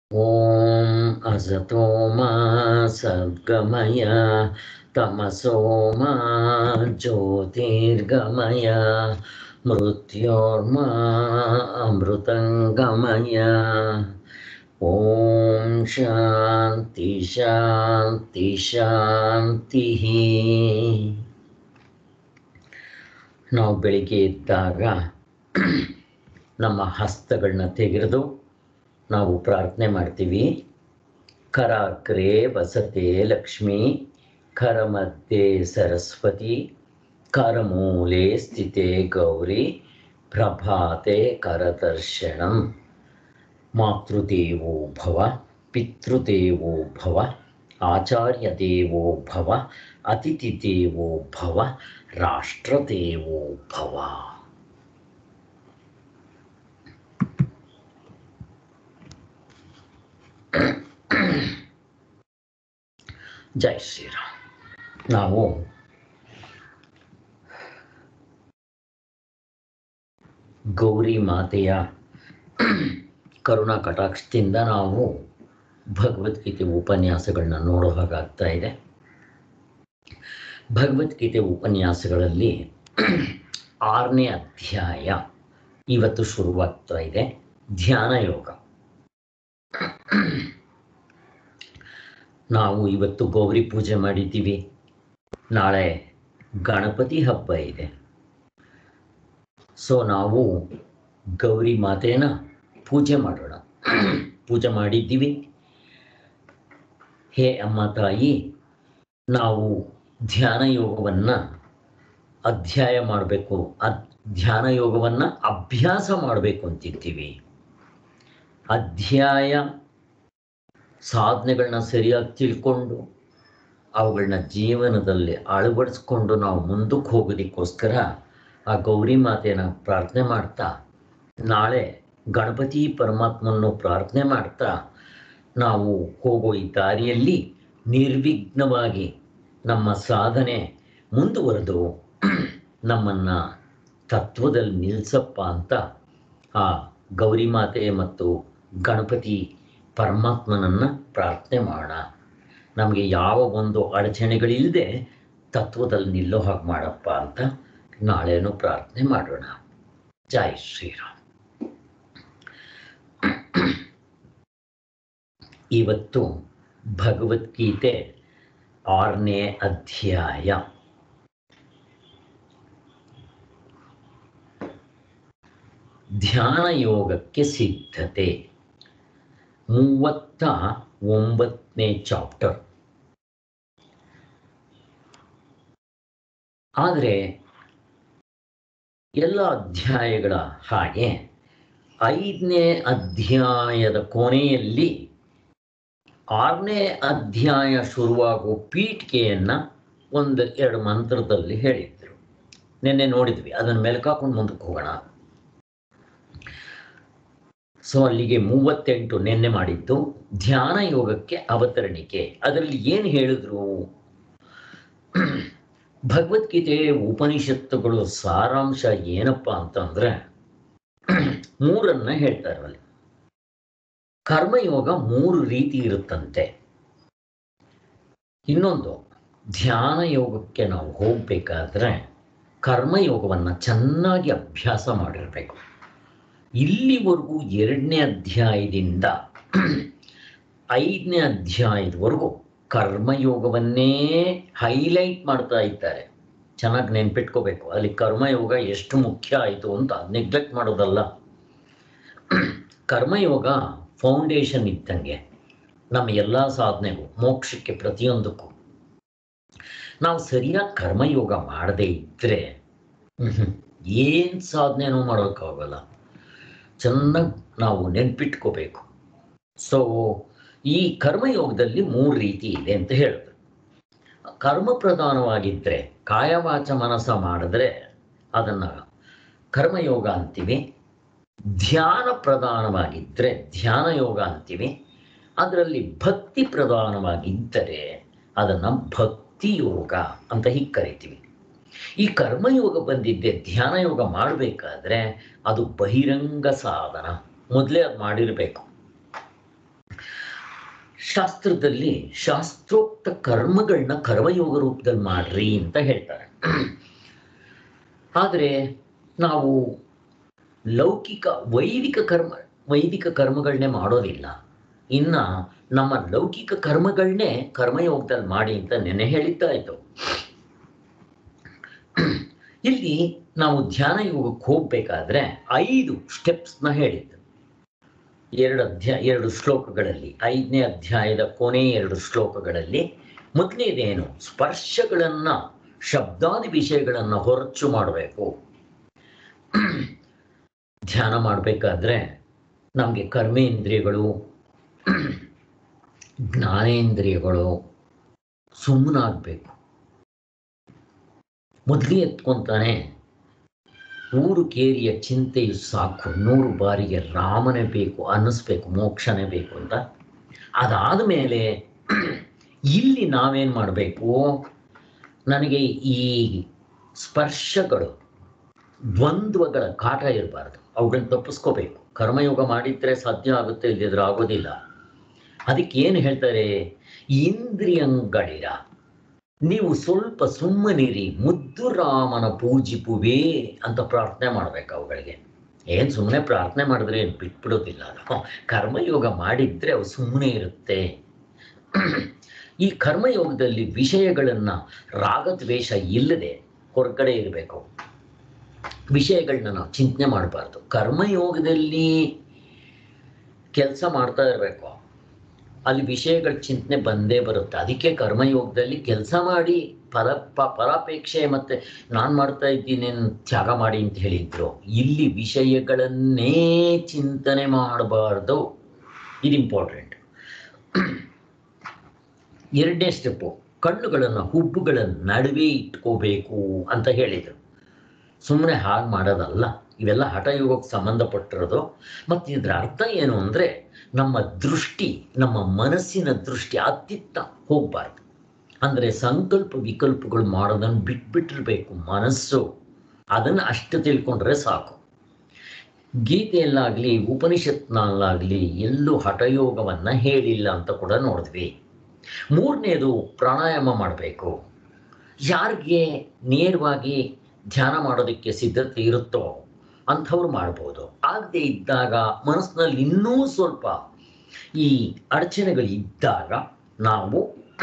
ॐ असतो मा सद्गमय तमसो मा ज्योतिर्गमय मृत्योर्मा अमृतङ्गमय ॐ ಶಾಂತಿ ಶಾಂತಿ ಶಾಂತಿ ನಾವು ಬೆಳಿಗ್ಗೆ ಇದ್ದಾಗ ನಮ್ಮ ಹಸ್ತಗಳನ್ನ ತೆಗೆದು ನಾವು ಪ್ರಾರ್ಥನೆ ಮಾಡ್ತೀವಿ ಕರಾಗ್ರೆ ವಸತೆ ಲಕ್ಷ್ಮಿ ಕರಮಧ್ಯೆ ಸರಸ್ವತಿ ಕರಮೂಲೆ ಸ್ಥಿತೆ ಗೌರಿ ಪ್ರಭಾತೆ ಕರದರ್ಶನಂ ಮಾತೃದೇವೋ ಭವ ಪಿತೃದೇವೋ ಭವ ಆಚಾರ್ಯ ದೇವೋ ಭವ ಅತಿಥಿ ದೇವೋ ಭವ ರಾಷ್ಟ್ರದೇವೋ ಭವ ಜೈ ಶ್ರೀರಾಮ್ ನಾವು ಗೌರಿ ಮಾತೆಯ ಕರುಣಾ ಕಟಾಕ್ಷದಿಂದ ನಾವು ಭಗವದ್ಗೀತೆ ಉಪನ್ಯಾಸಗಳನ್ನ ನೋಡೋ ಹಾಗಾಗ್ತಾ ಇದೆ ಭಗವದ್ಗೀತೆ ಉಪನ್ಯಾಸಗಳಲ್ಲಿ ಆರನೇ ಅಧ್ಯಾಯ ಇವತ್ತು ಶುರುವಾಗ್ತಾ ಇದೆ ಧ್ಯಾನ ಯೋಗ ನಾವು ಇವತ್ತು ಗೌರಿ ಪೂಜೆ ಮಾಡಿದ್ದೀವಿ ನಾಳೆ ಗಣಪತಿ ಹಬ್ಬ ಇದೆ ಸೊ ನಾವು ಗೌರಿ ಮಾತೆನ ಪೂಜೆ ಮಾಡೋಣ ಪೂಜೆ ಮಾಡಿದ್ದೀವಿ ಹೇ ಅಮ್ಮ ತಾಯಿ ನಾವು ಧ್ಯಾನ ಯೋಗವನ್ನು ಅಧ್ಯಾಯ ಮಾಡಬೇಕು ಅದ್ ಧ್ಯಾನ ಯೋಗವನ್ನು ಅಭ್ಯಾಸ ಮಾಡಬೇಕು ಅಂತಿದ್ದೀವಿ ಅಧ್ಯಾಯ ಸಾಧನೆಗಳನ್ನ ಸರಿಯಾಗಿ ತಿಳ್ಕೊಂಡು ಅವುಗಳನ್ನ ಜೀವನದಲ್ಲಿ ಅಳವಡಿಸ್ಕೊಂಡು ನಾವು ಮುಂದಕ್ಕೆ ಹೋಗೋದಕ್ಕೋಸ್ಕರ ಆ ಗೌರಿ ಮಾತೆನ ಪ್ರಾರ್ಥನೆ ಮಾಡ್ತಾ ನಾಳೆ ಗಣಪತಿ ಪರಮಾತ್ಮನ್ನು ಪ್ರಾರ್ಥನೆ ಮಾಡ್ತಾ ನಾವು ಹೋಗೋ ಈ ದಾರಿಯಲ್ಲಿ ನಿರ್ವಿಘ್ನವಾಗಿ ನಮ್ಮ ಸಾಧನೆ ಮುಂದುವರೆದು ನಮ್ಮನ್ನು ತತ್ವದಲ್ಲಿ ನಿಲ್ಲಿಸಪ್ಪ ಅಂತ ಆ ಗೌರಿ ಮಾತೆ ಮತ್ತು ಗಣಪತಿ ಪರಮಾತ್ಮನನ್ನು ಪ್ರಾರ್ಥನೆ ಮಾಡೋಣ ನಮಗೆ ಯಾವ ಒಂದು ಅಡಚಣೆಗಳಿಲ್ಲದೆ ತತ್ವದಲ್ಲಿ ನಿಲ್ಲೋ ಹಾಗೆ ಮಾಡಪ್ಪ ಅಂತ ನಾಳೆನೂ ಪ್ರಾರ್ಥನೆ ಮಾಡೋಣ ಜೈ ಶ್ರೀರಾಮ್ ಇವತ್ತು ಭಗವದ್ಗೀತೆ ಆರನೇ ಅಧ್ಯಾಯ ಧ್ಯಾನ ಯೋಗಕ್ಕೆ ಸಿದ್ಧತೆ ಮೂವತ್ತ ಒಂಬತ್ತನೇ ಚಾಪ್ಟರ್ ಆದರೆ ಎಲ್ಲ ಅಧ್ಯಾಯಗಳ ಹಾಗೆ ಐದನೇ ಅಧ್ಯಾಯದ ಕೊನೆಯಲ್ಲಿ ಆರನೇ ಅಧ್ಯಾಯ ಶುರುವಾಗುವ ಪೀಠಿಕೆಯನ್ನು ಒಂದು ಎರಡು ಮಂತ್ರದಲ್ಲಿ ಹೇಳಿದ್ರು ನಿನ್ನೆ ನೋಡಿದ್ವಿ ಅದನ್ನು ಮೆಲುಕಾಕೊಂಡು ಮುಂದಕ್ಕೆ ಹೋಗೋಣ ಸೊ ಅಲ್ಲಿಗೆ ಮೂವತ್ತೆಂಟು ನಿನ್ನೆ ಮಾಡಿದ್ದು ಧ್ಯಾನ ಯೋಗಕ್ಕೆ ಅವತರಣಿಕೆ ಅದರಲ್ಲಿ ಏನು ಹೇಳಿದ್ರು ಭಗವದ್ಗೀತೆ ಉಪನಿಷತ್ತುಗಳು ಸಾರಾಂಶ ಏನಪ್ಪ ಅಂತಂದ್ರೆ ಮೂರನ್ನ ಹೇಳ್ತಾರೆ ಅಲ್ಲಿ ಕರ್ಮಯೋಗ ಮೂರು ರೀತಿ ಇರುತ್ತಂತೆ ಇನ್ನೊಂದು ಧ್ಯಾನ ಯೋಗಕ್ಕೆ ನಾವು ಹೋಗ್ಬೇಕಾದ್ರೆ ಕರ್ಮಯೋಗವನ್ನು ಚೆನ್ನಾಗಿ ಅಭ್ಯಾಸ ಮಾಡಿರಬೇಕು ಇಲ್ಲಿವರೆಗೂ ಎರಡನೇ ಅಧ್ಯಾಯದಿಂದ ಐದನೇ ಅಧ್ಯಾಯದವರೆಗೂ ಕರ್ಮಯೋಗವನ್ನೇ ಹೈಲೈಟ್ ಮಾಡ್ತಾ ಇದ್ದಾರೆ ಚೆನ್ನಾಗಿ ನೆನ್ಪಿಟ್ಕೋಬೇಕು ಅಲ್ಲಿ ಕರ್ಮಯೋಗ ಎಷ್ಟು ಮುಖ್ಯ ಆಯಿತು ಅಂತ ನೆಗ್ಲೆಕ್ಟ್ ಮಾಡೋದಲ್ಲ ಕರ್ಮಯೋಗ ಫೌಂಡೇಶನ್ ಇದ್ದಂಗೆ ನಮ್ಮ ಎಲ್ಲ ಸಾಧನೆಗೂ ಮೋಕ್ಷಕ್ಕೆ ಪ್ರತಿಯೊಂದಕ್ಕೂ ನಾವು ಸರಿಯಾಗಿ ಕರ್ಮಯೋಗ ಮಾಡದೇ ಇದ್ದರೆ ಏನು ಸಾಧನೆನೂ ಮಾಡೋಕ್ಕಾಗಲ್ಲ ಚೆನ್ನಾಗಿ ನಾವು ನೆನ್ಪಿಟ್ಕೋಬೇಕು ಸೊ ಈ ಕರ್ಮಯೋಗದಲ್ಲಿ ಮೂರು ರೀತಿ ಇದೆ ಅಂತ ಹೇಳಿದ್ರು ಕರ್ಮ ಪ್ರಧಾನವಾಗಿದ್ದರೆ ಕಾಯವಾಚ ಮನಸ್ಸ ಮಾಡಿದ್ರೆ ಅದನ್ನು ಕರ್ಮಯೋಗ ಅಂತೀವಿ ಧ್ಯಾನ ಪ್ರಧಾನವಾಗಿದ್ದರೆ ಧ್ಯಾನ ಯೋಗ ಅಂತೀವಿ ಅದರಲ್ಲಿ ಭಕ್ತಿ ಪ್ರಧಾನವಾಗಿದ್ದರೆ ಅದನ್ನು ಭಕ್ತಿ ಯೋಗ ಅಂತ ಹೀಗೆ ಕರಿತೀವಿ ಈ ಕರ್ಮಯೋಗ ಬಂದಿದ್ದೆ ಧ್ಯಾನ ಯೋಗ ಮಾಡಬೇಕಾದ್ರೆ ಅದು ಬಹಿರಂಗ ಸಾಧನ ಮೊದಲೇ ಅದು ಮಾಡಿರಬೇಕು ಶಾಸ್ತ್ರದಲ್ಲಿ ಶಾಸ್ತ್ರೋಕ್ತ ಕರ್ಮಗಳನ್ನ ಕರ್ಮಯೋಗ ರೂಪದಲ್ಲಿ ಮಾಡ್ರಿ ಅಂತ ಹೇಳ್ತಾರೆ ಆದರೆ ನಾವು ಲೌಕಿಕ ವೈದಿಕ ಕರ್ಮ ವೈದಿಕ ಕರ್ಮಗಳನ್ನೇ ಮಾಡೋದಿಲ್ಲ ಇನ್ನ ನಮ್ಮ ಲೌಕಿಕ ಕರ್ಮಗಳನ್ನೇ ಕರ್ಮಯೋಗದಲ್ಲಿ ಮಾಡಿ ಅಂತ ನೆನೆ ಹೇಳಿದ್ದ ಆಯ್ತು ಇಲ್ಲಿ ನಾವು ಧ್ಯಾನ ಯೋಗಕ್ಕೆ ಹೋಗ್ಬೇಕಾದ್ರೆ ಐದು ಸ್ಟೆಪ್ಸ್ನ ಹೇಳಿದ್ದು ಎರಡು ಅಧ್ಯಾಯ ಎರಡು ಶ್ಲೋಕಗಳಲ್ಲಿ ಐದನೇ ಅಧ್ಯಾಯದ ಕೊನೆ ಎರಡು ಶ್ಲೋಕಗಳಲ್ಲಿ ಮೊದಲನೇದೇನು ಸ್ಪರ್ಶಗಳನ್ನ ಶಬ್ದಾದಿ ವಿಷಯಗಳನ್ನ ಹೊರಚು ಮಾಡಬೇಕು ಧ್ಯಾನ ಮಾಡಬೇಕಾದ್ರೆ ನಮಗೆ ಕರ್ಮೇಂದ್ರಿಯಗಳು ಜ್ಞಾನೇಂದ್ರಿಯಗಳು ಸುಮ್ಮನಾಗಬೇಕು ಮೊದಲೇ ಎತ್ಕೊಂತಾನೆ ಊರು ಕೇರಿಯ ಚಿಂತೆಯು ಸಾಕು ನೂರು ಬಾರಿಗೆ ರಾಮನೇ ಬೇಕು ಅನ್ನಿಸ್ಬೇಕು ಮೋಕ್ಷನೇ ಬೇಕು ಅಂತ ಅದಾದ ಮೇಲೆ ಇಲ್ಲಿ ನಾವೇನು ಮಾಡಬೇಕು ನನಗೆ ಈ ಸ್ಪರ್ಶಗಳು ದ್ವಂದ್ವಗಳ ಕಾಟ ಇರಬಾರ್ದು ಅವುಗಳನ್ನ ತಪ್ಪಿಸ್ಕೋಬೇಕು ಕರ್ಮಯೋಗ ಮಾಡಿದ್ರೆ ಸಾಧ್ಯ ಆಗುತ್ತೆ ಇಲ್ಲದಿದ್ರೆ ಆಗೋದಿಲ್ಲ ಅದಕ್ಕೆ ಏನು ಹೇಳ್ತಾರೆ ಇಂದ್ರಿಯಂಗಳಿರ ನೀವು ಸ್ವಲ್ಪ ಸುಮ್ಮನಿರಿ ಮುದ್ದು ರಾಮನ ಪೂಜಿಪುವೇ ಅಂತ ಪ್ರಾರ್ಥನೆ ಮಾಡ್ಬೇಕು ಅವುಗಳಿಗೆ ಏನು ಸುಮ್ಮನೆ ಪ್ರಾರ್ಥನೆ ಮಾಡಿದ್ರೆ ಏನು ಬಿಟ್ಬಿಡೋದಿಲ್ಲ ಅದು ಕರ್ಮಯೋಗ ಮಾಡಿದ್ರೆ ಅವು ಸುಮ್ಮನೆ ಇರುತ್ತೆ ಈ ಕರ್ಮಯೋಗದಲ್ಲಿ ವಿಷಯಗಳನ್ನ ರಾಗದ್ವೇಷ ಇಲ್ಲದೆ ಹೊರಗಡೆ ಇರಬೇಕು ವಿಷಯಗಳನ್ನ ನಾವು ಚಿಂತನೆ ಮಾಡಬಾರ್ದು ಕರ್ಮಯೋಗದಲ್ಲಿ ಕೆಲಸ ಮಾಡ್ತಾ ಇರಬೇಕು ಅಲ್ಲಿ ವಿಷಯಗಳ ಚಿಂತನೆ ಬಂದೇ ಬರುತ್ತೆ ಅದಕ್ಕೆ ಕರ್ಮಯೋಗದಲ್ಲಿ ಕೆಲಸ ಮಾಡಿ ಫಲ ಪ- ಫಲಾಪೇಕ್ಷೆ ಮತ್ತೆ ನಾನು ಮಾಡ್ತಾ ಇದ್ದೀನಿ ತ್ಯಾಗ ಮಾಡಿ ಅಂತ ಹೇಳಿದ್ರು ಇಲ್ಲಿ ವಿಷಯಗಳನ್ನೇ ಚಿಂತನೆ ಮಾಡಬಾರ್ದು ಇದು ಇಂಪಾರ್ಟೆಂಟ್ ಎರಡನೇ ಸ್ಟೆಪ್ಪು ಕಣ್ಣುಗಳನ್ನು ಹುಬ್ಬುಗಳ ನಡುವೆ ಇಟ್ಕೋಬೇಕು ಅಂತ ಹೇಳಿದರು ಸುಮ್ಮನೆ ಹಾಗೆ ಮಾಡೋದಲ್ಲ ಇವೆಲ್ಲ ಹಠಯೋಗಕ್ಕೆ ಸಂಬಂಧಪಟ್ಟಿರೋದು ಮತ್ತು ಇದರ ಅರ್ಥ ಏನು ಅಂದರೆ ನಮ್ಮ ದೃಷ್ಟಿ ನಮ್ಮ ಮನಸ್ಸಿನ ದೃಷ್ಟಿ ಅತ್ತಿತ್ತ ಹೋಗಬಾರ್ದು ಅಂದರೆ ಸಂಕಲ್ಪ ವಿಕಲ್ಪಗಳು ಮಾಡೋದನ್ನು ಬಿಟ್ಬಿಟ್ಟಿರ್ಬೇಕು ಮನಸ್ಸು ಅದನ್ನು ಅಷ್ಟು ತಿಳ್ಕೊಂಡ್ರೆ ಸಾಕು ಗೀತೆಯಲ್ಲಾಗಲಿ ಉಪನಿಷತ್ನಲ್ಲಾಗಲಿ ಎಲ್ಲೂ ಹಠಯೋಗವನ್ನು ಹೇಳಿಲ್ಲ ಅಂತ ಕೂಡ ನೋಡಿದ್ವಿ ಮೂರನೇದು ಪ್ರಾಣಾಯಾಮ ಮಾಡಬೇಕು ಯಾರಿಗೆ ನೇರವಾಗಿ ಧ್ಯಾನ ಮಾಡೋದಕ್ಕೆ ಸಿದ್ಧತೆ ಇರುತ್ತೋ ಅಂಥವ್ರು ಮಾಡ್ಬೋದು ಆಗದೆ ಇದ್ದಾಗ ಮನಸ್ಸಿನಲ್ಲಿ ಇನ್ನೂ ಸ್ವಲ್ಪ ಈ ಅಡಚಣೆಗಳು ಇದ್ದಾಗ ನಾವು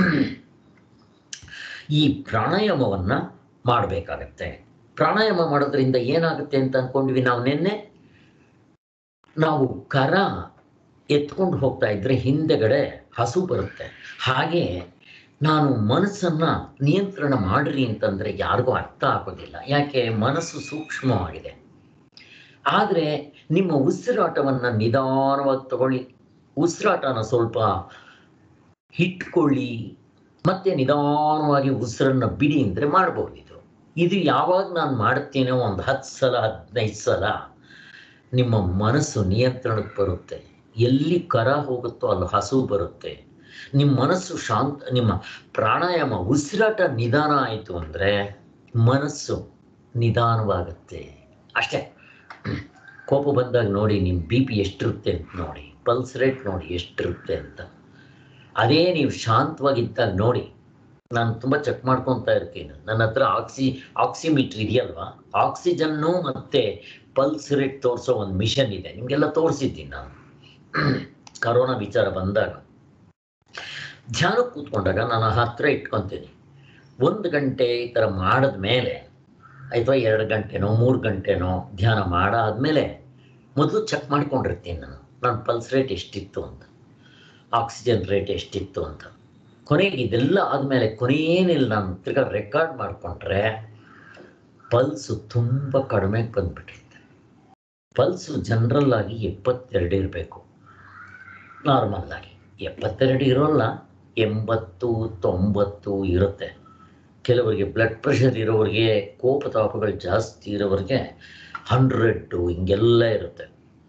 ಈ ಪ್ರಾಣಾಯಾಮವನ್ನು ಮಾಡಬೇಕಾಗತ್ತೆ ಪ್ರಾಣಾಯಾಮ ಮಾಡೋದ್ರಿಂದ ಏನಾಗುತ್ತೆ ಅಂತ ಅಂದ್ಕೊಂಡ್ವಿ ನಾವು ನಿನ್ನೆ ನಾವು ಕರ ಎತ್ಕೊಂಡು ಹೋಗ್ತಾ ಇದ್ರೆ ಹಿಂದೆಗಡೆ ಹಸು ಬರುತ್ತೆ ಹಾಗೆ ನಾನು ಮನಸ್ಸನ್ನ ನಿಯಂತ್ರಣ ಮಾಡ್ರಿ ಅಂತಂದ್ರೆ ಯಾರಿಗೂ ಅರ್ಥ ಆಗೋದಿಲ್ಲ ಯಾಕೆ ಮನಸ್ಸು ಸೂಕ್ಷ್ಮವಾಗಿದೆ ಆದರೆ ನಿಮ್ಮ ಉಸಿರಾಟವನ್ನು ನಿಧಾನವಾಗಿ ತಗೊಳ್ಳಿ ಉಸಿರಾಟನ ಸ್ವಲ್ಪ ಇಟ್ಕೊಳ್ಳಿ ಮತ್ತೆ ನಿಧಾನವಾಗಿ ಉಸಿರನ್ನ ಬಿಡಿ ಅಂದರೆ ಮಾಡ್ಬೋದು ಇದು ಇದು ಯಾವಾಗ ನಾನು ಮಾಡ್ತೀನೋ ಒಂದು ಹತ್ತು ಸಲ ಹದಿನೈದು ಸಲ ನಿಮ್ಮ ಮನಸ್ಸು ನಿಯಂತ್ರಣಕ್ಕೆ ಬರುತ್ತೆ ಎಲ್ಲಿ ಕರ ಹೋಗುತ್ತೋ ಅಲ್ಲಿ ಹಸು ಬರುತ್ತೆ ನಿಮ್ಮ ಮನಸ್ಸು ಶಾಂತ ನಿಮ್ಮ ಪ್ರಾಣಾಯಾಮ ಉಸಿರಾಟ ನಿಧಾನ ಆಯಿತು ಅಂದರೆ ಮನಸ್ಸು ನಿಧಾನವಾಗುತ್ತೆ ಅಷ್ಟೇ ಕೋಪ ಬಂದಾಗ ನೋಡಿ ನಿಮ್ಮ ಬಿ ಪಿ ಎಷ್ಟಿರುತ್ತೆ ಅಂತ ನೋಡಿ ಪಲ್ಸ್ ರೇಟ್ ನೋಡಿ ಎಷ್ಟಿರುತ್ತೆ ಅಂತ ಅದೇ ನೀವು ಶಾಂತವಾಗಿದ್ದಾಗ ನೋಡಿ ನಾನು ತುಂಬ ಚೆಕ್ ಮಾಡ್ಕೊತಾ ಇರ್ತೀನಿ ನನ್ನ ಹತ್ರ ಆಕ್ಸಿ ಆಕ್ಸಿಮೀಟ್ರ್ ಇದೆಯಲ್ವಾ ಆಕ್ಸಿಜನ್ನು ಮತ್ತು ಪಲ್ಸ್ ರೇಟ್ ತೋರಿಸೋ ಒಂದು ಮಿಷನ್ ಇದೆ ನಿಮಗೆಲ್ಲ ತೋರಿಸಿದ್ದೀನಿ ನಾನು ಕರೋನಾ ವಿಚಾರ ಬಂದಾಗ ಧ್ಯಾನಕ್ಕೆ ಕೂತ್ಕೊಂಡಾಗ ನಾನು ಹತ್ರ ಇಟ್ಕೊತೀನಿ ಒಂದು ಗಂಟೆ ಈ ಥರ ಮಾಡಿದ ಮೇಲೆ ಅಥವಾ ಎರಡು ಗಂಟೆನೋ ಮೂರು ಗಂಟೆನೋ ಧ್ಯಾನ ಮಾಡಾದ್ಮೇಲೆ ಮೊದಲು ಚೆಕ್ ಮಾಡ್ಕೊಂಡಿರ್ತೀನಿ ನಾನು ನನ್ನ ಪಲ್ಸ್ ರೇಟ್ ಎಷ್ಟಿತ್ತು ಅಂತ ಆಕ್ಸಿಜನ್ ರೇಟ್ ಎಷ್ಟಿತ್ತು ಅಂತ ಕೊನೆಗೆ ಇದೆಲ್ಲ ಆದಮೇಲೆ ಕೊನೆಯೇನಿಲ್ಲ ನಾನು ತಿರ್ಗಾ ರೆಕಾರ್ಡ್ ಮಾಡಿಕೊಂಡ್ರೆ ಪಲ್ಸು ತುಂಬ ಕಡಿಮೆಗೆ ಬಂದ್ಬಿಟ್ಟಿರುತ್ತೆ ಪಲ್ಸು ಜನರಲ್ ಆಗಿ ಎಪ್ಪತ್ತೆರಡು ಇರಬೇಕು ನಾರ್ಮಲ್ ಆಗಿ ಎಪ್ಪತ್ತೆರಡು ಇರೋಲ್ಲ ಎಂಬತ್ತು ತೊಂಬತ್ತು ಇರುತ್ತೆ ಕೆಲವರಿಗೆ ಬ್ಲಡ್ ಪ್ರೆಷರ್ ಇರೋರಿಗೆ ಕೋಪತಾಪಗಳು ಜಾಸ್ತಿ ಇರೋರಿಗೆ ಹಂಡ್ರೆಡ್ಡು ಹಿಂಗೆಲ್ಲ ಇರುತ್ತೆ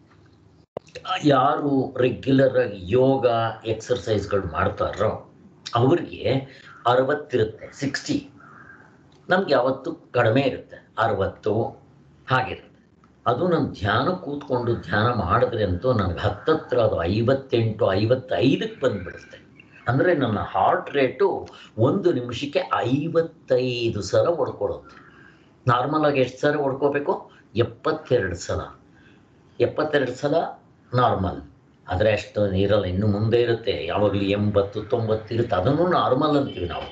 ಯಾರು ರೆಗ್ಯುಲರ್ ಆಗಿ ಯೋಗ ಎಕ್ಸರ್ಸೈಸ್ಗಳು ಮಾಡ್ತಾರೋ ಅವ್ರಿಗೆ ಅರವತ್ತಿರುತ್ತೆ ಸಿಕ್ಸ್ಟಿ ನಮ್ಗೆ ಯಾವತ್ತು ಕಡಿಮೆ ಇರುತ್ತೆ ಅರವತ್ತು ಹಾಗಿರುತ್ತೆ ಅದು ನಾನು ಧ್ಯಾನ ಕೂತ್ಕೊಂಡು ಧ್ಯಾನ ಮಾಡಿದ್ರೆ ಅಂತೂ ನನಗೆ ಹತ್ತತ್ರ ಅದು ಐವತ್ತೆಂಟು ಐವತ್ತೈದಕ್ಕೆ ಬಂದ್ಬಿಡುತ್ತೆ ಅಂದರೆ ನನ್ನ ಹಾರ್ಟ್ ರೇಟು ಒಂದು ನಿಮಿಷಕ್ಕೆ ಐವತ್ತೈದು ಸಲ ಹೊಡ್ಕೊಳ್ಳುತ್ತೆ ನಾರ್ಮಲ್ ಆಗಿ ಎಷ್ಟು ಸಲ ಹೊಡ್ಕೋಬೇಕು ಎಪ್ಪತ್ತೆರಡು ಸಲ ಎಪ್ಪತ್ತೆರಡು ಸಲ ನಾರ್ಮಲ್ ಆದರೆ ಅಷ್ಟು ಇರಲ್ಲ ಇನ್ನು ಮುಂದೆ ಇರುತ್ತೆ ಯಾವಾಗಲೂ ಎಂಬತ್ತು ತೊಂಬತ್ತು ಇರುತ್ತೆ ಅದನ್ನು ನಾರ್ಮಲ್ ಅಂತೀವಿ ನಾವು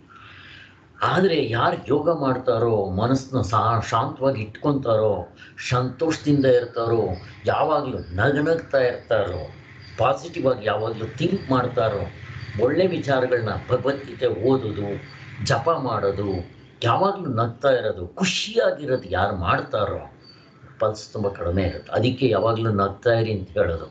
ಆದರೆ ಯಾರು ಯೋಗ ಮಾಡ್ತಾರೋ ಮನಸ್ಸನ್ನ ಸಾ ಶಾಂತವಾಗಿ ಇಟ್ಕೊತಾರೋ ಸಂತೋಷದಿಂದ ಇರ್ತಾರೋ ಯಾವಾಗಲೂ ನಗನಗ್ತಾ ಇರ್ತಾರೋ ಪಾಸಿಟಿವ್ ಆಗಿ ಯಾವಾಗಲೂ ಥಿಂಕ್ ಮಾಡ್ತಾರೋ ಒಳ್ಳೆ ವಿಚಾರಗಳನ್ನ ಭಗವದ್ಗೀತೆ ಓದೋದು ಜಪ ಮಾಡೋದು ಯಾವಾಗಲೂ ನಗ್ತಾ ಇರೋದು ಖುಷಿಯಾಗಿರೋದು ಯಾರು ಮಾಡ್ತಾರೋ ಪಲ್ಸ್ ತುಂಬ ಕಡಿಮೆ ಇರುತ್ತೆ ಅದಕ್ಕೆ ಯಾವಾಗಲೂ ನಗ್ತಾ ಇರಿ ಅಂತ ಹೇಳೋದು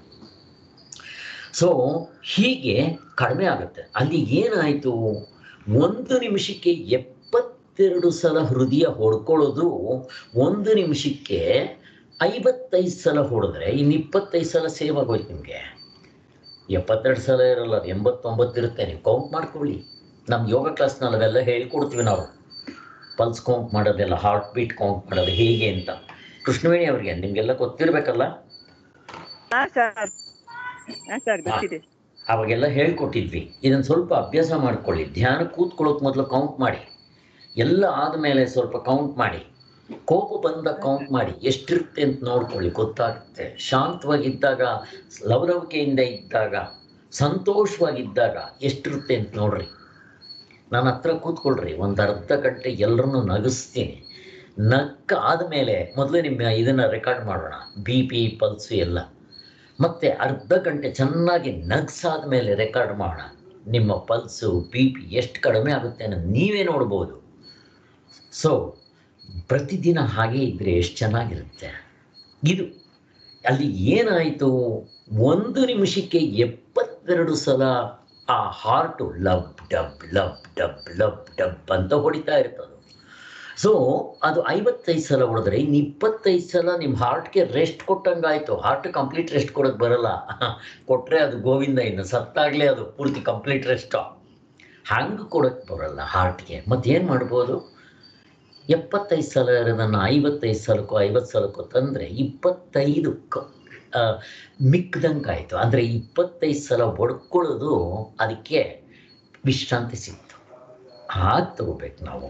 ಸೊ ಹೀಗೆ ಕಡಿಮೆ ಆಗುತ್ತೆ ಅಲ್ಲಿ ಏನಾಯಿತು ಒಂದು ನಿಮಿಷಕ್ಕೆ ಎಪ್ಪತ್ತೆರಡು ಸಲ ಹೃದಯ ಹೊಡ್ಕೊಳ್ಳೋದು ಒಂದು ನಿಮಿಷಕ್ಕೆ ಐವತ್ತೈದು ಸಲ ಹೊಡೆದ್ರೆ ಇನ್ನು ಇಪ್ಪತ್ತೈದು ಸಲ ಸೇವ್ ಆಗೋಯ್ತು ನಿಮಗೆ ಎಪ್ಪತ್ತೆರಡು ಸಲ ಇರಲ್ಲ ಅದು ಎಂಬತ್ತೊಂಬತ್ತು ಇರುತ್ತೆ ನೀವು ಕೌಂಟ್ ಮಾಡ್ಕೊಳ್ಳಿ ನಮ್ಮ ಯೋಗ ಕ್ಲಾಸ್ನಲ್ಲಿ ಅವೆಲ್ಲ ಹೇಳ್ಕೊಡ್ತೀವಿ ನಾವು ಪಲ್ಸ್ ಕೌಂಟ್ ಮಾಡೋದೆಲ್ಲ ಹಾರ್ಟ್ ಬೀಟ್ ಕೌಂಟ್ ಮಾಡೋದು ಹೇಗೆ ಅಂತ ಕೃಷ್ಣವೇಣಿ ಅವರಿಗೆ ನಿಮಗೆಲ್ಲ ಗೊತ್ತಿರಬೇಕಲ್ಲ ಹಾ ಸರ್ ಹಾ ಸರ್ ಗೊತ್ತಿದೆ ಅವಾಗೆಲ್ಲ ಹೇಳ್ಕೊಟ್ಟಿದ್ವಿ ಇದನ್ನು ಸ್ವಲ್ಪ ಅಭ್ಯಾಸ ಮಾಡ್ಕೊಳ್ಳಿ ಧ್ಯಾನ ಕೂತ್ಕೊಳ್ಳೋಕೆ ಮೊದಲು ಕೌಂಟ್ ಮಾಡಿ ಎಲ್ಲ ಆದಮೇಲೆ ಸ್ವಲ್ಪ ಕೌಂಟ್ ಮಾಡಿ ಕೋಪ ಬಂದಾಗ ಕೌಂಟ್ ಮಾಡಿ ಎಷ್ಟಿರುತ್ತೆ ಅಂತ ನೋಡ್ಕೊಳ್ಳಿ ಗೊತ್ತಾಗುತ್ತೆ ಶಾಂತವಾಗಿದ್ದಾಗ ಲವಲವಿಕೆಯಿಂದ ಇದ್ದಾಗ ಸಂತೋಷವಾಗಿದ್ದಾಗ ಎಷ್ಟಿರುತ್ತೆ ಅಂತ ನೋಡ್ರಿ ನನ್ನ ಹತ್ರ ಕೂತ್ಕೊಳ್ರಿ ಒಂದು ಅರ್ಧ ಗಂಟೆ ಎಲ್ಲರನ್ನೂ ನಗಿಸ್ತೀನಿ ನಕ್ಕ ಆದಮೇಲೆ ಮೊದಲು ನಿಮ್ಮ ಇದನ್ನು ರೆಕಾರ್ಡ್ ಮಾಡೋಣ ಬಿ ಪಿ ಪಲ್ಸು ಎಲ್ಲ ಮತ್ತೆ ಅರ್ಧ ಗಂಟೆ ಚೆನ್ನಾಗಿ ನಗ್ಸಾದ ಮೇಲೆ ರೆಕಾರ್ಡ್ ಮಾಡೋಣ ನಿಮ್ಮ ಪಲ್ಸು ಬಿ ಪಿ ಎಷ್ಟು ಕಡಿಮೆ ಆಗುತ್ತೆ ಅನ್ನೋದು ನೀವೇ ನೋಡ್ಬೋದು ಸೊ ಪ್ರತಿದಿನ ಹಾಗೆ ಇದ್ದರೆ ಎಷ್ಟು ಚೆನ್ನಾಗಿರುತ್ತೆ ಇದು ಅಲ್ಲಿ ಏನಾಯಿತು ಒಂದು ನಿಮಿಷಕ್ಕೆ ಎಪ್ಪತ್ತೆರಡು ಸಲ ಆ heart lub dub lub dub lub dub ಅಂತ ಹೊಡಿತಾ ಇರ್ತದೆ ಸೊ ಅದು ಐವತ್ತೈದು ಸಲ ಹೊಡೆದ್ರೆ ಇನ್ನು ಇಪ್ಪತ್ತೈದು ಸಲ ನಿಮ್ಮ ಹಾರ್ಟ್ಗೆ ರೆಸ್ಟ್ ಕೊಟ್ಟಂಗಾಯ್ತು ಹಾರ್ಟ್ ಕಂಪ್ಲೀಟ್ ರೆಸ್ಟ್ ಕೊಡೋಕೆ ಬರಲ್ಲ ಕೊಟ್ಟರೆ ಅದು ಗೋವಿಂದ ಇನ್ನು ಸತ್ತಾಗಲೇ ಅದು ಪೂರ್ತಿ ಕಂಪ್ಲೀಟ್ ರೆಸ್ಟು ಹಂಗೆ ಕೊಡೋಕ್ಕೆ ಬರಲ್ಲ ಹಾರ್ಟ್ಗೆ ಮತ್ತೇನು ಮಾಡ್ಬೋದು ಎಪ್ಪತ್ತೈದು ಸಲ ಇರೋದನ್ನು ಐವತ್ತೈದು ಸಲಕ್ಕೋ ಐವತ್ತು ಸಲಕ್ಕೋ ತಂದರೆ ಇಪ್ಪತ್ತೈದು ಕ ಮಿಕ್ಕದಂಗೆ ಆಯಿತು ಅಂದರೆ ಇಪ್ಪತ್ತೈದು ಸಲ ಹೊಡ್ಕೊಳ್ಳೋದು ಅದಕ್ಕೆ ವಿಶ್ರಾಂತಿ ಸಿಕ್ತು ಹಾಗೆ ತಗೋಬೇಕು ನಾವು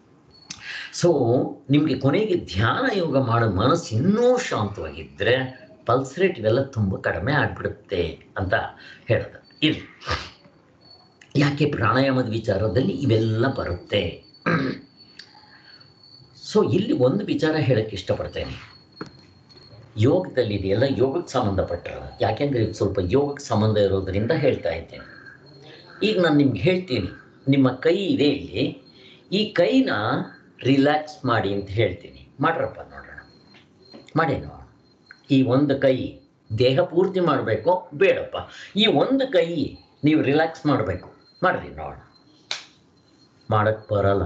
ಸೊ ನಿಮಗೆ ಕೊನೆಗೆ ಧ್ಯಾನ ಯೋಗ ಮಾಡೋ ಮನಸ್ಸು ಇನ್ನೂ ಶಾಂತವಾಗಿದ್ದರೆ ಪಲ್ಸ್ ರೇಟ್ ಇವೆಲ್ಲ ತುಂಬ ಕಡಿಮೆ ಆಗಿಬಿಡುತ್ತೆ ಅಂತ ಹೇಳೋದು ಇರಲಿ ಯಾಕೆ ಪ್ರಾಣಾಯಾಮದ ವಿಚಾರದಲ್ಲಿ ಇವೆಲ್ಲ ಬರುತ್ತೆ ಸೊ ಇಲ್ಲಿ ಒಂದು ವಿಚಾರ ಹೇಳಕ್ಕೆ ಇಷ್ಟಪಡ್ತೇನೆ ಯೋಗದಲ್ಲಿ ಇದೆಯಲ್ಲ ಯೋಗಕ್ಕೆ ಸಂಬಂಧಪಟ್ಟ ಯಾಕೆಂದರೆ ಇದು ಸ್ವಲ್ಪ ಯೋಗಕ್ಕೆ ಸಂಬಂಧ ಇರೋದ್ರಿಂದ ಹೇಳ್ತಾ ಇದ್ದೇನೆ ಈಗ ನಾನು ನಿಮ್ಗೆ ಹೇಳ್ತೀನಿ ನಿಮ್ಮ ಕೈ ಇದೆ ಇಲ್ಲಿ ಈ ಕೈನ ರಿಲ್ಯಾಕ್ಸ್ ಮಾಡಿ ಅಂತ ಹೇಳ್ತೀನಿ ಮಾಡ್ರಪ್ಪ ನೋಡೋಣ ಮಾಡಿ ನೋಡೋಣ ಈ ಒಂದು ಕೈ ದೇಹ ಪೂರ್ತಿ ಮಾಡಬೇಕು ಬೇಡಪ್ಪ ಈ ಒಂದು ಕೈ ನೀವು ರಿಲ್ಯಾಕ್ಸ್ ಮಾಡಬೇಕು ಮಾಡ್ರಿ ನೋಡೋಣ ಮಾಡಕ್ಕೆ ಬರಲ್ಲ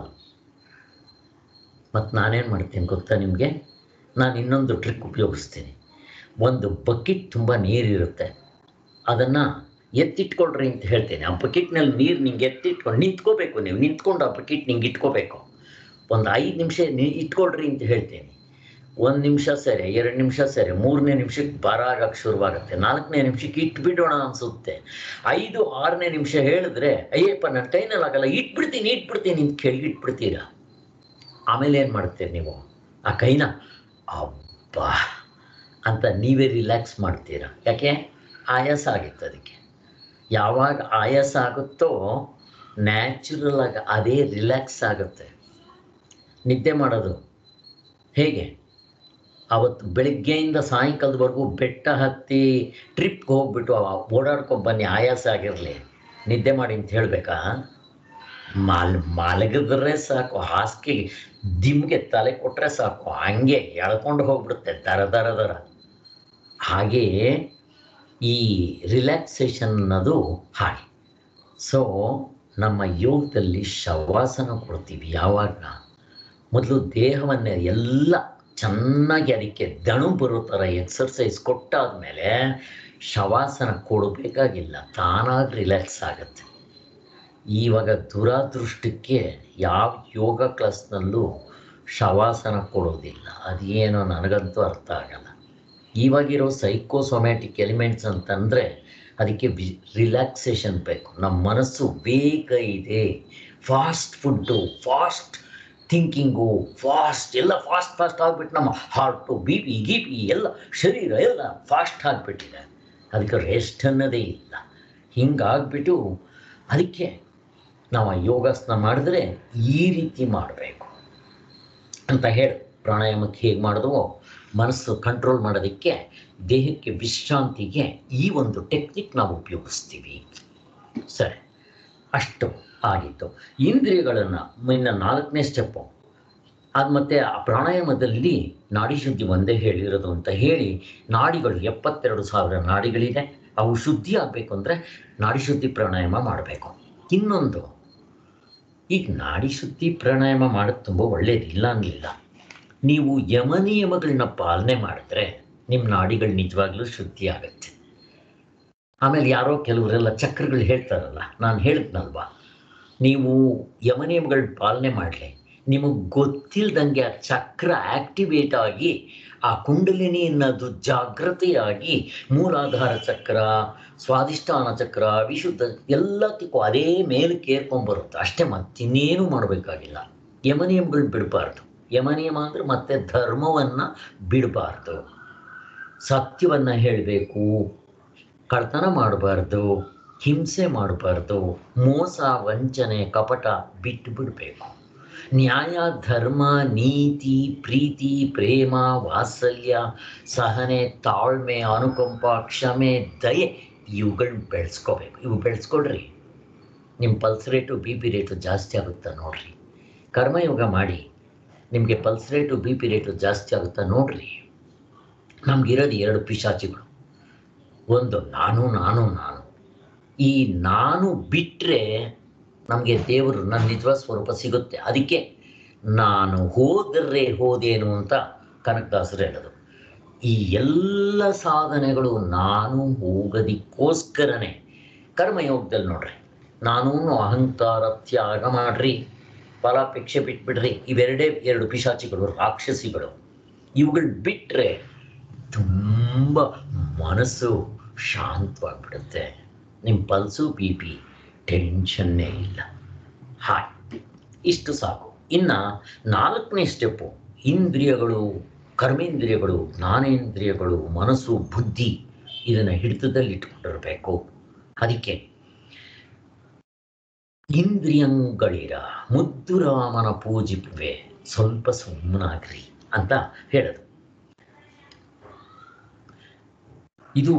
ಮತ್ತು ನಾನೇನು ಮಾಡ್ತೀನಿ ಗೊತ್ತಾ ನಿಮಗೆ ನಾನು ಇನ್ನೊಂದು ಟ್ರಿಕ್ ಉಪಯೋಗಿಸ್ತೀನಿ ಒಂದು ಬಕೆಟ್ ತುಂಬ ನೀರಿರುತ್ತೆ ಅದನ್ನು ಎತ್ತಿಟ್ಕೊಳ್ರಿ ಅಂತ ಹೇಳ್ತೇನೆ ಆ ಬಕೆಟ್ನಲ್ಲಿ ನೀರು ನಿಂಗೆ ಎತ್ತಿಟ್ಕೊಂಡು ನಿಂತ್ಕೋಬೇಕು ನೀವು ನಿಂತ್ಕೊಂಡು ಆ ಬಕೆಟ್ ನಿಂಗೆ ಇಟ್ಕೋಬೇಕು ಒಂದು ಐದು ನಿಮಿಷ ನೀ ಇಟ್ಕೊಳ್ರಿ ಅಂತ ಹೇಳ್ತೇನೆ ಒಂದು ನಿಮಿಷ ಸರಿ ಎರಡು ನಿಮಿಷ ಸರಿ ಮೂರನೇ ನಿಮಿಷಕ್ಕೆ ಬರ ಆಗಕ್ಕೆ ಶುರುವಾಗುತ್ತೆ ನಾಲ್ಕನೇ ನಿಮಿಷಕ್ಕೆ ಇಟ್ಬಿಡೋಣ ಅನಿಸುತ್ತೆ ಐದು ಆರನೇ ನಿಮಿಷ ಹೇಳಿದ್ರೆ ಅಯ್ಯಪ್ಪ ನನ್ನ ಕೈನಲ್ಲಿ ಆಗಲ್ಲ ಇಟ್ಬಿಡ್ತೀನಿ ಇಟ್ಬಿಡ್ತೀನಿ ಅಂತ ಕೆಳಗೆ ಇಟ್ಬಿಡ್ತೀರಾ ಆಮೇಲೆ ಏನು ಮಾಡ್ತೀರಿ ನೀವು ಆ ಕೈನ ಅಬ್ಬಾ ಅಂತ ನೀವೇ ರಿಲ್ಯಾಕ್ಸ್ ಮಾಡ್ತೀರಾ ಯಾಕೆ ಆಯಾಸ ಆಗಿತ್ತು ಅದಕ್ಕೆ ಯಾವಾಗ ಆಯಾಸ ಆಗುತ್ತೋ ನ್ಯಾಚುರಲ್ ಆಗಿ ಅದೇ ರಿಲ್ಯಾಕ್ಸ್ ಆಗುತ್ತೆ ನಿದ್ದೆ ಮಾಡೋದು ಹೇಗೆ ಅವತ್ತು ಬೆಳಗ್ಗೆಯಿಂದ ಸಾಯಂಕಾಲದವರೆಗೂ ಬೆಟ್ಟ ಹತ್ತಿ ಟ್ರಿಪ್ಗೆ ಹೋಗ್ಬಿಟ್ಟು ಓಡಾಡ್ಕೊಂಡು ಬನ್ನಿ ಆಯಾಸ ಆಗಿರಲಿ ನಿದ್ದೆ ಮಾಡಿ ಅಂತ ಹೇಳಬೇಕಾ ಮಾಲ್ ಮಲಗಿದ್ರೆ ಸಾಕು ಹಾಸಿಗೆಗೆ ದಿಮ್ಗೆ ತಲೆ ಕೊಟ್ಟರೆ ಸಾಕು ಹಂಗೆ ಎಳ್ಕೊಂಡು ಹೋಗ್ಬಿಡುತ್ತೆ ದರ ದರ ದರ ಹಾಗೆಯೇ ಈ ರಿಲ್ಯಾಕ್ಸೇಷನ್ ಅನ್ನೋದು ಹಾಗೆ ಸೊ ನಮ್ಮ ಯೋಗದಲ್ಲಿ ಶವಾಸನ ಕೊಡ್ತೀವಿ ಯಾವಾಗ ಮೊದಲು ದೇಹವನ್ನೇ ಎಲ್ಲ ಚೆನ್ನಾಗಿ ಅದಕ್ಕೆ ದಣು ಬರೋ ಥರ ಎಕ್ಸರ್ಸೈಸ್ ಕೊಟ್ಟಾದಮೇಲೆ ಶವಾಸನ ಕೊಡಬೇಕಾಗಿಲ್ಲ ತಾನಾಗಿ ರಿಲ್ಯಾಕ್ಸ್ ಆಗುತ್ತೆ ಇವಾಗ ದುರಾದೃಷ್ಟಕ್ಕೆ ಯಾವ ಯೋಗ ಕ್ಲಾಸ್ನಲ್ಲೂ ಶವಾಸನ ಕೊಡೋದಿಲ್ಲ ಅದೇನೋ ನನಗಂತೂ ಅರ್ಥ ಆಗಲ್ಲ ಇವಾಗಿರೋ ಸೈಕೋಸೊಮ್ಯಾಟಿಕ್ ಎಲಿಮೆಂಟ್ಸ್ ಅಂತಂದರೆ ಅದಕ್ಕೆ ವಿ ರಿಲ್ಯಾಕ್ಸೇಷನ್ ಬೇಕು ನಮ್ಮ ಮನಸ್ಸು ಬೇಗ ಇದೆ fast food fast thinking fast ಎಲ್ಲ ಫಾಸ್ಟ್ ಫಾಸ್ಟ್ ಆಗಿಬಿಟ್ಟು ನಮ್ಮ ಹಾರ್ಟು ಬಿ ಪಿ ಗಿ ಪಿ ಎಲ್ಲ ಶರೀರ ಎಲ್ಲ ಫಾಸ್ಟ್ ಆಗಿಬಿಟ್ಟಿದೆ ಅದಕ್ಕೆ ರೆಸ್ಟ್ ಅನ್ನೋದೇ ಇಲ್ಲ ಹಿಂಗಾಗ್ಬಿಟ್ಟು ಅದಕ್ಕೆ ನಾವು ಯೋಗಾಸನ ಮಾಡಿದ್ರೆ ಈ ರೀತಿ ಮಾಡಬೇಕು ಅಂತ ಹೇಳಿ ಪ್ರಾಣಾಯಾಮಕ್ಕೆ ಹೇಗೆ ಮಾಡಿದ್ವೋ ಮನಸ್ಸು ಕಂಟ್ರೋಲ್ ಮಾಡೋದಕ್ಕೆ ದೇಹಕ್ಕೆ ವಿಶ್ರಾಂತಿಗೆ ಈ ಒಂದು ಟೆಕ್ನಿಕ್ ನಾವು ಉಪಯೋಗಿಸ್ತೀವಿ ಸರಿ ಅಷ್ಟು ಆಗಿತ್ತು ಇಂದ್ರಿಯಗಳನ್ನು ಇನ್ನು ನಾಲ್ಕನೇ ಸ್ಟೆಪ್ಪು ಅದು ಮತ್ತು ಆ ಪ್ರಾಣಾಯಾಮದಲ್ಲಿ ನಾಡಿ ಶುದ್ಧಿ ಒಂದೇ ಹೇಳಿರೋದು ಅಂತ ಹೇಳಿ ನಾಡಿಗಳು ಎಪ್ಪತ್ತೆರಡು ಸಾವಿರ ನಾಡಿಗಳಿದೆ ಅವು ಶುದ್ಧಿ ಆಗಬೇಕು ಅಂದರೆ ನಾಡಿ ಶುದ್ಧಿ ಪ್ರಾಣಾಯಾಮ ಮಾಡಬೇಕು ಇನ್ನೊಂದು ಈಗ ನಾಡಿ ಶುದ್ಧಿ ಪ್ರಾಣಾಯಾಮ ಮಾಡೋದು ತುಂಬ ಒಳ್ಳೇದಿಲ್ಲ ಅನ್ನಲಿಲ್ಲ ನೀವು ಯಮ ನಿಯಮಗಳನ್ನ ಪಾಲನೆ ಮಾಡಿದ್ರೆ ನಿಮ್ಮ ನಾಡಿಗಳು ನಿಜವಾಗ್ಲೂ ಶುದ್ಧಿ ಆಗುತ್ತೆ ಆಮೇಲೆ ಯಾರೋ ಕೆಲವರೆಲ್ಲ ಚಕ್ರಗಳು ಹೇಳ್ತಾರಲ್ಲ ನಾನು ಹೇಳಿದ್ನಲ್ವಾ ನೀವು ಯಮ ನಿಯಮಗಳ ಪಾಲನೆ ಮಾಡಲಿ ನಿಮಗೆ ಗೊತ್ತಿಲ್ದಂಗೆ ಆ ಚಕ್ರ ಆಕ್ಟಿವೇಟ್ ಆಗಿ ಆ ಕುಂಡಲಿನಿ ಅನ್ನೋದು ಜಾಗೃತಿಯಾಗಿ ಮೂಲಾಧಾರ ಚಕ್ರ ಸ್ವಾದಿಷ್ಠಾನ ಚಕ್ರ ವಿಶುದ್ಧ ಎಲ್ಲದಕ್ಕೂ ಅದೇ ಮೇಲೆ ಕೇರ್ಕೊಂಬರುತ್ತೆ ಅಷ್ಟೇ ಮತ್ತಿನ್ನೇನು ಮಾಡಬೇಕಾಗಿಲ್ಲ ಯಮ ನಿಯಮಗಳು ಬಿಡಬಾರ್ದು ಯಮ ನಿಯಮ ಅಂದರೆ ಮತ್ತೆ ಧರ್ಮವನ್ನು ಬಿಡಬಾರ್ದು ಸತ್ಯವನ್ನು ಹೇಳಬೇಕು ಕಳ್ತನ ಮಾಡಬಾರ್ದು ಹಿಂಸೆ ಮಾಡಬಾರ್ದು ಮೋಸ ವಂಚನೆ ಕಪಟ ಬಿಟ್ಟು ಬಿಡಬೇಕು ನ್ಯಾಯ ಧರ್ಮ ನೀತಿ ಪ್ರೀತಿ ಪ್ರೇಮ ವಾತ್ಸಲ್ಯ ಸಹನೆ ತಾಳ್ಮೆ ಅನುಕಂಪ ಕ್ಷಮೆ ದಯೆ ಇವುಗಳನ್ನ ಬೆಳೆಸ್ಕೋಬೇಕು ಇವು ಬೆಳೆಸ್ಕೊಡ್ರಿ ನಿಮ್ಮ pulse rate B P rate ಜಾಸ್ತಿ ಆಗುತ್ತಾ ನೋಡ್ರಿ ಕರ್ಮಯೋಗ ಮಾಡಿ ನಿಮಗೆ pulse rate B P rate ಜಾಸ್ತಿ ಆಗುತ್ತಾ ನೋಡ್ರಿ ನಮಗಿರೋದು ಎರಡು ಪಿಶಾಚಿಗಳು ಒಂದು ನಾನು ನಾನು ನಾನು ಈ ನಾನು ಬಿಟ್ಟರೆ ನಮಗೆ ದೇವರು ನನ್ನ ನಿಜವಾದ ಸ್ವರೂಪ ಸಿಗುತ್ತೆ ಅದಕ್ಕೆ ನಾನು ಹೋದರೆ ಹೋದೇನು ಅಂತ ಕನಕದಾಸರು ಹೇಳೋದು ಈ ಎಲ್ಲ ಸಾಧನೆಗಳು ನಾನು ಹೋಗೋದಕ್ಕೋಸ್ಕರನೇ ಕರ್ಮಯೋಗದಲ್ಲಿ ನೋಡ್ರಿ ನಾನು ಅಹಂಕಾರ ತ್ಯಾಗ ಮಾಡ್ರಿ ಫಲಾಪೇಕ್ಷೆ ಬಿಟ್ಬಿಡ್ರಿ ಇವೆರಡೇ ಎರಡು ಪಿಶಾಚಿಗಳು ರಾಕ್ಷಸಿಗಳು ಇವುಗಳು ಬಿಟ್ಟರೆ ತುಂಬ ಮನಸ್ಸು ಶಾಂತವಾಗಿಬಿಡುತ್ತೆ ನಿಮ್ಮ ಪಲ್ಸು ಬಿ ಪಿ ಟೆನ್ಷನ್ನೇ ಇಲ್ಲ ಹಾಯ್ ಇಷ್ಟು ಸಾಕು ಇನ್ನು ನಾಲ್ಕನೇ ಸ್ಟೆಪ್ಪು ಇಂದ್ರಿಯಗಳು ಕರ್ಮೇಂದ್ರಿಯಗಳು ಜ್ಞಾನೇಂದ್ರಿಯಗಳು ಮನಸ್ಸು ಬುದ್ಧಿ ಇದನ್ನು ಹಿಡಿತದಲ್ಲಿ ಇಟ್ಕೊಂಡಿರಬೇಕು ಅದಕ್ಕೆ ಇಂದ್ರಿಯಂಗಳಿರ ಮುದ್ದು ರಾಮನ ಪೂಜಿಪುವೆ ಸ್ವಲ್ಪ ಸುಮ್ಮನಾಗ್ರಿ ಅಂತ ಹೇಳೋದು ಇದು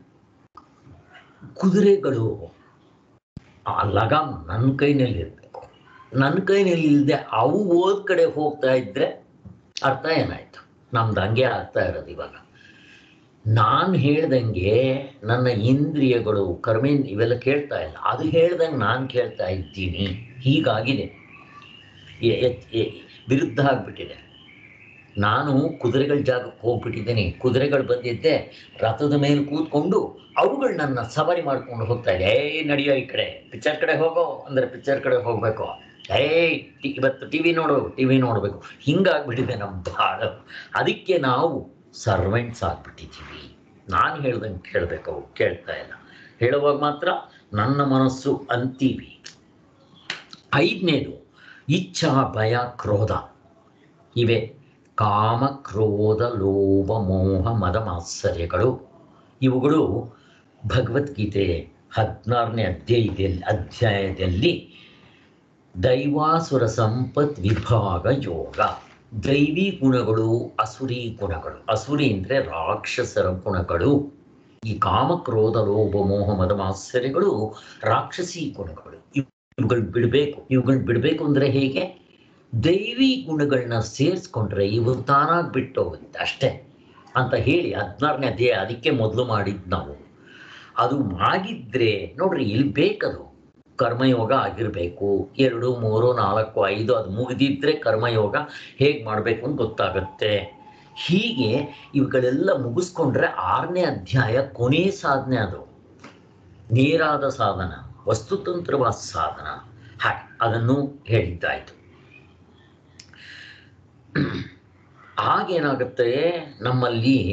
ಕುದುರೆಗಳು ಆ ಲಗಾಮ್ ನನ್ನ ಕೈನಲ್ಲಿ ಇರಬೇಕು ನನ್ನ ಕೈನಲ್ಲಿ ಇಲ್ಲದೆ ಅವು ಹೋದ ಕಡೆ ಹೋಗ್ತಾ ಇದ್ರೆ ಅರ್ಥ ಏನಾಯ್ತು ನಮ್ದು ಹಂಗೆ ಆಗ್ತಾ ಇರೋದು ಇವಾಗ ನಾನು ಹೇಳ್ದಂಗೆ ನನ್ನ ಇಂದ್ರಿಯಗಳು ಕರ್ಮೇನ್ ಇವೆಲ್ಲ ಕೇಳ್ತಾ ಇಲ್ಲ ಅದು ಹೇಳ್ದಂಗೆ ನಾನು ಕೇಳ್ತಾ ಇದ್ದೀನಿ ಹೀಗಾಗಿದೆ ಎ- ಎ- ಎ- ವಿರುದ್ಧ ಆಗಿಬಿಟ್ಟಿದೆ ನಾನು ಕುದುರೆಗಳ ಜಾಗಕ್ಕೆ ಹೋಗ್ಬಿಟ್ಟಿದ್ದೀನಿ ಕುದುರೆಗಳು ಬಂದಿದ್ದೆ ರಥದ ಮೇಲೆ ಕೂತ್ಕೊಂಡು ಅವುಗಳು ನನ್ನ ಸವಾರಿ ಮಾಡ್ಕೊಂಡು ಹೋಗ್ತಾ ಇದೆ ಏಯ್ ನಡೆಯೋ ಈ ಕಡೆ ಪಿಕ್ಚರ್ ಕಡೆ ಹೋಗೋ ಅಂದರೆ ಪಿಕ್ಚರ್ ಕಡೆ ಹೋಗಬೇಕು ಏಯ್ ಟಿ- ಇವತ್ತು ಟಿ ವಿ ನೋಡು ಟಿ ವಿ ನೋಡಬೇಕು ಹಿಂಗಾಗ್ಬಿಟ್ಟಿದೆ ನಮ್ಮ ಭಾಳ ಅದಕ್ಕೆ ನಾವು ಸರ್ವೆಂಟ್ಸ್ ಆಗ್ಬಿಟ್ಟಿದ್ದೀವಿ ನಾನು ಹೇಳ್ದಂಗೆ ಕೇಳಬೇಕು ಅವು ಕೇಳ್ತಾ ಇಲ್ಲ ಹೇಳುವಾಗ ಮಾತ್ರ ನನ್ನ ಮನಸ್ಸು ಅಂತೀವಿ ಐದನೇದು ಇಚ್ಛಾ ಭಯ ಕ್ರೋಧ ಇವೆ ಕಾಮ ಕ್ರೋಧ ಲೋಭ ಮೋಹ ಮದ ಮಾತ್ಸರ್ಯಗಳು ಇವುಗಳು ಭಗವದ್ಗೀತೆ ಹದಿನಾರನೇ ಅಧ್ಯಾಯದಲ್ಲಿ ಅಧ್ಯಾಯದಲ್ಲಿ ದೈವಾಸುರ ಸಂಪತ್ ವಿಭಾಗ ಯೋಗ ದೈವಿ ಗುಣಗಳು ಅಸುರಿ ಗುಣಗಳು ಅಸುರಿ ಅಂದರೆ ರಾಕ್ಷಸರ ಗುಣಗಳು ಈ ಕಾಮ ಕ್ರೋಧ ಲೋಭ ಮೋಹ ಮದ ಮಾತ್ಸರ್ಯಗಳು ರಾಕ್ಷಸಿ ಗುಣಗಳು ಇವುಗಳು ಬಿಡಬೇಕು ಇವುಗಳು ಬಿಡಬೇಕು ಅಂದರೆ ಹೇಗೆ ದೈವಿ ಗುಣಗಳನ್ನ ಸೇರಿಸ್ಕೊಂಡ್ರೆ ಇವು ತಾನಾಗಿ ಬಿಟ್ಟೋಗುತ್ತೆ ಅಷ್ಟೇ ಅಂತ ಹೇಳಿ ಹದಿನಾರನೇ ಅಧ್ಯಾಯ ಅದಕ್ಕೆ ಮೊದಲು ಮಾಡಿದ್ದು ನಾವು ಅದು ಆಗಿದ್ರೆ ನೋಡ್ರಿ ಇಲ್ಲಿ ಬೇಕದು ಕರ್ಮಯೋಗ ಆಗಿರಬೇಕು ಎರಡು ಮೂರು ನಾಲ್ಕು ಐದು ಅದು ಮುಗಿದಿದ್ರೆ ಕರ್ಮಯೋಗ ಹೇಗೆ ಮಾಡಬೇಕು ಅಂತ ಗೊತ್ತಾಗುತ್ತೆ ಹೀಗೆ ಇವುಗಳೆಲ್ಲ ಮುಗಿಸ್ಕೊಂಡ್ರೆ ಆರನೇ ಅಧ್ಯಾಯ ಕೊನೆ ಸಾಧನೆ ಅದು ನೇರಾದ ಸಾಧನ ವಸ್ತುತಂತ್ರವಾದ ಸಾಧನ ಹಾಗೆ ಅದನ್ನು ಹೇಳಿದ್ದಾಯ್ತು ಆಗೇನಾಗುತ್ತೆ ನಮ್ಮಲ್ಲಿ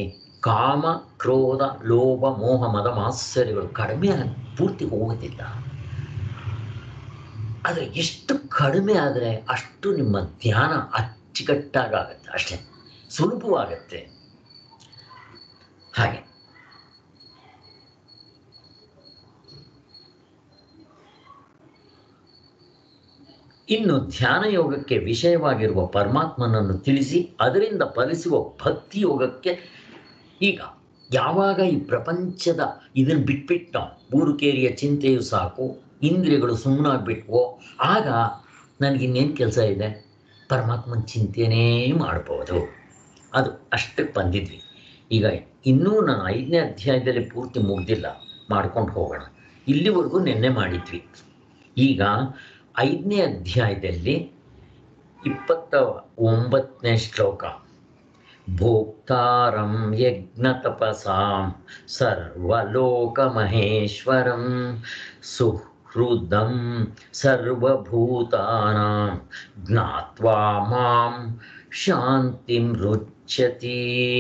ಕಾಮ ಕ್ರೋಧ ಲೋಭ ಮೋಹ ಮದ ಮಾತ್ಸರ್ಯಗಳು ಕಡಿಮೆ ಆಗ್- ಪೂರ್ತಿ ಹೋಗೋದಿಲ್ಲ ಆದರೆ ಎಷ್ಟು ಕಡಿಮೆ ಆದರೆ ಅಷ್ಟು ನಿಮ್ಮ ಧ್ಯಾನ ಅಚ್ಚುಕಟ್ಟಾಗತ್ತೆ ಅಷ್ಟೇ ಸುಲಭವಾಗತ್ತೆ ಹಾಗೆ ಇನ್ನು ಧ್ಯಾನ ಯೋಗಕ್ಕೆ ವಿಷಯವಾಗಿರುವ ಪರಮಾತ್ಮನನ್ನು ತಿಳಿಸಿ ಅದರಿಂದ ಫಲಿಸುವ ಭಕ್ತಿ ಯೋಗಕ್ಕೆ ಈಗ ಯಾವಾಗ ಈ ಪ್ರಪಂಚದ ಇದನ್ನು ಬಿಟ್ಬಿಟ್ಟು ನಾವು ಬೂರುಕೇರಿಯ ಚಿಂತೆಯು ಸಾಕು ಇಂದ್ರಿಯಗಳು ಸುಮ್ಮನಾಗ್ಬಿಟ್ವೋ ಆಗ ನನಗಿನ್ನೇನು ಕೆಲಸ ಇದೆ ಪರಮಾತ್ಮನ ಚಿಂತೆನೇ ಮಾಡ್ಬೋದು ಅದು ಅಷ್ಟಕ್ಕೆ ಬಂದಿದ್ವಿ ಈಗ ಇನ್ನೂ ನಾನು ಐದನೇ ಅಧ್ಯಾಯದಲ್ಲಿ ಪೂರ್ತಿ ಮುಗ್ದಿಲ್ಲ ಮಾಡ್ಕೊಂಡು ಹೋಗೋಣ ಇಲ್ಲಿವರೆಗೂ ನಿನ್ನೆ ಮಾಡಿದ್ವಿ ಈಗ ಐದನೇ ಅಧ್ಯಾಯದಲ್ಲಿ ಇಪ್ಪತ್ತ ಒಂಬತ್ತನೇ ಶ್ಲೋಕ ಭೋಕ್ತಾರಂ ಯಜ್ಞ ತಪಸಾಂ ಸರ್ವಲೋಕ ಮಹೇಶ್ವರಂ ಸುಹೃದಂ ಸರ್ವಭೂತಾನಾಂ ಜ್ಞಾತ್ವಾ ಮಾಂ ಶಾಂತಿಂ ರುಚ್ಯತಿ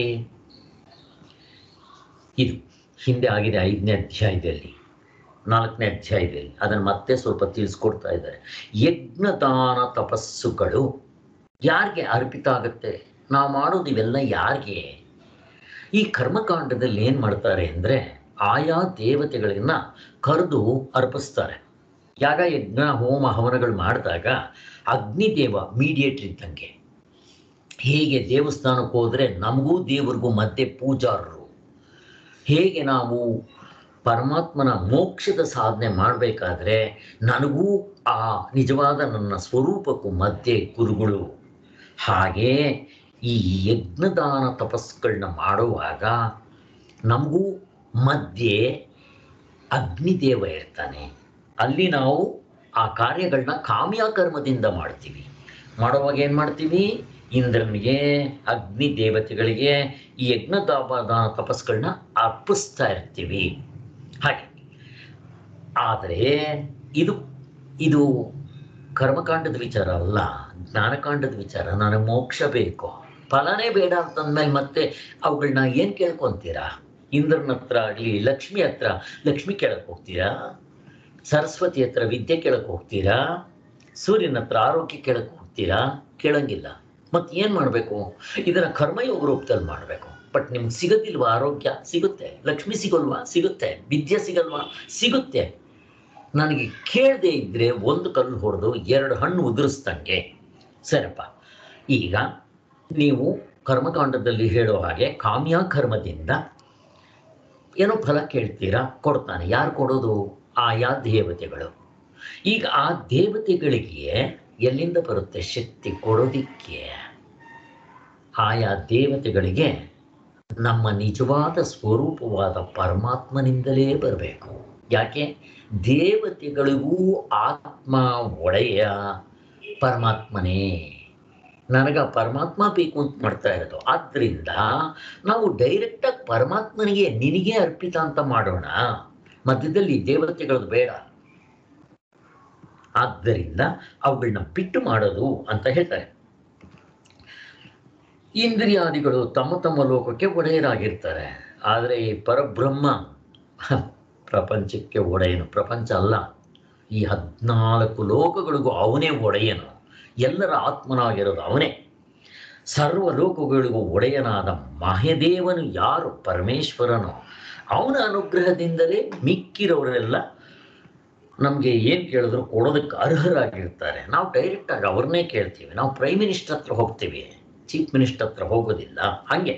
ಇದು ಹಿಂದೆ ಆಗಿದೆ ಐದನೇ ಅಧ್ಯಾಯದಲ್ಲಿ ನಾಲ್ಕನೇ ಅಧ್ಯಾಯದಲ್ಲಿ ಅದನ್ನು ಮತ್ತೆ ಸ್ವಲ್ಪ ತಿಳಿಸ್ಕೊಡ್ತಾ ಇದ್ದಾರೆ ಯಜ್ಞದಾನ ತಪಸ್ಸುಗಳು ಯಾರಿಗೆ ಅರ್ಪಿತ ಆಗುತ್ತೆ ನಾವು ಮಾಡೋದು ಇವೆಲ್ಲ ಯಾರಿಗೆ ಈ ಕರ್ಮಕಾಂಡದಲ್ಲಿ ಏನು ಮಾಡ್ತಾರೆ ಅಂದರೆ ಆಯಾ ದೇವತೆಗಳನ್ನ ಕರೆದು ಅರ್ಪಿಸ್ತಾರೆ ಯಾಗ ಯಜ್ಞ ಹೋಮ ಹವನಗಳು ಮಾಡಿದಾಗ ಅಗ್ನಿದೇವ ಮೀಡಿಯೇಟರ್ ಇದ್ದಂಗೆ ಹೇಗೆ ದೇವಸ್ಥಾನಕ್ಕೆ ಹೋದರೆ ನಮಗೂ ದೇವರಿಗೂ ಮಧ್ಯೆ ಪೂಜಾರರು ಹೇಗೆ ನಾವು ಪರಮಾತ್ಮನ ಮೋಕ್ಷದ ಸಾಧನೆ ಮಾಡಬೇಕಾದ್ರೆ ನನಗೂ ಆ ನಿಜವಾದ ನನ್ನ ಸ್ವರೂಪಕ್ಕೂ ಮಧ್ಯೆ ಗುರುಗಳು ಹಾಗೆ ಈ ಯಜ್ಞದಾನ ತಪಸ್ಸುಗಳನ್ನ ಮಾಡುವಾಗ ನಮಗೂ ಮಧ್ಯೆ ಅಗ್ನಿದೇವ ಇರ್ತಾನೆ ಅಲ್ಲಿ ನಾವು ಆ ಕಾರ್ಯಗಳನ್ನ ಕಾಮ್ಯಕರ್ಮದಿಂದ ಮಾಡ್ತೀವಿ ಮಾಡುವಾಗ ಏನು ಮಾಡ್ತೀವಿ ಇಂದ್ರನಿಗೆ ಅಗ್ನಿ ದೇವತೆಗಳಿಗೆ ಈ ಯಜ್ಞದಾನ ತಪಸ್ಸುಗಳನ್ನ ಅರ್ಪಿಸ್ತಾ ಇರ್ತೀವಿ ಹಾಗೆ ಆದರೆ ಇದು ಇದು ಕರ್ಮಕಾಂಡದ ವಿಚಾರ ಅಲ್ಲ ಜ್ಞಾನಕಾಂಡದ ವಿಚಾರ ನನಗೆ ಮೋಕ್ಷ ಬೇಕು ಫಲನೇ ಬೇಡ ಅಂತಂದ್ಮೇಲೆ ಮತ್ತೆ ಅವುಗಳನ್ನ ಏನು ಕೇಳ್ಕೊಂತೀರಾ ಇಂದ್ರನ ಹತ್ರ ಆಗಲಿ ಲಕ್ಷ್ಮಿ ಹತ್ರ ಲಕ್ಷ್ಮಿ ಕೇಳಕ್ಕೆ ಹೋಗ್ತೀರಾ ಸರಸ್ವತಿ ಹತ್ರ ವಿದ್ಯೆ ಕೇಳಕ್ಕೆ ಹೋಗ್ತೀರಾ ಸೂರ್ಯನ ಹತ್ರ ಆರೋಗ್ಯ ಕೇಳಕ್ಕೆ ಹೋಗ್ತೀರಾ ಕೇಳಂಗಿಲ್ಲ ಮತ್ತೆ ಏನು ಮಾಡಬೇಕು ಇದನ್ನ ಕರ್ಮಯೋಗ ರೂಪದಲ್ಲಿ ಮಾಡಬೇಕು ಬಟ್ ನಿಮ್ಗೆ ಸಿಗೋದಿಲ್ವಾ ಆರೋಗ್ಯ ಸಿಗುತ್ತೆ ಲಕ್ಷ್ಮಿ ಸಿಗೋಲ್ವಾ ಸಿಗುತ್ತೆ ವಿದ್ಯೆ ಸಿಗಲ್ವಾ ಸಿಗುತ್ತೆ ನನಗೆ ಕೇಳದೆ ಇದ್ರೆ ಒಂದು ಕಲ್ಲು ಹೊಡೆದು ಎರಡು ಹಣ್ಣು ಉದುರಿಸ್ದಂಗೆ ಸರಪ್ಪ ಈಗ ನೀವು ಕರ್ಮಕಾಂಡದಲ್ಲಿ ಹೇಳೋ ಹಾಗೆ ಕಾಮ್ಯ ಕರ್ಮದಿಂದ ಏನೋ ಫಲ ಕೇಳ್ತೀರಾ ಕೊಡ್ತಾನೆ ಯಾರು ಕೊಡೋದು ಆಯಾ ದೇವತೆಗಳು ಈಗ ಆ ದೇವತೆಗಳಿಗೆ ಎಲ್ಲಿಂದ ಬರುತ್ತೆ ಶಕ್ತಿ ಕೊಡೋದಿಕ್ಕೆ ಆಯಾ ದೇವತೆಗಳಿಗೆ ನಮ್ಮ ನಿಜವಾದ ಸ್ವರೂಪವಾದ ಪರಮಾತ್ಮನಿಂದಲೇ ಬರಬೇಕು ಯಾಕೆ ದೇವತೆಗಳಿಗೂ ಆತ್ಮ ಒಡೆಯ ಪರಮಾತ್ಮನೇ ನನಗೆ ಆ ಪರಮಾತ್ಮ ಬೇಕು ಅಂತ ಮಾಡ್ತಾ ಇರೋದು ಆದ್ರಿಂದ ನಾವು ಡೈರೆಕ್ಟಾಗಿ ಪರಮಾತ್ಮನಿಗೆ ನಿನಗೆ ಅರ್ಪಿತ ಅಂತ ಮಾಡೋಣ ಮಧ್ಯದಲ್ಲಿ ದೇವತೆಗಳದ್ದು ಬೇಡ ಆದ್ದರಿಂದ ಅವುಗಳನ್ನ ಬಿಟ್ಟು ಮಾಡೋದು ಅಂತ ಹೇಳ್ತಾರೆ ಇಂದ್ರಿಯಾದಿಗಳು ತಮ್ಮ ತಮ್ಮ ಲೋಕಕ್ಕೆ ಒಡೆಯರಾಗಿರ್ತಾರೆ ಆದರೆ ಈ ಪರಬ್ರಹ್ಮ ಹ, ಪ್ರಪಂಚಕ್ಕೆ ಒಡೆಯನು ಪ್ರಪಂಚ ಅಲ್ಲ ಈ ಹದಿನಾಲ್ಕು ಲೋಕಗಳಿಗೂ ಅವನೇ ಒಡೆಯನು ಎಲ್ಲರ ಆತ್ಮನಾಗಿರೋದು ಅವನೇ ಸರ್ವ ಲೋಕಗಳಿಗೂ ಒಡೆಯನಾದ ಮಹದೇವನು ಯಾರು ಪರಮೇಶ್ವರನು ಅವನ ಅನುಗ್ರಹದಿಂದಲೇ ಮಿಕ್ಕಿರೋರೆಲ್ಲ ನಮಗೆ ಏನು ಕೇಳಿದ್ರು ಕೊಡೋದಕ್ಕೆ ಅರ್ಹರಾಗಿರ್ತಾರೆ ನಾವು ಡೈರೆಕ್ಟಾಗಿ ಅವ್ರನ್ನೇ ಕೇಳ್ತೀವಿ ನಾವು ಪ್ರೈಮ್ ಮಿನಿಸ್ಟರ್ ಹತ್ರ ಹೋಗ್ತೀವಿ ಚೀಫ್ ಮಿನಿಸ್ಟರ್ ಹತ್ರ ಹೋಗೋದಿಲ್ಲ ಹಾಗೆ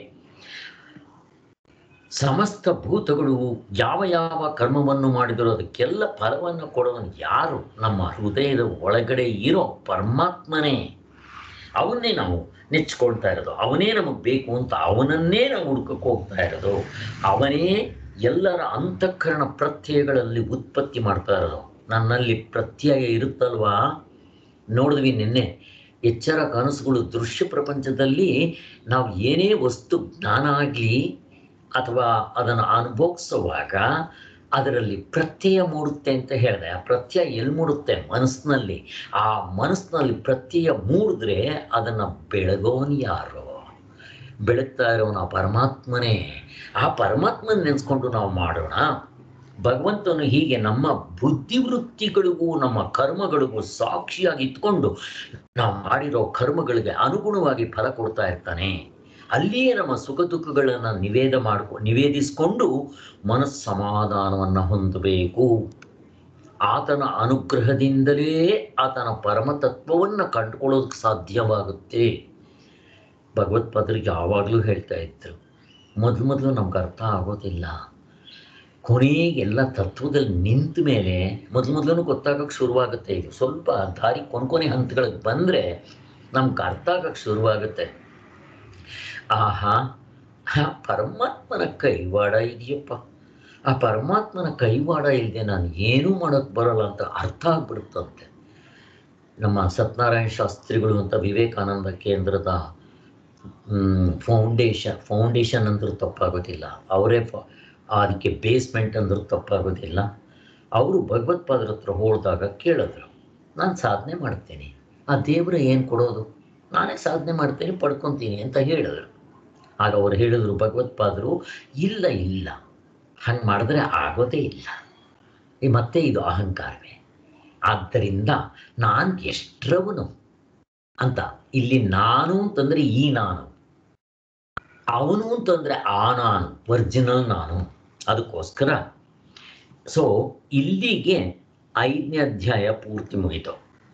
ಸಮಸ್ತ ಭೂತಗಳು ಯಾವ ಯಾವ ಕರ್ಮವನ್ನು ಮಾಡಿದರೂ ಅದಕ್ಕೆಲ್ಲ ಫಲವನ್ನು ಕೊಡೋನು ಯಾರು ನಮ್ಮ ಹೃದಯದ ಒಳಗಡೆ ಇರೋ ಪರಮಾತ್ಮನೇ ಅವನ್ನೇ ನಾವು ನೆಚ್ಕೊಳ್ತಾ ಇರೋದು ಅವನೇ ನಮಗೆ ಬೇಕು ಅಂತ ಅವನನ್ನೇ ನಾವು ಹುಡ್ಕಕ್ಕೆ ಹೋಗ್ತಾ ಇರೋದು ಅವನೇ ಎಲ್ಲರ ಅಂತಃಕರಣ ಪ್ರತ್ಯಯಗಳಲ್ಲಿ ಉತ್ಪತ್ತಿ ಮಾಡ್ತಾ ಇರೋದು ನನ್ನಲ್ಲಿ ಪ್ರತ್ಯಯ ಇರುತ್ತಲ್ವಾ ನೋಡಿದ್ವಿ ನಿನ್ನೆ ಎಚ್ಚರ ಕನಸುಗಳು ದೃಶ್ಯ ಪ್ರಪಂಚದಲ್ಲಿ ನಾವು ಏನೇ ವಸ್ತು ಜ್ಞಾನ ಆಗಲಿ ಅಥವಾ ಅದನ್ನು ಅನುಭವಿಸುವಾಗ ಅದರಲ್ಲಿ ಪ್ರತ್ಯಯ ಮೂಡುತ್ತೆ ಅಂತ ಹೇಳಿದೆ ಆ ಪ್ರತ್ಯಯ ಎಲ್ಲಿ ಮೂಡುತ್ತೆ ಮನಸ್ಸಿನಲ್ಲಿ ಆ ಮನಸ್ಸಿನಲ್ಲಿ ಪ್ರತ್ಯಯ ಮೂಡಿದ್ರೆ ಅದನ್ನು ಬೆಳಗೋನು ಯಾರು ಬೆಳಗ್ತಾ ಇರೋನು ಆ ಪರಮಾತ್ಮನೇ ಆ ಪರಮಾತ್ಮನ ನೆನೆಸ್ಕೊಂಡು ನಾವು ಮಾಡೋಣ ಭಗವಂತನು ಹೀಗೆ ನಮ್ಮ ಬುದ್ಧಿವೃತ್ತಿಗಳಿಗೂ ನಮ್ಮ ಕರ್ಮಗಳಿಗೂ ಸಾಕ್ಷಿಯಾಗಿ ಇಟ್ಕೊಂಡು ನಾವು ಮಾಡಿರೋ ಕರ್ಮಗಳಿಗೆ ಅನುಗುಣವಾಗಿ ಫಲ ಕೊಡ್ತಾ ಇರ್ತಾನೆ ಅಲ್ಲಿಯೇ ನಮ್ಮ ಸುಖ ದುಃಖಗಳನ್ನು ನಿವೇದ ಮಾಡ್ಕೊ ನಿವೇದಿಸಿಕೊಂಡು ಮನಸ್ಸು ಸಮಾಧಾನವನ್ನು ಹೊಂದಬೇಕು ಆತನ ಅನುಗ್ರಹದಿಂದಲೇ ಆತನ ಪರಮತತ್ವವನ್ನು ಕಂಡುಕೊಳ್ಳೋದಕ್ಕೆ ಸಾಧ್ಯವಾಗುತ್ತೆ ಭಗವತ್ಪಾದರಿಗೆ ಯಾವಾಗಲೂ ಹೇಳ್ತಾ ಇದ್ರು ಮೊದಲು ಮೊದಲು ನಮ್ಗೆ ಅರ್ಥ ಆಗೋದಿಲ್ಲ ಕೊನೆಗೆ ಎಲ್ಲ ತತ್ವದಲ್ಲಿ ನಿಂತ ಮೇಲೆ ಮೊದಲು ಮೊದಲು ಗೊತ್ತಾಗಕ್ಕೆ ಶುರುವಾಗುತ್ತೆ ಇದು ಸ್ವಲ್ಪ ದಾರಿ ಕೊನೆ ಹಂತಗಳಿಗೆ ಬಂದರೆ ನಮ್ಗೆ ಅರ್ಥ ಆಗಕ್ಕೆ ಶುರುವಾಗುತ್ತೆ ಆಹಾ ಆ ಪರಮಾತ್ಮನ ಕೈವಾಡ ಇದೆಯಪ್ಪ ಆ ಪರಮಾತ್ಮನ ಕೈವಾಡ ಇಲ್ಲದೆ ನಾನು ಏನೂ ಮಾಡೋಕ್ಕೆ ಬರಲ್ಲ ಅಂತ ಅರ್ಥ ಆಗ್ಬಿಡುತ್ತಂತೆ ನಮ್ಮ ಸತ್ಯನಾರಾಯಣ ಶಾಸ್ತ್ರಿಗಳು ಅಂತ ವಿವೇಕಾನಂದ ಕೇಂದ್ರದ ಫೌಂಡೇಶನ್ ಫೌಂಡೇಶನ್ ಅಂದ್ರೂ ತಪ್ಪಾಗೋದಿಲ್ಲ ಅವರೇ ಫ ಅದಕ್ಕೆ ಬೇಸ್ಮೆಂಟ್ ಅಂದ್ರೂ ತಪ್ಪಾಗೋದಿಲ್ಲ ಅವರು ಭಗವತ್ಪಾದರ ಹತ್ರ ಹೋಳಿದಾಗ ಕೇಳಿದ್ರು ನಾನು ಸಾಧನೆ ಮಾಡ್ತೀನಿ ಆ ದೇವರು ಏನು ಕೊಡೋದು ನಾನೇ ಸಾಧನೆ ಮಾಡ್ತೀನಿ ಪಡ್ಕೊತೀನಿ ಅಂತ ಹೇಳಿದ್ರು ಆಗ ಅವ್ರು ಹೇಳಿದ್ರು ಭಗವತ್ಪಾದರು ಇಲ್ಲ ಇಲ್ಲ ಹಂಗೆ ಮಾಡಿದ್ರೆ ಆಗೋದೇ ಇಲ್ಲ ಈ ಮತ್ತೆ ಇದು ಅಹಂಕಾರವೇ ಆದ್ದರಿಂದ ನಾನು ಎಷ್ಟರವನು ಅಂತ ಇಲ್ಲಿ ನಾನು ಅಂತಂದ್ರೆ ಈ ನಾನು ಅವನು ಅಂತಂದ್ರೆ ಆ ನಾನು ಒರಿಜಿನಲ್ ನಾನು ಅದಕ್ಕೋಸ್ಕರ ಸೊ ಇಲ್ಲಿಗೆ ಐದನೇ ಅಧ್ಯಾಯ ಪೂರ್ತಿ ಮುಗಿತು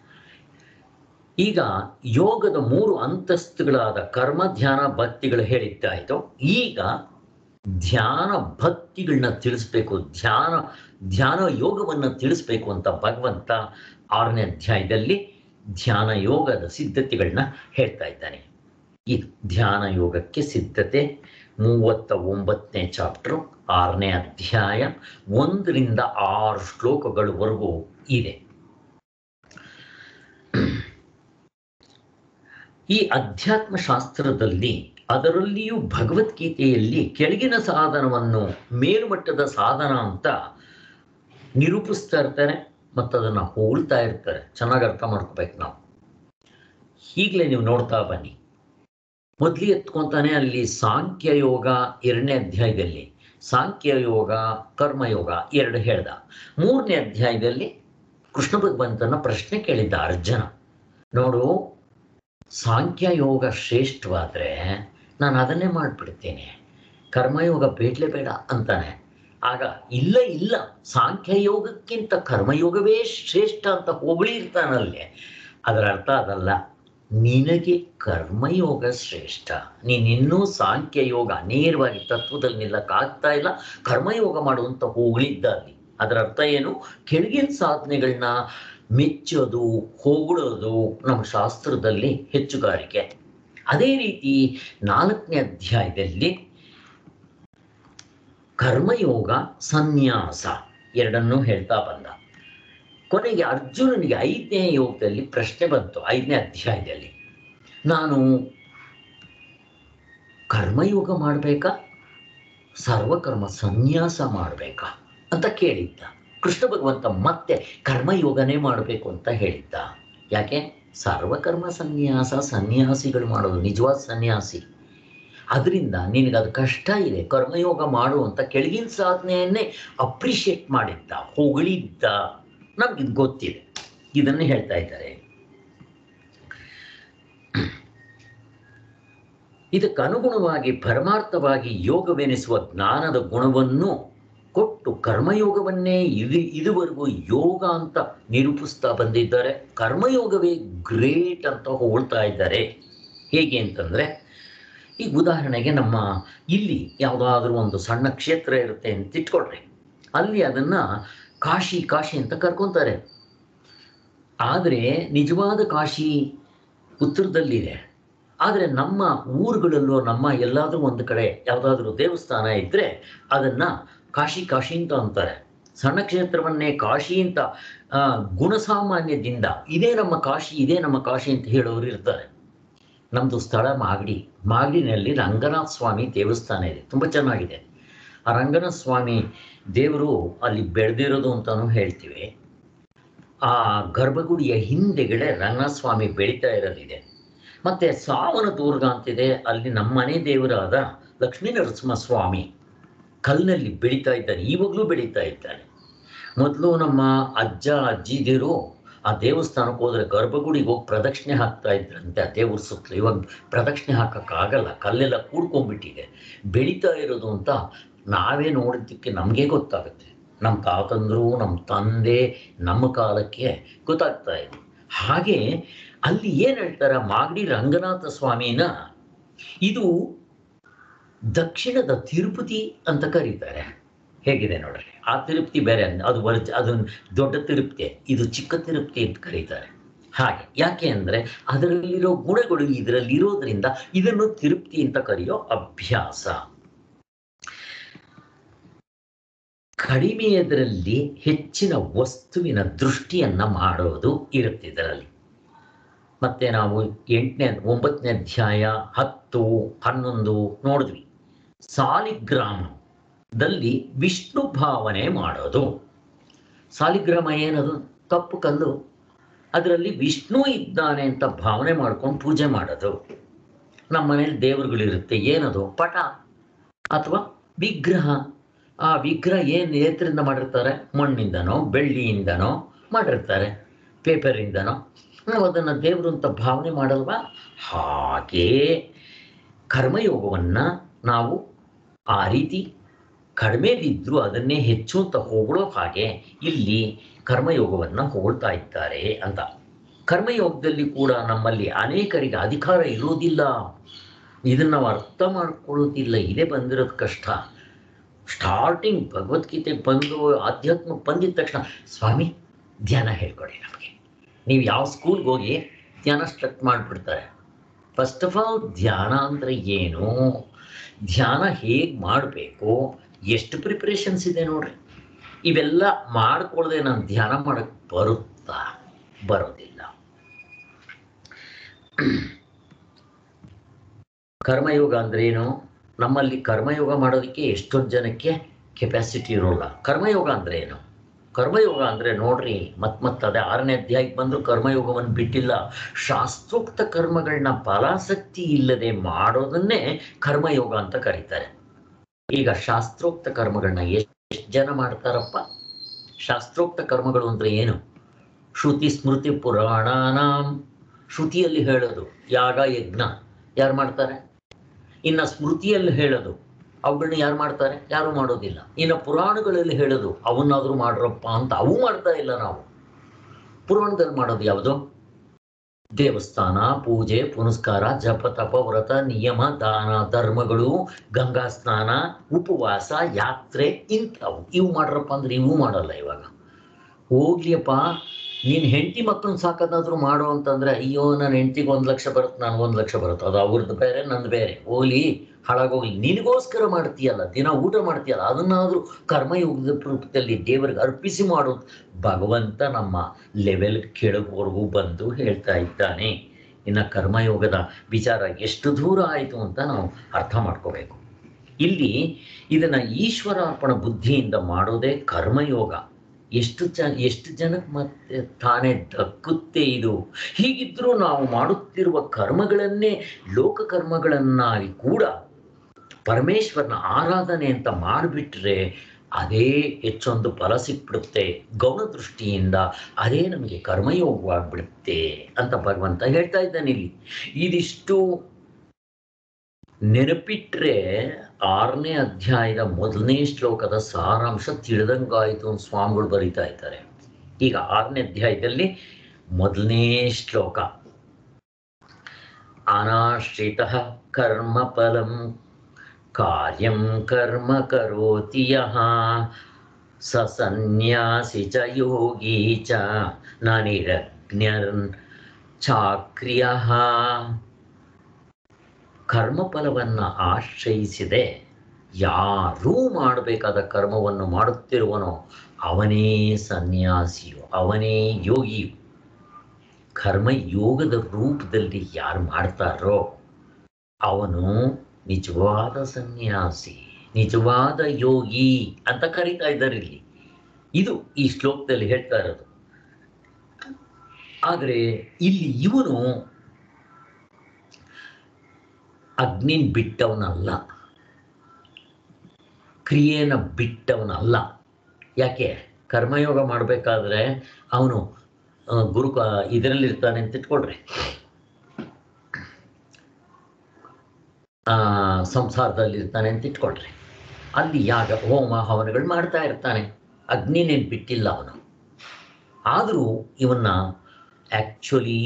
ಈಗ ಯೋಗದ ಮೂರು ಅಂತಸ್ತುಗಳಾದ ಕರ್ಮ ಧ್ಯಾನ ಭಕ್ತಿಗಳು ಹೇಳಿದ್ದಾಯಿತು ಈಗ ಧ್ಯಾನ ಭಕ್ತಿಗಳನ್ನ ತಿಳಿಸ್ಬೇಕು ಧ್ಯಾನ ಧ್ಯಾನ ಯೋಗವನ್ನು ತಿಳಿಸ್ಬೇಕು ಅಂತ ಭಗವಂತ ಆರನೇ ಅಧ್ಯಾಯದಲ್ಲಿ ಧ್ಯಾನ ಯೋಗದ ಸಿದ್ಧತೆಗಳನ್ನ ಹೇಳ್ತಾ ಇದ್ದಾನೆ ಇದು ಧ್ಯಾನ ಯೋಗಕ್ಕೆ ಸಿದ್ಧತೆ ಮೂವತ್ತ ಒಂಬತ್ತನೇ ಚಾಪ್ಟರ್ ಆರನೇ ಅಧ್ಯಾಯ ಒಂದರಿಂದ ಆರು ಶ್ಲೋಕಗಳವರೆಗೂ ಇದೆ ಈ ಅಧ್ಯಾತ್ಮ ಶಾಸ್ತ್ರದಲ್ಲಿ ಅದರಲ್ಲಿಯೂ ಭಗವದ್ಗೀತೆಯಲ್ಲಿ ಕೆಳಗಿನ ಸಾಧನವನ್ನು ಮೇಲ್ಮಟ್ಟದ ಸಾಧನ ಅಂತ ನಿರೂಪಿಸ್ತಾ ಇರ್ತಾರೆ ಮತ್ತು ಅದನ್ನು ಹೋಲ್ತಾ ಇರ್ತಾರೆ ಚೆನ್ನಾಗಿ ಅರ್ಥ ಮಾಡ್ಕೋಬೇಕು ನಾವು ಈಗಲೇ ನೀವು ನೋಡ್ತಾ ಬನ್ನಿ ಮೊದಲು ಎತ್ಕೊಂತಾನೆ ಅಲ್ಲಿ ಸಾಂಖ್ಯ ಯೋಗ ಎರಡನೇ ಅಧ್ಯಾಯದಲ್ಲಿ ಸಾಂಖ್ಯ ಯೋಗ ಕರ್ಮಯೋಗ ಎರಡು ಹೇಳ್ದ ಮೂರನೇ ಅಧ್ಯಾಯದಲ್ಲಿ ಕೃಷ್ಣ ಭಗವಂತನ ಪ್ರಶ್ನೆ ಕೇಳಿದ್ದ ಅರ್ಜುನ ನೋಡು ಸಾಂಖ್ಯ ಯೋಗ ಶ್ರೇಷ್ಠವಾದರೆ ನಾನು ಅದನ್ನೇ ಮಾಡಿಬಿಡ್ತೇನೆ ಕರ್ಮಯೋಗ ಬೇಡಲೇ ಬೇಡ ಅಂತಾನೆ ಆಗ ಇಲ್ಲ ಇಲ್ಲ ಸಾಂಖ್ಯ ಯೋಗಕ್ಕಿಂತ ಕರ್ಮಯೋಗವೇ ಶ್ರೇಷ್ಠ ಅಂತ ಹೊಗಳಿರ್ತಾನಲ್ಲಿ ಅದರ ಅರ್ಥ ಅದಲ್ಲ ನಿನಗೆ ಕರ್ಮಯೋಗ ಶ್ರೇಷ್ಠ ನೀನಿನ್ನೂ ಸಾಂಖ್ಯ ಯೋಗ ನೇರವಾಗಿ ತತ್ವದಲ್ಲಿ ನಿಲ್ಲಕ್ಕಾಗ್ತಾ ಇಲ್ಲ ಕರ್ಮಯೋಗ ಮಾಡುವಂತ ಹೊಗಳಿದ್ದ ಅಲ್ಲಿ ಅದರ ಅರ್ಥ ಏನು ಕೆಳಗಿನ ಸಾಧನೆಗಳನ್ನ ಮೆಚ್ಚೋದು ಹೊಗಳೋದು ನಮ್ಮ ಶಾಸ್ತ್ರದಲ್ಲಿ ಹೆಚ್ಚುಗಾರಿಕೆ ಅದೇ ರೀತಿ ನಾಲ್ಕನೇ ಅಧ್ಯಾಯದಲ್ಲಿ ಕರ್ಮಯೋಗ ಸನ್ಯಾಸ ಎರಡನ್ನೂ ಹೇಳ್ತಾ ಬಂದ ಕೊನೆಗೆ ಅರ್ಜುನನಿಗೆ ಐದನೇ ಯೋಗದಲ್ಲಿ ಪ್ರಶ್ನೆ ಬಂತು ಐದನೇ ಅಧ್ಯಾಯದಲ್ಲಿ ನಾನು ಕರ್ಮಯೋಗ ಮಾಡಬೇಕಾ ಸರ್ವಕರ್ಮ ಸನ್ಯಾಸ ಮಾಡಬೇಕಾ ಅಂತ ಕೇಳಿದ್ದ ಕೃಷ್ಣ ಭಗವಂತ ಮತ್ತೆ ಕರ್ಮಯೋಗನೇ ಮಾಡಬೇಕು ಅಂತ ಹೇಳಿದ್ದ ಯಾಕೆ ಸರ್ವಕರ್ಮ ಸನ್ಯಾಸ ಸನ್ಯಾಸಿಗಳು ಮಾಡೋದು ನಿಜವಾದ ಸನ್ಯಾಸಿ ಅದರಿಂದ ನಿನಗೆ ಅದು ಕಷ್ಟ ಇದೆ ಕರ್ಮಯೋಗ ಮಾಡು ಅಂತ ಕೆಳಗಿನ ಸಾಧನೆಯನ್ನೇ ಅಪ್ರಿಷಿಯೇಟ್ ಮಾಡಿದ್ದ ಹೊಗಳಿದ್ದ ನಮ್ಗಿದು ಗೊತ್ತಿದೆ ಇದನ್ನು ಹೇಳ್ತಾ ಇದ್ದಾರೆ ಇದಕ್ಕನುಗುಣವಾಗಿ ಪರಮಾರ್ಥವಾಗಿ ಯೋಗವೆನಿಸುವ ಜ್ಞಾನದ ಗುಣವನ್ನು ಕೊಟ್ಟು ಕರ್ಮಯೋಗವನ್ನೇ ಇದು ಇದುವರೆಗೂ ಯೋಗ ಅಂತ ನಿರೂಪಿಸ್ತಾ ಬಂದಿದ್ದಾರೆ ಕರ್ಮಯೋಗವೇ ಗ್ರೇಟ್ ಅಂತ ಹೊಗಳ್ತಾ ಇದ್ದಾರೆ ಹೇಗೆ ಅಂತಂದ್ರೆ ಈಗ ಉದಾಹರಣೆಗೆ ನಮ್ಮ ಇಲ್ಲಿ ಯಾವುದಾದ್ರೂ ಒಂದು ಸಣ್ಣ ಕ್ಷೇತ್ರ ಇರುತ್ತೆ ಅಂತ ಇಟ್ಕೊಳ್ರಿ ಅಲ್ಲಿ ಅದನ್ನ ಕಾಶಿ ಕಾಶಿ ಅಂತ ಕರ್ಕೊಂತಾರೆ ಆದರೆ ನಿಜವಾದ ಕಾಶಿ ಉತ್ತರದಲ್ಲಿದೆ ಆದರೆ ನಮ್ಮ ಊರುಗಳಲ್ಲೋ ನಮ್ಮ ಎಲ್ಲಾದರೂ ಒಂದು ಕಡೆ ಯಾವುದಾದ್ರೂ ದೇವಸ್ಥಾನ ಇದ್ದರೆ ಅದನ್ನು ಕಾಶಿ ಕಾಶಿ ಅಂತ ಅಂತಾರೆ ಸಣ್ಣ ಕ್ಷೇತ್ರವನ್ನೇ ಕಾಶಿ ಅಂತ ಆ, ಗುಣಸಾಮಾನ್ಯದಿಂದ ಇದೇ ನಮ್ಮ ಕಾಶಿ ಇದೇ ನಮ್ಮ ಕಾಶಿ ಅಂತ ಹೇಳೋರು ಇರ್ತಾರೆ ನಮ್ಮದು ಸ್ಥಳ ಮಾಗಡಿ ಮಾಗಡಿನಲ್ಲಿ ರಂಗನಾಥ ಸ್ವಾಮಿ ದೇವಸ್ಥಾನ ಇದೆ ತುಂಬ ಚೆನ್ನಾಗಿದೆ ಆ ರಂಗನಾಥ ಸ್ವಾಮಿ ದೇವರು ಅಲ್ಲಿ ಬೆಳೆದಿರೋದು ಅಂತಲೂ ಹೇಳ್ತೀವಿ ಆ ಗರ್ಭಗುಡಿಯ ಹಿಂದೆಗಡೆ ರಂಗನಾಥ ಸ್ವಾಮಿ ಬೆಳೀತಾ ಇರೋದಿದೆ ಮತ್ತೆ ಸಾವನ ದುರ್ಗ ಅಂತಿದೆ ಅಲ್ಲಿ ನಮ್ಮ ಮನೆ ದೇವರಾದ ಲಕ್ಷ್ಮೀ ನರಸಿಂಹಸ್ವಾಮಿ ಕಲ್ಲಿನಲ್ಲಿ ಬೆಳೀತಾ ಇದ್ದಾನೆ ಇವಾಗಲೂ ಬೆಳೀತಾ ಇದ್ದಾನೆ ಮೊದಲು ನಮ್ಮ ಅಜ್ಜ ಅಜ್ಜಿದಿರು ಆ ದೇವಸ್ಥಾನಕ್ಕೆ ಹೋದ್ರೆ ಗರ್ಭಗುಡಿಗೆ ಹೋಗಿ ಪ್ರದಕ್ಷಿಣೆ ಹಾಕ್ತಾ ಇದ್ರಂತೆ ಆ ದೇವ್ರ ಸುತ್ತಲೂ ಇವಾಗ ಪ್ರದಕ್ಷಿಣೆ ಹಾಕಕ್ಕಾಗಲ್ಲ ಕಲ್ಲೆಲ್ಲ ಕೂಡ್ಕೊಂಡ್ಬಿಟ್ಟಿದೆ ಬೆಳೀತಾ ಇರೋದು ಅಂತ ನಾವೇ ನೋಡಿದ್ದಕ್ಕೆ ನಮಗೆ ಗೊತ್ತಾಗುತ್ತೆ ನಮ್ಮ ತಾತಂದ್ರು ನಮ್ಮ ತಂದೆ ನಮ್ಮ ಕಾಲಕ್ಕೆ ಗೊತ್ತಾಗ್ತಾ ಇದೆ ಹಾಗೆ ಅಲ್ಲಿ ಏನು ಹೇಳ್ತಾರೆ ಮಾಗಡಿ ರಂಗನಾಥ ಸ್ವಾಮಿನ ಇದು ದಕ್ಷಿಣದ ತಿರುಪತಿ ಅಂತ ಕರೀತಾರೆ ಹೇಗಿದೆ ನೋಡ್ರಿ ಆ ತಿರುಪತಿ ಬೇರೆ ಅಂದ್- ಅದು ವರ್ಜ ಅದು ದೊಡ್ಡ ತಿರುಪತಿ ಇದು ಚಿಕ್ಕ ತಿರುಪತಿ ಅಂತ ಕರೀತಾರೆ ಹಾಗೆ ಯಾಕೆ ಅಂದರೆ ಅದರಲ್ಲಿರೋ ಗುಣಗಳು ಇದರಲ್ಲಿರೋದ್ರಿಂದ ಇದನ್ನು ತಿರುಪತಿ ಅಂತ ಕರೆಯೋ ಅಭ್ಯಾಸ ಕಡಿಮೆಯದರಲ್ಲಿ ಹೆಚ್ಚಿನ ವಸ್ತುವಿನ ದೃಷ್ಟಿಯನ್ನ ಮಾಡೋದು ಇರುತ್ತೆ ಇದರಲ್ಲಿ ಮತ್ತೆ ನಾವು ಎಂಟನೇ ಒಂಬತ್ತನೇ ಅಧ್ಯಾಯ ಹತ್ತು ಹನ್ನೊಂದು ನೋಡಿದ್ವಿ ಸಾಲಿಗ್ರಾಮದಲ್ಲಿ ವಿಷ್ಣು ಭಾವನೆ ಮಾಡೋದು ಸಾಲಿಗ್ರಾಮ ಏನದು ಕಪ್ಪು ಕಲ್ಲು ಅದರಲ್ಲಿ ವಿಷ್ಣು ಇದ್ದಾನೆ ಅಂತ ಭಾವನೆ ಮಾಡ್ಕೊಂಡು ಪೂಜೆ ಮಾಡೋದು ನಮ್ಮ ಮನೇಲಿ ದೇವರುಗಳಿರುತ್ತೆ ಏನದು ಪಟ ಅಥವಾ ವಿಗ್ರಹ ಆ ವಿಗ್ರಹ ಏನು ಏತರಿಂದ ಮಾಡಿರ್ತಾರೆ ಮಣ್ಣಿಂದನೋ ಬೆಳ್ಳಿಯಿಂದನೋ ಮಾಡಿರ್ತಾರೆ ಪೇಪರಿಂದನೋ ನಾವು ಅದನ್ನು ದೇವರು ಅಂತ ಭಾವನೆ ಮಾಡಲ್ವಾ ಹಾಗೇ ಕರ್ಮಯೋಗವನ್ನು ನಾವು ಆ ರೀತಿ ಕಡಿಮೆ ಬಿದ್ದರೂ ಅದನ್ನೇ ಹೆಚ್ಚು ಅಂತ ಹೊಗಳೋ ಹಾಗೆ ಇಲ್ಲಿ ಕರ್ಮಯೋಗವನ್ನು ಹೊಗಳ್ತಾ ಇದ್ದಾರೆ ಅಂತ ಕರ್ಮಯೋಗದಲ್ಲಿ ಕೂಡ ನಮ್ಮಲ್ಲಿ ಅನೇಕರಿಗೆ ಅಧಿಕಾರ ಇರೋದಿಲ್ಲ ಇದನ್ನು ನಾವು ಅರ್ಥ ಮಾಡ್ಕೊಳ್ಳೋದಿಲ್ಲ ಇದೇ ಬಂದಿರೋದು ಕಷ್ಟ ಸ್ಟಾರ್ಟಿಂಗ್ ಭಗವದ್ಗೀತೆಗೆ ಬಂದು ಆಧ್ಯಾತ್ಮಕ್ಕೆ ಬಂದಿದ ತಕ್ಷಣ ಸ್ವಾಮಿ ಧ್ಯಾನ ಹೇಳ್ಕೊಡಿ ನಮಗೆ ನೀವು ಯಾವ ಸ್ಕೂಲ್ಗೆ ಹೋಗಿ ಧ್ಯಾನ ಸ್ಟಾರ್ಟ್ ಮಾಡಿಬಿಡ್ತಾರೆ ಫಸ್ಟ್ ಆಫ್ ಆಲ್ ಧ್ಯಾನ ಅಂದರೆ ಏನು ಧ್ಯಾನ ಹೇಗೆ ಮಾಡಬೇಕು ಎಷ್ಟು ಪ್ರಿಪ್ರೇಷನ್ಸ್ ಇದೆ ನೋಡ್ರಿ ಇವೆಲ್ಲ ಮಾಡ್ಕೊಳ್ದೆ ನಾನು ಧ್ಯಾನ ಮಾಡಕ್ಕೆ ಬರುತ್ತಾ ಬರೋದಿಲ್ಲ ಕರ್ಮಯೋಗ ಅಂದ್ರೆ ಏನು ನಮ್ಮಲ್ಲಿ ಕರ್ಮಯೋಗ ಮಾಡೋದಕ್ಕೆ ಎಷ್ಟೊಂದು ಜನಕ್ಕೆ ಕೆಪಾಸಿಟಿ ಇರೋಲ್ಲ ಕರ್ಮಯೋಗ ಅಂದ್ರೆ ಏನು ಕರ್ಮಯೋಗ ಅಂದ್ರೆ ನೋಡ್ರಿ ಮತ್ ಮತ್ ಅದೇ ಆರನೇ ಅಧ್ಯಾಯಕ್ಕೆ ಬಂದ್ರು ಕರ್ಮಯೋಗವನ್ನು ಬಿಟ್ಟಿಲ್ಲ ಶಾಸ್ತ್ರೋಕ್ತ ಕರ್ಮಗಳನ್ನ ಫಲಾಸಕ್ತಿ ಇಲ್ಲದೆ ಮಾಡೋದನ್ನೇ ಕರ್ಮಯೋಗ ಅಂತ ಕರೀತಾರೆ ಈಗ ಶಾಸ್ತ್ರೋಕ್ತ ಕರ್ಮಗಳನ್ನ ಎಷ್ಟು ಜನ ಮಾಡ್ತಾರಪ್ಪ ಶಾಸ್ತ್ರೋಕ್ತ ಕರ್ಮಗಳು ಅಂದ್ರೆ ಏನು ಶ್ರುತಿ ಸ್ಮೃತಿ ಪುರಾಣಾನಾಂ ಶ್ರುತಿಯಲ್ಲಿ ಹೇಳೋದು ಯಾಗ ಯಜ್ಞ ಯಾರು ಮಾಡ್ತಾರೆ ಇನ್ನ ಸ್ಮೃತಿಯಲ್ಲಿ ಹೇಳೋದು ಅವುಗಳನ್ನ ಯಾರು ಮಾಡ್ತಾರೆ ಯಾರು ಮಾಡೋದಿಲ್ಲ ಇನ್ನು ಪುರಾಣಗಳಲ್ಲಿ ಹೇಳೋದು ಅವನ್ನಾದ್ರೂ ಮಾಡ್ರಪ್ಪ ಅಂತ ಅವು ಮಾಡ್ತಾ ಇಲ್ಲ ನಾವು ಪುರಾಣದಲ್ಲಿ ಮಾಡೋದು ಯಾವುದು ದೇವಸ್ಥಾನ ಪೂಜೆ ಪುನಸ್ಕಾರ ಜಪ ತಪ ವ್ರತ ನಿಯಮ ದಾನ ಧರ್ಮಗಳು ಗಂಗಾ ಸ್ನಾನ ಉಪವಾಸ ಯಾತ್ರೆ ಇಂಥವು ಇವು ಮಾಡ್ರಪ್ಪ ಅಂದ್ರೆ ಇವು ಮಾಡಲ್ಲ ಇವಾಗ ಹೋಗ್ಲಿಯಪ್ಪ ನೀನು ಹೆಂಡತಿ ಮಕ್ಕಳನ್ನ ಸಾಕೋದಾದ್ರೂ ಮಾಡು ಅಂತಂದ್ರೆ ಅಯ್ಯೋ ನನ್ನ ಹೆಂಡತಿಗೆ ಒಂದು ಲಕ್ಷ ಬರುತ್ತೆ ನನಗೆ ಒಂದು ಲಕ್ಷ ಬರುತ್ತೆ ಅದು ಅವ್ರದ್ದು ಬೇರೆ ನಂದು ಬೇರೆ ಹೋಗ್ಲಿ ಹಾಳಾಗೋಗ್ಲಿ ನಿನಗೋಸ್ಕರ ಮಾಡ್ತೀಯಲ್ಲ ದಿನ ಊಟ ಮಾಡ್ತೀಯಲ್ಲ ಅದನ್ನಾದ್ರೂ ಕರ್ಮಯೋಗದ ರೂಪದಲ್ಲಿ ದೇವರಿಗೆ ಅರ್ಪಿಸಿ ಮಾಡೋದು ಭಗವಂತ ನಮ್ಮ ಲೆವೆಲ್ ಕೆಳಗೋರ್ಗೂ ಬಂದು ಹೇಳ್ತಾ ಇದ್ದಾನೆ ಇನ್ನು ಕರ್ಮಯೋಗದ ವಿಚಾರ ಎಷ್ಟು ದೂರ ಆಯಿತು ಅಂತ ನಾವು ಅರ್ಥ ಮಾಡ್ಕೋಬೇಕು ಇಲ್ಲಿ ಇದನ್ನ ಈಶ್ವರಾರ್ಪಣ ಬುದ್ಧಿಯಿಂದ ಮಾಡೋದೇ ಕರ್ಮಯೋಗ ಎಷ್ಟು ಜನ ಎಷ್ಟು ಜನಕ್ಕೆ ಮತ್ತೆ ತಾನೇ ದಕ್ಕುತ್ತೆ ಇದು ಹೀಗಿದ್ರೂ ನಾವು ಮಾಡುತ್ತಿರುವ ಕರ್ಮಗಳನ್ನೇ ಲೋಕ ಕರ್ಮಗಳನ್ನಾಗಿ ಕೂಡ ಪರಮೇಶ್ವರನ ಆರಾಧನೆ ಅಂತ ಮಾಡಿಬಿಟ್ರೆ ಅದೇ ಹೆಚ್ಚೊಂದು ಫಲ ಸಿಕ್ಬಿಡುತ್ತೆ ಗೌಣ ದೃಷ್ಟಿಯಿಂದ ಅದೇ ನಮಗೆ ಕರ್ಮಯೋಗವಾಗ್ಬಿಡುತ್ತೆ ಅಂತ ಭಗವಂತ ಹೇಳ್ತಾ ಇದ್ದಾನೆ ಇಲ್ಲಿ ಇದಿಷ್ಟು ನೆನಪಿಟ್ರೆ ಆರನೇ ಅಧ್ಯಾಯದ ಮೊದಲನೇ ಶ್ಲೋಕದ ಸಾರಾಂಶ ತಿಳಿದಂಗಾಯಿತು ಅಂತ ಸ್ವಾಮಿಗಳು ಬರೀತಾ ಇದ್ದಾರೆ ಈಗ ಆರನೇ ಅಧ್ಯಾಯದಲ್ಲಿ ಮೊದಲನೇ ಶ್ಲೋಕ ಅನಾಶ್ರಿತ ಕರ್ಮ ಫಲಂ ಕಾರ್ಯಂ ಕರ್ಮ ಕರೋತಿ ಯಃ ಸ ಸನ್ಯಾಸಿ ಚ ಯೋಗಿ ಚ ನ ನಿರಜ್ಞರ್ನ್ ಚಾಕ್ರಿಯಃ ಕರ್ಮಫಲವನ್ನು ಆಶ್ರಯಿಸಿದೆ ಯಾರೂ ಮಾಡಬೇಕಾದ ಕರ್ಮವನ್ನು ಮಾಡುತ್ತಿರುವನೋ ಅವನೇ ಸನ್ಯಾಸಿಯು ಅವನೇ ಯೋಗಿಯು ಕರ್ಮಯೋಗದ ರೂಪದಲ್ಲಿ ಯಾರು ಮಾಡ್ತಾರೋ ಅವನು ನಿಜವಾದ ಸನ್ಯಾಸಿ ನಿಜವಾದ ಯೋಗಿ ಅಂತ ಕರೀತಾ ಇದ್ದಾರೆ ಇಲ್ಲಿ ಇದು ಈ ಶ್ಲೋಕದಲ್ಲಿ ಹೇಳ್ತಾ ಇರೋದು ಆದರೆ ಇಲ್ಲಿ ಇವನು ಅಗ್ನಿನ್ ಬಿಟ್ಟವನಲ್ಲ ಕ್ರಿಯೆನ ಬಿಟ್ಟವನಲ್ಲ ಯಾಕೆ ಕರ್ಮಯೋಗ ಮಾಡಬೇಕಾದ್ರೆ ಅವನು ಗುರು ಇದರಲ್ಲಿರ್ತಾನೆ ಅಂತ ಇಟ್ಕೊಳ್ರಿ ಆ, ಸಂಸಾರದಲ್ಲಿರ್ತಾನೆ ಅಂತ ಇಟ್ಕೊಳ್ರಿ ಅಲ್ಲಿ ಯಾಗ ಹೋಮ ಹವನಗಳು ಮಾಡ್ತಾ ಇರ್ತಾನೆ ಅಗ್ನಿನೇನು ಬಿಟ್ಟಿಲ್ಲ ಅವನು ಆದರೂ ಇವನ್ನ ಆ್ಯಕ್ಚುಲಿ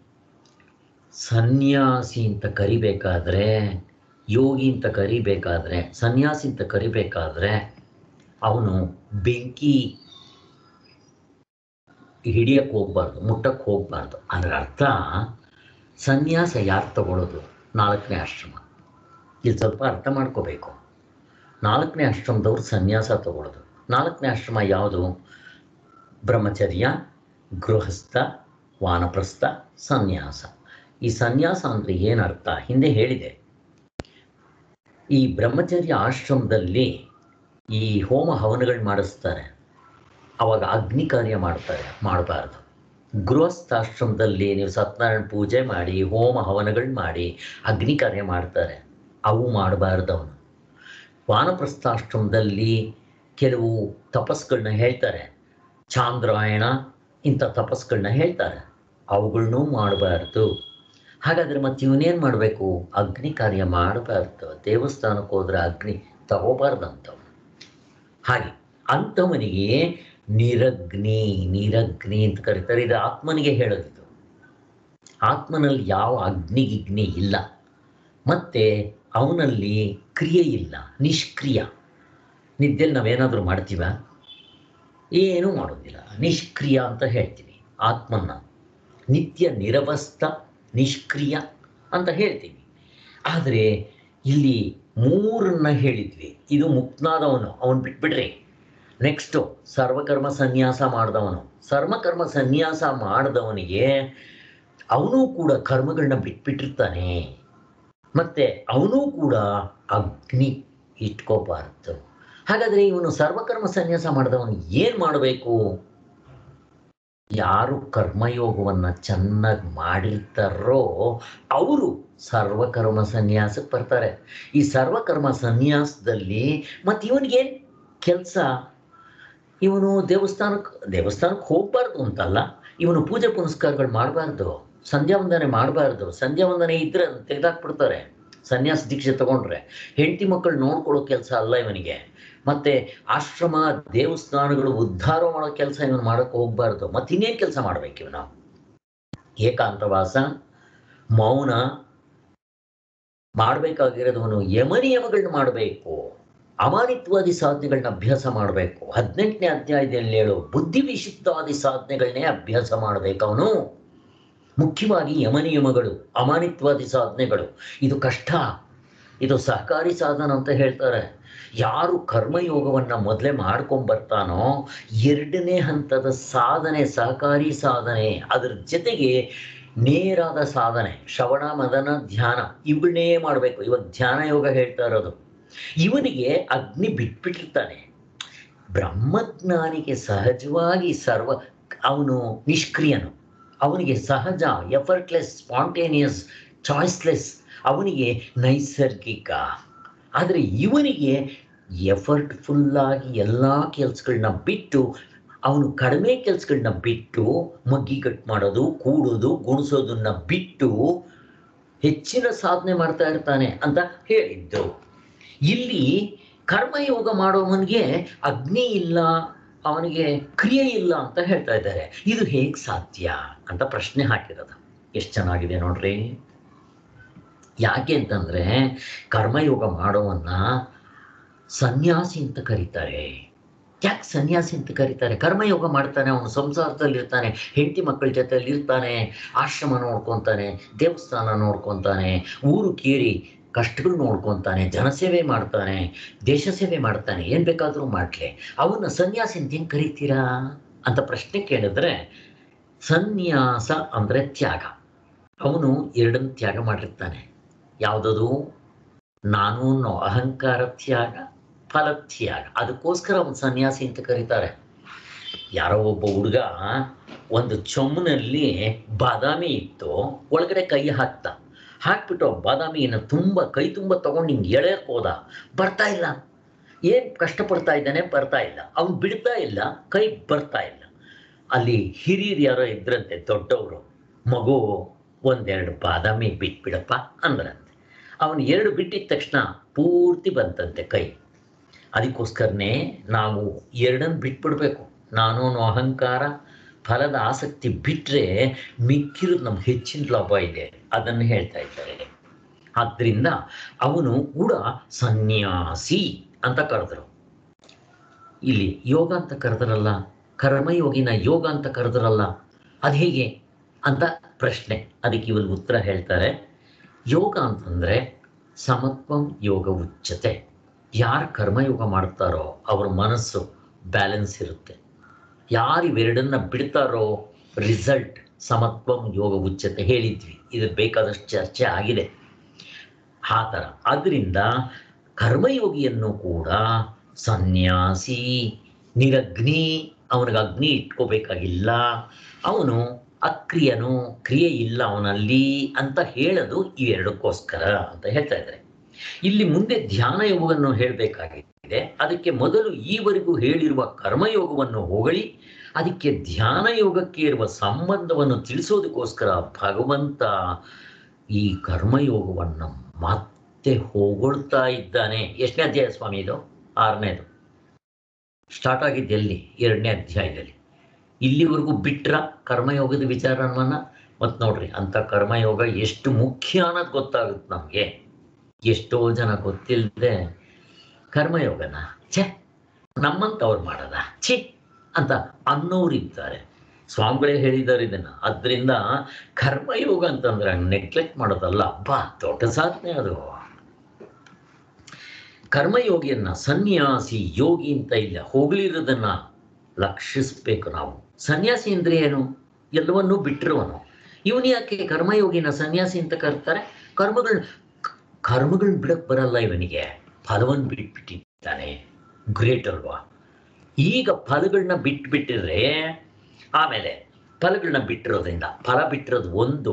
ಸನ್ಯಾಸಿ ಅಂತ ಕರಿಬೇಕಾದ್ರೆ ಯೋಗಿ ಅಂತ ಕರಿಬೇಕಾದ್ರೆ ಸನ್ಯಾಸಿ ಅಂತ ಕರಿಬೇಕಾದ್ರೆ ಅವನು ಬೆಂಕಿ ಹಿಡಿಯಕ್ಕೆ ಹೋಗ್ಬಾರ್ದು ಮುಟ್ಟಕ್ಕೆ ಹೋಗ್ಬಾರ್ದು ಅದರ ಅರ್ಥ ಸನ್ಯಾಸ ಯಾರು ತಗೊಳ್ಳೋದು ನಾಲ್ಕನೇ ಆಶ್ರಮ ಇಲ್ಲಿ ಸ್ವಲ್ಪ ಅರ್ಥ ಮಾಡ್ಕೋಬೇಕು ನಾಲ್ಕನೇ ಆಶ್ರಮದವ್ರು ಸನ್ಯಾಸ ತಗೊಳ್ಳೋದು ನಾಲ್ಕನೇ ಆಶ್ರಮ ಯಾವುದು ಬ್ರಹ್ಮಚರ್ಯ ಗೃಹಸ್ಥ ವಾನಪ್ರಸ್ಥ ಸನ್ಯಾಸ ಈ ಸನ್ಯಾಸ ಅಂದರೆ ಏನರ್ಥ ಹಿಂದೆ ಹೇಳಿದೆ ಈ ಬ್ರಹ್ಮಚರ್ಯ ಆಶ್ರಮದಲ್ಲಿ ಈ ಹೋಮ ಹವನಗಳು ಮಾಡಿಸ್ತಾರೆ ಅವಾಗ ಅಗ್ನಿ ಕಾರ್ಯ ಮಾಡ್ತಾರೆ ಮಾಡಬಾರ್ದು ಗೃಹಸ್ಥಾಶ್ರಮದಲ್ಲಿ ನೀವು ಸತ್ಯನಾರಾಯಣ ಪೂಜೆ ಮಾಡಿ ಹೋಮ ಹವನಗಳು ಮಾಡಿ ಅಗ್ನಿ ಕಾರ್ಯ ಮಾಡ್ತಾರೆ ಅವು ಮಾಡಬಾರ್ದು ಅವನು ವಾನಪ್ರಸ್ಥಾಶ್ರಮದಲ್ಲಿ ಕೆಲವು ತಪಸ್ಗಳನ್ನ ಹೇಳ್ತಾರೆ ಚಾಂದ್ರಾಯಣ ಇಂಥ ತಪಸ್ಗಳನ್ನ ಹೇಳ್ತಾರೆ ಅವುಗಳನ್ನೂ ಮಾಡಬಾರ್ದು ಹಾಗಾದರೆ ಮತ್ತೆ ಇವನೇನು ಮಾಡಬೇಕು ಅಗ್ನಿ ಕಾರ್ಯ ಮಾಡಬಾರ್ದು ದೇವಸ್ಥಾನಕ್ಕೆ ಹೋದ್ರೆ ಅಗ್ನಿ ತಗೋಬಾರ್ದಂಥವು ಹಾಗೆ ಅಂಥವನಿಗೆ ನಿರಗ್ನಿ ನಿರಗ್ನಿ ಅಂತ ಕರೀತಾರೆ ಇದು ಆತ್ಮನಿಗೆ ಹೇಳೋದಿದು ಆತ್ಮನಲ್ಲಿ ಯಾವ ಅಗ್ನಿಗಿಗ್ನಿ ಇಲ್ಲ ಮತ್ತೆ ಅವನಲ್ಲಿ ಕ್ರಿಯೆ ಇಲ್ಲ ನಿಷ್ಕ್ರಿಯ ನಿದ್ದೆಲ್ಲಿ ನಾವೇನಾದರೂ ಮಾಡ್ತೀವ ಏನೂ ಮಾಡೋದಿಲ್ಲ ನಿಷ್ಕ್ರಿಯ ಅಂತ ಹೇಳ್ತೀವಿ ಆತ್ಮನ್ನ ನಿತ್ಯ ನಿರವಸ್ಥ ನಿಷ್ಕ್ರಿಯ ಅಂತ ಹೇಳ್ತೀವಿ ಆದರೆ ಇಲ್ಲಿ ಮೂರನ್ನ ಹೇಳಿದ್ವಿ ಇದು ಮುಕ್ತನಾದವನು ಅವನು ಬಿಟ್ಬಿಡ್ರಿ ನೆಕ್ಸ್ಟು ಸರ್ವಕರ್ಮ ಸನ್ಯಾಸ ಮಾಡಿದವನು ಸರ್ವಕರ್ಮ ಸನ್ಯಾಸ ಮಾಡಿದವನಿಗೆ ಅವನು ಕೂಡ ಕರ್ಮಗಳನ್ನ ಬಿಟ್ಬಿಟ್ಟಿರ್ತಾನೆ ಮತ್ತೆ ಅವನು ಕೂಡ ಅಗ್ನಿ ಇಟ್ಕೋಬಾರ್ದು ಹಾಗಾದರೆ ಇವನು ಸರ್ವಕರ್ಮ ಸನ್ಯಾಸ ಮಾಡಿದವನು ಏನು ಮಾಡಬೇಕು ಯಾರು ಕರ್ಮಯೋಗವನ್ನು ಚೆನ್ನಾಗಿ ಮಾಡಿರ್ತಾರೋ ಅವರು ಸರ್ವಕರ್ಮ ಸನ್ಯಾಸಕ್ಕೆ ಬರ್ತಾರೆ ಈ ಸರ್ವಕರ್ಮ ಸನ್ಯಾಸದಲ್ಲಿ ಮತ್ತು ಇವನಿಗೇನು ಕೆಲಸ ಇವನು ದೇವಸ್ಥಾನಕ್ಕೆ ದೇವಸ್ಥಾನಕ್ಕೆ ಹೋಗ್ಬಾರ್ದು ಅಂತಲ್ಲ ಇವನು ಪೂಜೆ ಪುನಸ್ಕಾರಗಳು ಮಾಡಬಾರ್ದು ಸಂಧ್ಯಾ ವಂದನೆ ಮಾಡಬಾರ್ದು ಸಂಧ್ಯಾ ವಂದನೆ ಇದ್ರೆ ತೆಗೆದಾಕ್ಬಿಡ್ತಾರೆ ಸನ್ಯಾಸ ದೀಕ್ಷೆ ತಗೊಂಡ್ರೆ ಹೆಂಡತಿ ಮಕ್ಕಳು ನೋಡ್ಕೊಳ್ಳೋ ಕೆಲಸ ಅಲ್ಲ ಇವನಿಗೆ ಮತ್ತೆ ಆಶ್ರಮ ದೇವಸ್ಥಾನಗಳು ಉದ್ಧಾರ ಮಾಡೋ ಕೆಲಸ ಇವನು ಮಾಡೋಕ್ಕೆ ಹೋಗ್ಬಾರ್ದು ಮತ್ತೆ ಇನ್ನೇನು ಕೆಲಸ ಮಾಡ್ಬೇಕು ಇವನು ಏಕಾಂತವಾಸ ಮೌನ ಮಾಡಬೇಕಾಗಿರೋದವನು ಯಮನಿಯಮಗಳನ್ನ ಮಾಡಬೇಕು ಅಮಾನಿತ್ವಾದಿ ಸಾಧನೆಗಳನ್ನ ಅಭ್ಯಾಸ ಮಾಡಬೇಕು ಹದಿನೆಂಟನೇ ಅಧ್ಯಾಯದಲ್ಲಿ ಹೇಳು ಬುದ್ಧಿ ವಿಶುದ್ಧವಾದಿ ಸಾಧನೆಗಳನ್ನೇ ಅಭ್ಯಾಸ ಮಾಡಬೇಕು ಅವನು ಮುಖ್ಯವಾಗಿ ಯಮನಿಯಮಗಳು ಅಮಾನಿತ್ವಾದಿ ಸಾಧನೆಗಳು ಇದು ಕಷ್ಟ ಇದು ಸಹಕಾರಿ ಸಾಧನ ಅಂತ ಹೇಳ್ತಾರೆ ಯಾರು ಕರ್ಮಯೋಗವನ್ನು ಮೊದಲೇ ಮಾಡ್ಕೊಂಬರ್ತಾನೋ ಎರಡನೇ ಹಂತದ ಸಾಧನೆ ಸಹಕಾರಿ ಸಾಧನೆ ಅದರ ಜೊತೆಗೆ ನೇರಾದ ಸಾಧನೆ ಶ್ರವಣ ಮದನ ಧ್ಯಾನ ಇವುಗಳನ್ನೇ ಮಾಡಬೇಕು ಇವಾಗ ಧ್ಯಾನ ಯೋಗ ಹೇಳ್ತಾ ಇರೋದು ಇವನಿಗೆ ಅಗ್ನಿ ಬಿಟ್ಬಿಟ್ಟಿರ್ತಾನೆ ಬ್ರಹ್ಮಜ್ಞಾನಿಗೆ ಸಹಜವಾಗಿ ಸರ್ವ ಅವನು ನಿಷ್ಕ್ರಿಯನು ಅವನಿಗೆ ಸಹಜ ಎಫರ್ಟ್ಲೆಸ್ ಸ್ಪಾಂಟೇನಿಯಸ್ ಚಾಯ್ಸ್ಲೆಸ್ ಅವನಿಗೆ ನೈಸರ್ಗಿಕ ಆದರೆ ಇವನಿಗೆ ಎಫರ್ಟ್ಫುಲ್ಲಾಗಿ ಎಲ್ಲ ಕೆಲಸಗಳನ್ನ ಬಿಟ್ಟು ಅವನು ಕಡಿಮೆ ಕೆಲಸಗಳನ್ನ ಬಿಟ್ಟು ಮಗ್ಗಿ ಕಟ್ ಮಾಡೋದು ಕೂಡೋದು ಗುಣಿಸೋದನ್ನ ಬಿಟ್ಟು ಹೆಚ್ಚಿನ ಸಾಧನೆ ಮಾಡ್ತಾ ಇರ್ತಾನೆ ಅಂತ ಹೇಳಿದ್ದು ಇಲ್ಲಿ ಕರ್ಮಯೋಗ ಮಾಡೋವನಿಗೆ ಅಗ್ನಿ ಇಲ್ಲ ಅವನಿಗೆ ಕ್ರಿಯೆ ಇಲ್ಲ ಅಂತ ಹೇಳ್ತಾ ಇದ್ದಾರೆ ಇದು ಹೇಗೆ ಸಾಧ್ಯ ಅಂತ ಪ್ರಶ್ನೆ ಹಾಕಿರೋದು ಎಷ್ಟು ಚೆನ್ನಾಗಿದೆ ನೋಡ್ರಿ ಯಾಕೆ ಅಂತಂದ್ರೆ ಕರ್ಮಯೋಗ ಮಾಡೋವನ್ನ ಸನ್ಯಾಸಿ ಅಂತ ಕರೀತಾರೆ ಯಾಕೆ ಸನ್ಯಾಸಿ ಅಂತ ಕರೀತಾರೆ ಕರ್ಮಯೋಗ ಮಾಡ್ತಾನೆ ಅವನು ಸಂಸಾರದಲ್ಲಿರ್ತಾನೆ ಹೆಂಡತಿ ಮಕ್ಕಳ ಜೊತೆಯಲ್ಲಿ ಇರ್ತಾನೆ ಆಶ್ರಮ ನೋಡ್ಕೊತಾನೆ ದೇವಸ್ಥಾನ ನೋಡ್ಕೊತಾನೆ ಊರು ಕೇರಿ ಕಷ್ಟಗಳು ನೋಡ್ಕೊತಾನೆ ಜನಸೇವೆ ಮಾಡ್ತಾನೆ ದೇಶ ಸೇವೆ ಮಾಡ್ತಾನೆ ಏನು ಬೇಕಾದರೂ ಮಾಡಲಿ ಅವನ್ನ ಸನ್ಯಾಸಿ ಅಂತ ಹೆಂಗೆ ಕರಿತೀರಾ ಅಂತ ಪ್ರಶ್ನೆ ಕೇಳಿದ್ರೆ ಸನ್ಯಾಸ ಅಂದರೆ ತ್ಯಾಗ ಅವನು ಎರಡನ್ನು ತ್ಯಾಗ ಮಾಡಿರ್ತಾನೆ ಯಾವುದದು ನಾನು ಅನ್ನೋ ಅಹಂಕಾರ ತ್ಯಾಗ ಫಲತ್ಯಾಗ ಅದಕ್ಕೋಸ್ಕರ ಅವನು ಸನ್ಯಾಸಿ ಅಂತ ಕರೀತಾರೆ ಯಾರೋ ಒಬ್ಬ ಹುಡುಗ ಒಂದು ಚೊಂಬಿನಲ್ಲಿ ಬಾದಾಮಿ ಇತ್ತು ಒಳಗಡೆ ಕೈ ಹಾಕ್ತ ಹಾಕ್ಬಿಟ್ಟು ಆ ಬಾದಾಮಿಯನ್ನು ತುಂಬ ಕೈ ತುಂಬ ತಗೊಂಡು ಹಿಂಗೆ ಎಳೆಯಕ್ಕೆ ಹೋದ ಬರ್ತಾ ಇಲ್ಲ ಏನು ಕಷ್ಟಪಡ್ತಾ ಇದ್ದಾನೆ ಬರ್ತಾ ಇಲ್ಲ ಅವ್ನು ಬಿಡ್ತಾ ಇಲ್ಲ ಕೈ ಬರ್ತಾ ಇಲ್ಲ ಅಲ್ಲಿ ಹಿರಿಯರು ಯಾರೋ ಇದ್ರಂತೆ ದೊಡ್ಡವರು ಮಗು ಒಂದೆರಡು ಬಾದಾಮಿ ಬಿಟ್ಬಿಡಪ್ಪ ಅಂದ್ರಂತೆ ಅವನು ಎರಡು ಬಿಟ್ಟಿದ ತಕ್ಷಣ ಪೂರ್ತಿ ಬಂತಂತೆ ಕೈ ಅದಕ್ಕೋಸ್ಕರನೇ ನಾವು ಎರಡನ್ನು ಬಿಟ್ಬಿಡ್ಬೇಕು ನಾನು ಅನ್ನೋ ಅಹಂಕಾರ ಫಲದ ಆಸಕ್ತಿ ಬಿಟ್ಟರೆ ಮಿಕ್ಕಿರೋದು ನಮ್ಗೆ ಹೆಚ್ಚಿನ ಲಾಭ ಇದೆ ಅದನ್ನು ಹೇಳ್ತಾ ಇದ್ದಾರೆ ಆದ್ದರಿಂದ ಅವನು ಕೂಡ ಸನ್ಯಾಸಿ ಅಂತ ಕರೆದ್ರು ಇಲ್ಲಿ ಯೋಗ ಅಂತ ಕರೆದ್ರಲ್ಲ ಕರ್ಮಯೋಗಿನ ಯೋಗ ಅಂತ ಕರೆದ್ರಲ್ಲ ಅದು ಹೇಗೆ ಅಂತ ಪ್ರಶ್ನೆ ಅದಕ್ಕೆ ಇವರು ಉತ್ತರ ಹೇಳ್ತಾರೆ ಯೋಗ ಅಂತಂದರೆ ಸಮತ್ವಂ ಯೋಗ ಉಚ್ಚತೆ ಯಾರು ಕರ್ಮಯೋಗ ಮಾಡ್ತಾರೋ ಅವ್ರ ಮನಸ್ಸು ಬ್ಯಾಲೆನ್ಸ್ ಇರುತ್ತೆ ಯಾರು ಇವೆರಡನ್ನ ಬಿಡ್ತಾರೋ ರಿಸಲ್ಟ್ ಸಮತ್ವಂ ಯೋಗ ಉಚ್ಚತೆ ಹೇಳಿದ್ವಿ ಇದು ಬೇಕಾದಷ್ಟು ಚರ್ಚೆ ಆಗಿದೆ ಆ ಥರ ಅದರಿಂದ ಕರ್ಮಯೋಗಿಯನ್ನು ಕೂಡ ಸನ್ಯಾಸಿ ನಿರಗ್ನಿ ಅವನಿಗೆ ಅಗ್ನಿ ಇಟ್ಕೋಬೇಕಾಗಿಲ್ಲ ಅವನು ಅಕ್ರಿಯನು ಕ್ರಿಯೆ ಇಲ್ಲ ಅವನಲ್ಲಿ ಅಂತ ಹೇಳೋದು ಇವೆರಡಕ್ಕೋಸ್ಕರ ಅಂತ ಹೇಳ್ತಾ ಇದ್ದಾರೆ ಇಲ್ಲಿ ಮುಂದೆ ಧ್ಯಾನ ಯೋಗವನ್ನು ಹೇಳಬೇಕಾಗಿದೆ ಅದಕ್ಕೆ ಮೊದಲು ಈವರೆಗೂ ಹೇಳಿರುವ ಕರ್ಮಯೋಗವನ್ನು ಹೊಗಳಿ ಅದಕ್ಕೆ ಧ್ಯಾನ ಯೋಗಕ್ಕೆ ಇರುವ ಸಂಬಂಧವನ್ನು ತಿಳಿಸೋದಕ್ಕೋಸ್ಕರ ಭಗವಂತ ಈ ಕರ್ಮಯೋಗವನ್ನು ಮತ್ತೆ ಹೊಗಳ್ತಾ ಇದ್ದಾನೆ ಎಷ್ಟನೇ ಅಧ್ಯಾಯ ಸ್ವಾಮಿ ಇದು ಆರನೇದು ಸ್ಟಾರ್ಟ್ ಆಗಿದ್ದು ಎಲ್ಲಿ ಎರಡನೇ ಅಧ್ಯಾಯದಲ್ಲಿ ಇಲ್ಲಿವರೆಗೂ ಬಿಟ್ರ ಕರ್ಮಯೋಗದ ವಿಚಾರವನ್ನ ಮತ್ತು ನೋಡ್ರಿ ಅಂತ ಕರ್ಮಯೋಗ ಎಷ್ಟು ಮುಖ್ಯ ಅನ್ನೋದು ಗೊತ್ತಾಗುತ್ತೆ ನಮಗೆ ಎಷ್ಟೋ ಜನ ಗೊತ್ತಿಲ್ಲದೆ ಕರ್ಮಯೋಗನ ಛೆ ನಮ್ಮಂತವ್ರು ಮಾಡದ ಛಿ ಅಂತ ಅನ್ನೋರಿದ್ದಾರೆ ಸ್ವಾಮಿಗಳೇ ಹೇಳಿದ್ದಾರೆ ಇದನ್ನ ಅದರಿಂದ ಕರ್ಮಯೋಗ ಅಂತಂದ್ರೆ ನೆಗ್ಲೆಕ್ಟ್ ಮಾಡೋದಲ್ಲ ಬಾ ದೊಡ್ಡ ಸಾಧನೆ ಅದು ಕರ್ಮಯೋಗಿಯನ್ನ ಸನ್ಯಾಸಿ ಯೋಗಿ ಅಂತ ಇಲ್ಲ ಹೋಗ್ಲಿರೋದನ್ನ ಲಕ್ಷಿಸ್ಬೇಕು ನಾವು ಸನ್ಯಾಸಿ ಅಂದ್ರೆ ಏನು ಎಲ್ಲವನ್ನೂ ಬಿಟ್ಟಿರುವನು ಇವನು ಯಾಕೆ ಕರ್ಮಯೋಗಿನ ಸನ್ಯಾಸಿ ಅಂತ ಕರ್ತಾರೆ ಕರ್ಮಗಳು ಕರ್ಮಗಳನ್ನ ಬಿಡಕ್ ಬರಲ್ಲ ಇವನಿಗೆ ಫಲವನ್ನು ಬಿಟ್ಬಿಟ್ಟಿದ್ದಾನೆ ಗ್ರೇಟ್ ಅಲ್ವಾ ಈಗ ಫಲಗಳನ್ನ ಬಿಟ್ಬಿಟ್ಟಿದ್ರೆ ಆಮೇಲೆ ಫಲಗಳನ್ನ ಬಿಟ್ಟಿರೋದ್ರಿಂದ ಫಲ ಬಿಟ್ಟಿರೋದು ಒಂದು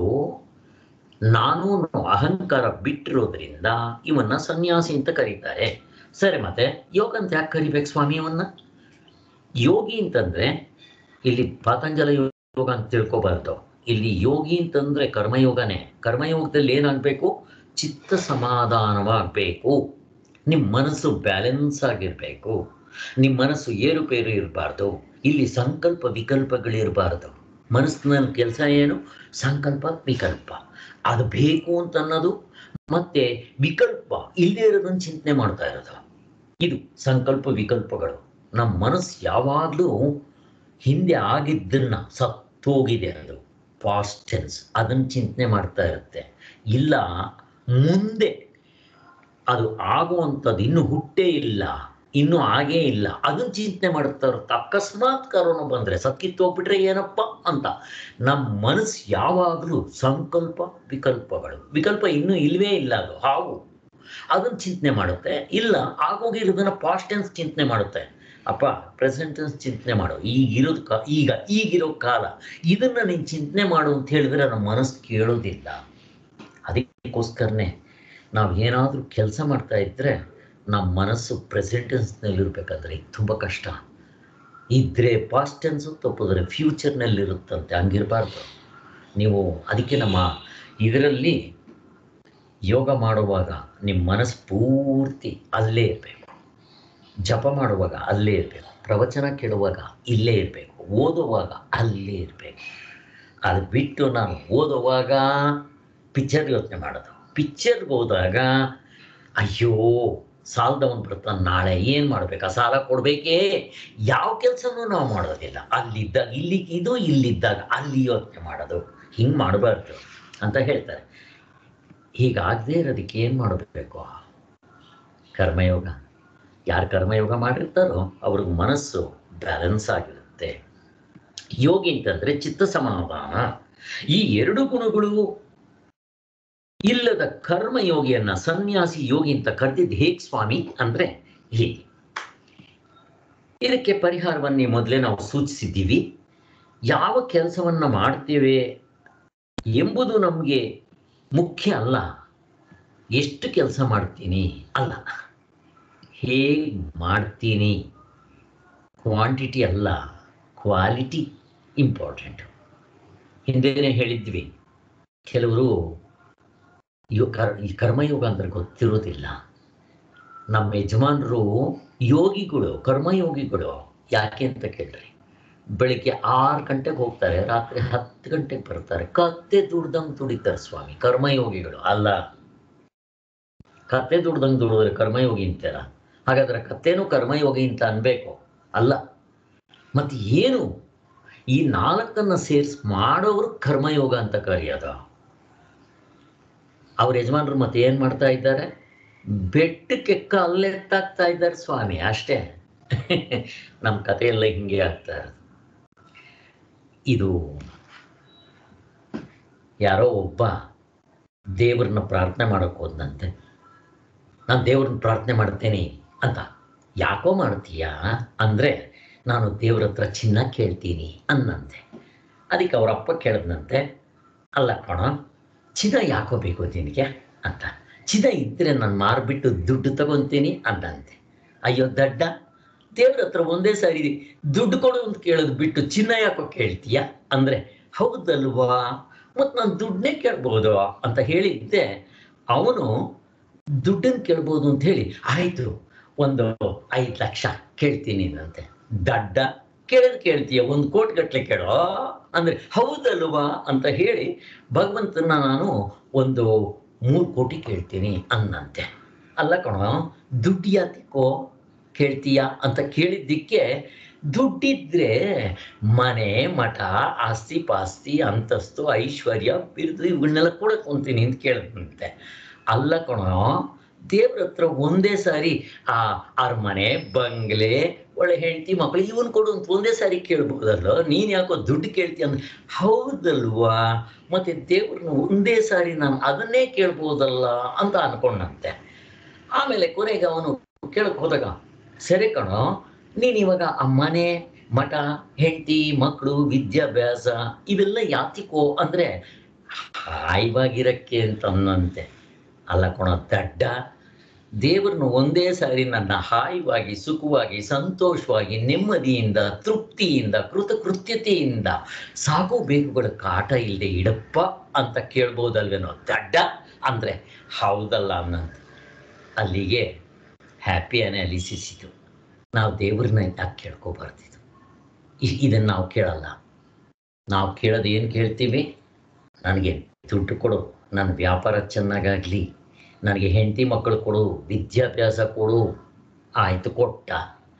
ನಾನು ಅನ್ನೋ ಅಹಂಕಾರ ಬಿಟ್ಟಿರೋದ್ರಿಂದ ಇವನ್ನ ಸನ್ಯಾಸಿ ಅಂತ ಕರೀತಾರೆ ಸರಿ ಮತ್ತೆ ಯೋಗ ಅಂತ ಯಾಕೆ ಕರಿಬೇಕು ಸ್ವಾಮಿ ಇವನ್ನ ಯೋಗಿ ಅಂತಂದ್ರೆ ಇಲ್ಲಿ ಪಾತಂಜಲ ಯೋಗ ಅಂತ ತಿಳ್ಕೊಬಾರ್ದು ಇಲ್ಲಿ ಯೋಗಿ ಅಂತಂದ್ರೆ ಕರ್ಮಯೋಗನೇ ಕರ್ಮಯೋಗದಲ್ಲಿ ಏನಾಗಬೇಕು ಚಿತ್ತ ಸಮಾಧಾನವಾಗಬೇಕು ನಿಮ್ಮ ಮನಸ್ಸು ಬ್ಯಾಲೆನ್ಸ್ ಆಗಿರಬೇಕು ನಿಮ್ಮ ಮನಸ್ಸು ಏರುಪೇರು ಇರಬಾರ್ದು ಇಲ್ಲಿ ಸಂಕಲ್ಪ ವಿಕಲ್ಪಗಳಿರಬಾರ್ದು ಮನಸ್ಸಿನ ಕೆಲಸ ಏನು ಸಂಕಲ್ಪ ವಿಕಲ್ಪ ಅದು ಬೇಕು ಅಂತ ಅನ್ನೋದು ಮತ್ತೆ ವಿಕಲ್ಪ ಇಲ್ಲದೆ ಇರೋದನ್ನ ಚಿಂತನೆ ಮಾಡ್ತಾ ಇರೋದು ಇದು ಸಂಕಲ್ಪ ವಿಕಲ್ಪಗಳು ನಮ್ಮ ಮನಸ್ಸು ಯಾವಾಗಲೂ ಹಿಂದೆ ಆಗಿದ್ದನ್ನ ಸತ್ತೋಗಿದೆ ಅದು ಪಾಸ್ಟ್ ಟೆನ್ಸ್ ಅದನ್ನ ಚಿಂತನೆ ಮಾಡ್ತಾ ಇರುತ್ತೆ ಇಲ್ಲ ಮುಂದೆ ಅದು ಆಗುವಂಥದ್ದು ಇನ್ನು ಹುಟ್ಟೇ ಇಲ್ಲ ಇನ್ನೂ ಆಗೇ ಇಲ್ಲ ಅದನ್ನ ಚಿಂತನೆ ಮಾಡುತ್ತಾ ಇರುತ್ತೆ ಅಕಸ್ಮಾತ್ ಕರೋನಾ ಬಂದ್ರೆ ಸತ್ತಿತ್ತು ಹೋಗ್ಬಿಟ್ರೆ ಏನಪ್ಪ ಅಂತ ನಮ್ಮ ಮನಸ್ಸು ಯಾವಾಗಲೂ ಸಂಕಲ್ಪ ವಿಕಲ್ಪಗಳು ವಿಕಲ್ಪ ಇನ್ನೂ ಇಲ್ವೇ ಇಲ್ಲ ಅದು ಹಾವು ಅದನ್ನ ಚಿಂತನೆ ಮಾಡುತ್ತೆ ಇಲ್ಲ ಆಗೋಗಿರೋದನ್ನ ಪಾಸ್ಟ್ ಟೆನ್ಸ್ ಚಿಂತನೆ ಮಾಡುತ್ತೆ ಅಪ್ಪ ಪ್ರೆಸೆಂಟ್ ಟೆನ್ಸ್ ಚಿಂತನೆ ಮಾಡು ಈಗ ಇರೋದು ಕಾ ಈಗ ಈಗಿರೋ ಕಾಲ ಇದನ್ನ ನೀನು ಚಿಂತನೆ ಮಾಡು ಅಂತ ಹೇಳಿದ್ರೆ ನಮ್ಮ ಮನಸ್ಸು ಕೇಳೋದಿಲ್ಲ ಅದಕ್ಕೋಸ್ಕರನೇ ನಾವು ಏನಾದರೂ ಕೆಲಸ ಮಾಡ್ತಾ ಇದ್ದರೆ ನಮ್ಮ ಮನಸ್ಸು ಪ್ರೆಸೆಂಟ್ ಟೆನ್ಸ್ನಲ್ಲಿರ್ಬೇಕಾದ್ರೆ ತುಂಬ ಕಷ್ಟ ಇದ್ದರೆ ಪಾಸ್ಟ್ ಟೆನ್ಸು ತಪ್ಪಿದ್ರೆ ಫ್ಯೂಚರ್ನಲ್ಲಿರುತ್ತಂತೆ ಹಂಗಿರಬಾರ್ದು ನೀವು ಅದಕ್ಕೆ ನಮ್ಮ ಇದರಲ್ಲಿ ಯೋಗ ಮಾಡುವಾಗ ನಿಮ್ಮ ಮನಸ್ಸು ಪೂರ್ತಿ ಅಲ್ಲೇ ಇರಬೇಕು ಜಪ ಮಾಡುವಾಗ ಅಲ್ಲೇ ಇರಬೇಕು ಪ್ರವಚನ ಕೇಳುವಾಗ ಇಲ್ಲೇ ಇರಬೇಕು ಓದುವಾಗ ಅಲ್ಲೇ ಇರಬೇಕು ಅದು ಬಿಟ್ಟು ನಾನು ಓದುವಾಗ ಪಿಕ್ಚರ್ ಯೋಚನೆ ಮಾಡೋದು ಪಿಕ್ಚರ್ಗೆ ಹೋದಾಗ ಅಯ್ಯೋ ಸಾಲದವನು ಬರ್ತಾನೆ ನಾಳೆ ಏನು ಮಾಡ್ಬೇಕು ಆ ಸಾಲ ಕೊಡಬೇಕೇ ಯಾವ ಕೆಲಸನೂ ನಾವು ಮಾಡೋದಿಲ್ಲ ಅಲ್ಲಿದ್ದಾಗ ಇಲ್ಲಿ ಇದು ಇಲ್ಲಿದ್ದಾಗ ಅಲ್ಲಿ ಯೋಚನೆ ಮಾಡೋದು ಹಿಂಗೆ ಮಾಡಬಾರ್ದು ಅಂತ ಹೇಳ್ತಾರೆ ಹೀಗಾಗದೇ ಇರೋದಕ್ಕೆ ಏನು ಮಾಡಬೇಕು ಕರ್ಮಯೋಗ ಯಾರು ಕರ್ಮಯೋಗ ಮಾಡಿರ್ತಾರೋ ಅವ್ರಿಗೆ ಮನಸ್ಸು ಬ್ಯಾಲೆನ್ಸ್ ಆಗಿರುತ್ತೆ ಯೋಗಿ ಅಂತಂದ್ರೆ ಚಿತ್ತ ಸಮಾಧಾನ ಈ ಎರಡು ಗುಣಗಳು ಇಲ್ಲದ ಕರ್ಮಯೋಗಿಯನ್ನ ಸನ್ಯಾಸಿ ಯೋಗಿ ಅಂತ ಕರೆದಿದ್ದು ಹೇಗೆ ಸ್ವಾಮಿ ಅಂದ್ರೆ ಹೀಗೆ ಇದಕ್ಕೆ ಪರಿಹಾರವನ್ನೇ ಮೊದಲೇ ನಾವು ಸೂಚಿಸಿದ್ದೀವಿ ಯಾವ ಕೆಲಸವನ್ನ ಮಾಡ್ತೇವೆ ಎಂಬುದು ನಮಗೆ ಮುಖ್ಯ ಅಲ್ಲ ಎಷ್ಟು ಕೆಲಸ ಮಾಡ್ತೀನಿ ಅಲ್ಲ ಹೇಗೆ ಮಾಡ್ತೀನಿ ಕ್ವಾಂಟಿಟಿ ಅಲ್ಲ ಕ್ವಾಲಿಟಿ ಇಂಪಾರ್ಟೆಂಟ್ ಹಿಂದೆನೇ ಹೇಳಿದ್ವಿ ಕೆಲವರು ಯೋ ಕರ್ ಈ ಕರ್ಮಯೋಗ ಅಂದ್ರೆ ಗೊತ್ತಿರೋದಿಲ್ಲ ನಮ್ಮ ಯಜಮಾನರು ಯೋಗಿಗಳು ಕರ್ಮಯೋಗಿಗಳು ಯಾಕೆ ಅಂತ ಕೇಳ್ರಿ ಬೆಳಿಗ್ಗೆ ಆರು ಗಂಟೆಗೆ ಹೋಗ್ತಾರೆ ರಾತ್ರಿ ಹತ್ತು ಗಂಟೆಗೆ ಬರ್ತಾರೆ ಕತ್ತೆ ದುಡ್ದಂಗೆ ದುಡಿತಾರೆ ಸ್ವಾಮಿ ಕರ್ಮಯೋಗಿಗಳು ಅಲ್ಲ ಕತ್ತೆ ದುಡ್ದಂಗೆ ದುಡಿದ್ರೆ ಕರ್ಮಯೋಗಿ ಅಂತೀರ ಹಾಗಾದ್ರೆ ಕತ್ತೇನು ಕರ್ಮಯೋಗಿ ಅಂತ ಅನ್ಬೇಕು ಅಲ್ಲ ಮತ್ತೆ ಏನು ಈ ನಾಲ್ಕನ್ನ ಸೇರಿಸಿ ಮಾಡೋರು ಕರ್ಮಯೋಗ ಅಂತ ಕರೆಯೋದು ಅವ್ರ ಯಜಮಾನರು ಮತ್ತೆ ಏನ್ ಮಾಡ್ತಾ ಇದ್ದಾರೆ ಬೆಟ್ಟಕ್ಕೆ ಕಲ್ಲೆತ್ತಾಗ್ತಾ ಇದ್ದಾರೆ ಸ್ವಾಮಿ ಅಷ್ಟೇ ನಮ್ಮ ಕಥೆಯೆಲ್ಲ ಹಿಂಗೆ ಆಗ್ತಾ ಇರೋದು ಇದು ಯಾರೋ ಒಬ್ಬ ದೇವ್ರನ್ನ ಪ್ರಾರ್ಥನೆ ಮಾಡೋಕೆ ಹೋದ್ನಂತೆ ನಾನು ದೇವ್ರನ್ನ ಪ್ರಾರ್ಥನೆ ಮಾಡ್ತೇನೆ ಅಂತ ಯಾಕೋ ಮಾಡ್ತೀಯಾ ಅಂದರೆ ನಾನು ದೇವ್ರ ಹತ್ರ ಚಿನ್ನ ಕೇಳ್ತೀನಿ ಅನ್ನಂತೆ ಅದಕ್ಕೆ ಅವ್ರ ಅಪ್ಪ ಕೇಳಿದ್ನಂತೆ ಅಲ್ಲ ಕಣ ಚಿನ್ನ ಯಾಕೋ ಬೇಕು ನಿನಗೆ ಅಂತ ಚಿನ್ನ ಇದ್ದರೆ ನಾನು ಮಾರ್ಬಿಟ್ಟು ದುಡ್ಡು ತಗೊಂತೀನಿ ಅಂದಂತೆ ಅಯ್ಯೋ ದಡ್ಡ ದೇವ್ರ ಹತ್ರ ಒಂದೇ ಸಾರಿ ದುಡ್ಡು ಕೊಡು ಅಂತ ಕೇಳೋದು ಬಿಟ್ಟು ಚಿನ್ನ ಯಾಕೋ ಕೇಳ್ತೀಯ ಅಂದರೆ ಹೌದಲ್ವಾ ಮತ್ತು ನಾನು ದುಡ್ಡನ್ನೇ ಕೇಳ್ಬೋದು ಅಂತ ಹೇಳಿದ್ದೆ ಅವನು ದುಡ್ಡನ್ನು ಕೇಳ್ಬೋದು ಅಂತ ಹೇಳಿ ಆಯಿತು ಒಂದು ಐದು ಲಕ್ಷ ಕೇಳ್ತೀನಿ ಅಂತೆ ದಡ್ಡ ಕೇಳಿದ್ ಕೇಳ್ತೀಯ ಒಂದು ಕೋಟಿ ಗಟ್ಟಲೆ ಕೇಳೋ ಅಂದರೆ ಹೌದಲ್ವಾ ಅಂತ ಹೇಳಿ ಭಗವಂತನ ನಾನು ಒಂದು ಮೂರು ಕೋಟಿ ಕೇಳ್ತೀನಿ ಅನ್ನಂತೆ ಅಲ್ಲ ಕಣೋ ದುಡ್ಡು ಯಾತಿಕೋ ಕೇಳ್ತೀಯ ಅಂತ ಕೇಳಿದ್ದಕ್ಕೆ ದುಡ್ಡಿದ್ರೆ ಮನೆ ಮಠ ಆಸ್ತಿ ಪಾಸ್ತಿ ಅಂತಸ್ತು ಐಶ್ವರ್ಯ ಬಿರುದು ಇವನ್ನೆಲ್ಲ ಕೊಡಕೊಂತೀನಿ ಅಂತ ಕೇಳಿದಂತೆ ಅಲ್ಲ ಕಣೋ ದೇವ್ರ ಹತ್ರ ಒಂದೇ ಸಾರಿ ಆ ಅರಮನೆ ಬಂಗ್ಲೆ ಒಳ್ಳೆ ಹೆಂಡತಿ ಮಕ್ಕಳು ಇವನ್ ಕೊಡು ಅಂತ ಒಂದೇ ಸಾರಿ ಕೇಳ್ಬೋದಲ್ಲ ನೀನ್ ಯಾಕೋ ದುಡ್ಡು ಕೇಳ್ತೀಯ ಅಂದ್ರೆ ಹೌದಲ್ವಾ ಮತ್ತೆ ದೇವ್ರನ್ನ ಒಂದೇ ಸಾರಿ ನಾನು ಅದನ್ನೇ ಕೇಳ್ಬೋದಲ್ಲ ಅಂತ ಅನ್ಕೊಂಡಂತೆ ಆಮೇಲೆ ಕೊನೆಗೆ ಅವನು ಕೇಳಕ್ ಹೋದಾಗ ಸರಿ ಕಣೋ ನೀನ್ ಇವಾಗ ಆ ಮನೆ ಮಠ ಹೆಂಡತಿ ಮಕ್ಕಳು ವಿದ್ಯಾಭ್ಯಾಸ ಇವೆಲ್ಲ ಯಾತಿಕೋ ಅಂದ್ರೆ ಹಾಯ್ವಾಗಿರಕ್ಕೆ ಅಂತ ಅನ್ನಂತೆ ಅಲ್ಲ ಕಣೋ ದಡ್ಡ ದೇವರನ್ನು ಒಂದೇ ಸಾರಿ ನನ್ನ ಹಾಯಿವಾಗಿ ಸುಖವಾಗಿ ಸಂತೋಷವಾಗಿ ನೆಮ್ಮದಿಯಿಂದ ತೃಪ್ತಿಯಿಂದ ಕೃತಕೃತ್ಯತೆಯಿಂದ ಸಾಕು ಬೇಕುಗಳ ಕಾಟ ಇಲ್ಲದೆ ಇಡಪ್ಪ ಅಂತ ಕೇಳ್ಬೋದಲ್ವೇನೋ ದಡ್ಡ ಅಂದ್ರೆ ಹೌದಲ್ಲ ಅನ್ನಂತೆ ಅಲ್ಲಿಗೆ ಹ್ಯಾಪಿ ಅನಾಲಿಸಿಸ್ ಇದು ನಾವು ದೇವ್ರನ್ನ ಯಾಕೆ ಕೇಳ್ಕೊಬಾರ್ದಿದ್ದು ಇದನ್ನು ನಾವು ಕೇಳಲ್ಲ ನಾವು ಕೇಳೋದು ಏನು ಕೇಳ್ತೀವಿ ನನಗೆ ದುಡ್ಡು ಕೊಡು ನನ್ನ ವ್ಯಾಪಾರ ಚೆನ್ನಾಗಾಗಲಿ ನನಗೆ ಹೆಂಡತಿ ಮಕ್ಕಳು ಕೊಡು ವಿದ್ಯಾಭ್ಯಾಸ ಕೊಡು ಆಯಿತು ಕೊಟ್ಟ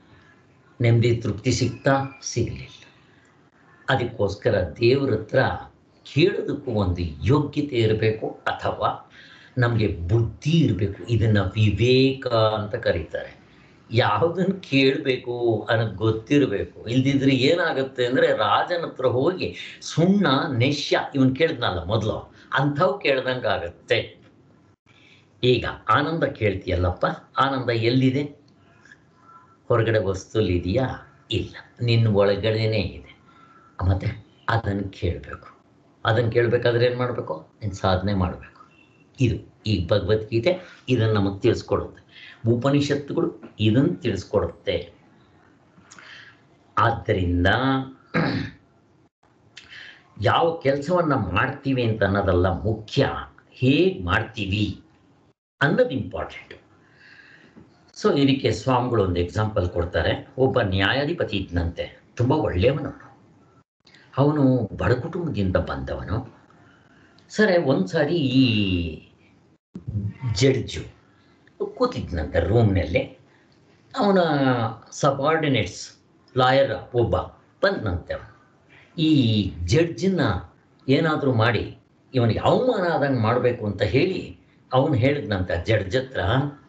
ನೆಮ್ಮದಿ ತೃಪ್ತಿ ಸಿಗ್ತಾ ಸಿಗಲಿಲ್ಲ ಅದಕ್ಕೋಸ್ಕರ ದೇವ್ರ ಹತ್ರ ಕೇಳೋದಕ್ಕೂ ಒಂದು ಯೋಗ್ಯತೆ ಇರಬೇಕು ಅಥವಾ ನಮಗೆ ಬುದ್ಧಿ ಇರಬೇಕು ಇದನ್ನು ವಿವೇಕ ಅಂತ ಕರೀತಾರೆ ಯಾವುದನ್ನು ಕೇಳಬೇಕು ಅನ್ನೋದು ಗೊತ್ತಿರಬೇಕು ಇಲ್ದಿದ್ರೆ ಏನಾಗುತ್ತೆ ಅಂದರೆ ರಾಜನ ಹತ್ರ ಹೋಗಿ ಸುಣ್ಣ ನೆಶ್ಯ ಇವನ್ ಕೇಳಿದ್ನಲ್ಲ ಮೊದಲು ಅಂಥವು ಕೇಳ್ದಂಗೆ ಆಗತ್ತೆ ಈಗ ಆನಂದ ಕೇಳ್ತೀಯಲ್ಲಪ್ಪ ಆನಂದ ಎಲ್ಲಿದೆ ಹೊರಗಡೆ ವಸ್ತುಲಿ ಇದೆಯಾ ಇಲ್ಲ ನಿನ್ನ ಒಳಗಡೆನೇ ಇದೆ ಮತ್ತೆ ಅದನ್ನು ಕೇಳಬೇಕು ಅದನ್ನು ಕೇಳಬೇಕಾದ್ರೆ ಏನು ಮಾಡಬೇಕು ನೀನು ಸಾಧನೆ ಮಾಡಬೇಕು ಇದು ಈ ಭಗವದ್ಗೀತೆ ಇದನ್ನು ನಮಗೆ ತಿಳಿಸ್ಕೊಡುತ್ತೆ ಉಪನಿಷತ್ತುಗಳು ಇದನ್ನು ತಿಳಿಸ್ಕೊಡುತ್ತೆ ಆದ್ದರಿಂದ ಯಾವ ಕೆಲಸವನ್ನ ಮಾಡ್ತೀವಿ ಅಂತ ಅನ್ನೋದಲ್ಲ ಮುಖ್ಯ ಹೇಗೆ ಮಾಡ್ತೀವಿ ಅನ್ನೋದು ಇಂಪಾರ್ಟೆಂಟ್ ಸೊ ಇದಕ್ಕೆ ಸ್ವಾಮಿಗಳು ಒಂದು ಎಕ್ಸಾಂಪಲ್ ಕೊಡ್ತಾರೆ ಒಬ್ಬ ನ್ಯಾಯಾಧಿಪತಿ ಇದ್ದಂತೆ ತುಂಬ ಒಳ್ಳೆಯವನು ಅವನು ಬಡ ಕುಟುಂಬದಿಂದ ಬಂದವನು ಸರಿ ಒಂದು ಸಾರಿ ಈ ಜಡ್ಜು ಕೂತಿದ್ನಂತೆ ರೂಮ್ನಲ್ಲಿ ಅವನ ಸಬಾರ್ಡಿನೇಟ್ಸ್ ಲಾಯರ್ ಒಬ್ಬ ಬಂದಂತೆ ಅವನು. ಈ ಜಡ್ಜನ್ನ ಏನಾದರೂ ಮಾಡಿ ಇವನಿಗೆ ಅವಮಾನ ಆದಂಗೆ ಮಾಡಬೇಕು ಅಂತ ಹೇಳಿ ಅವನು ಹೇಳಿದ್ನಂತ ಜಡ್ಜ್ ಹತ್ರ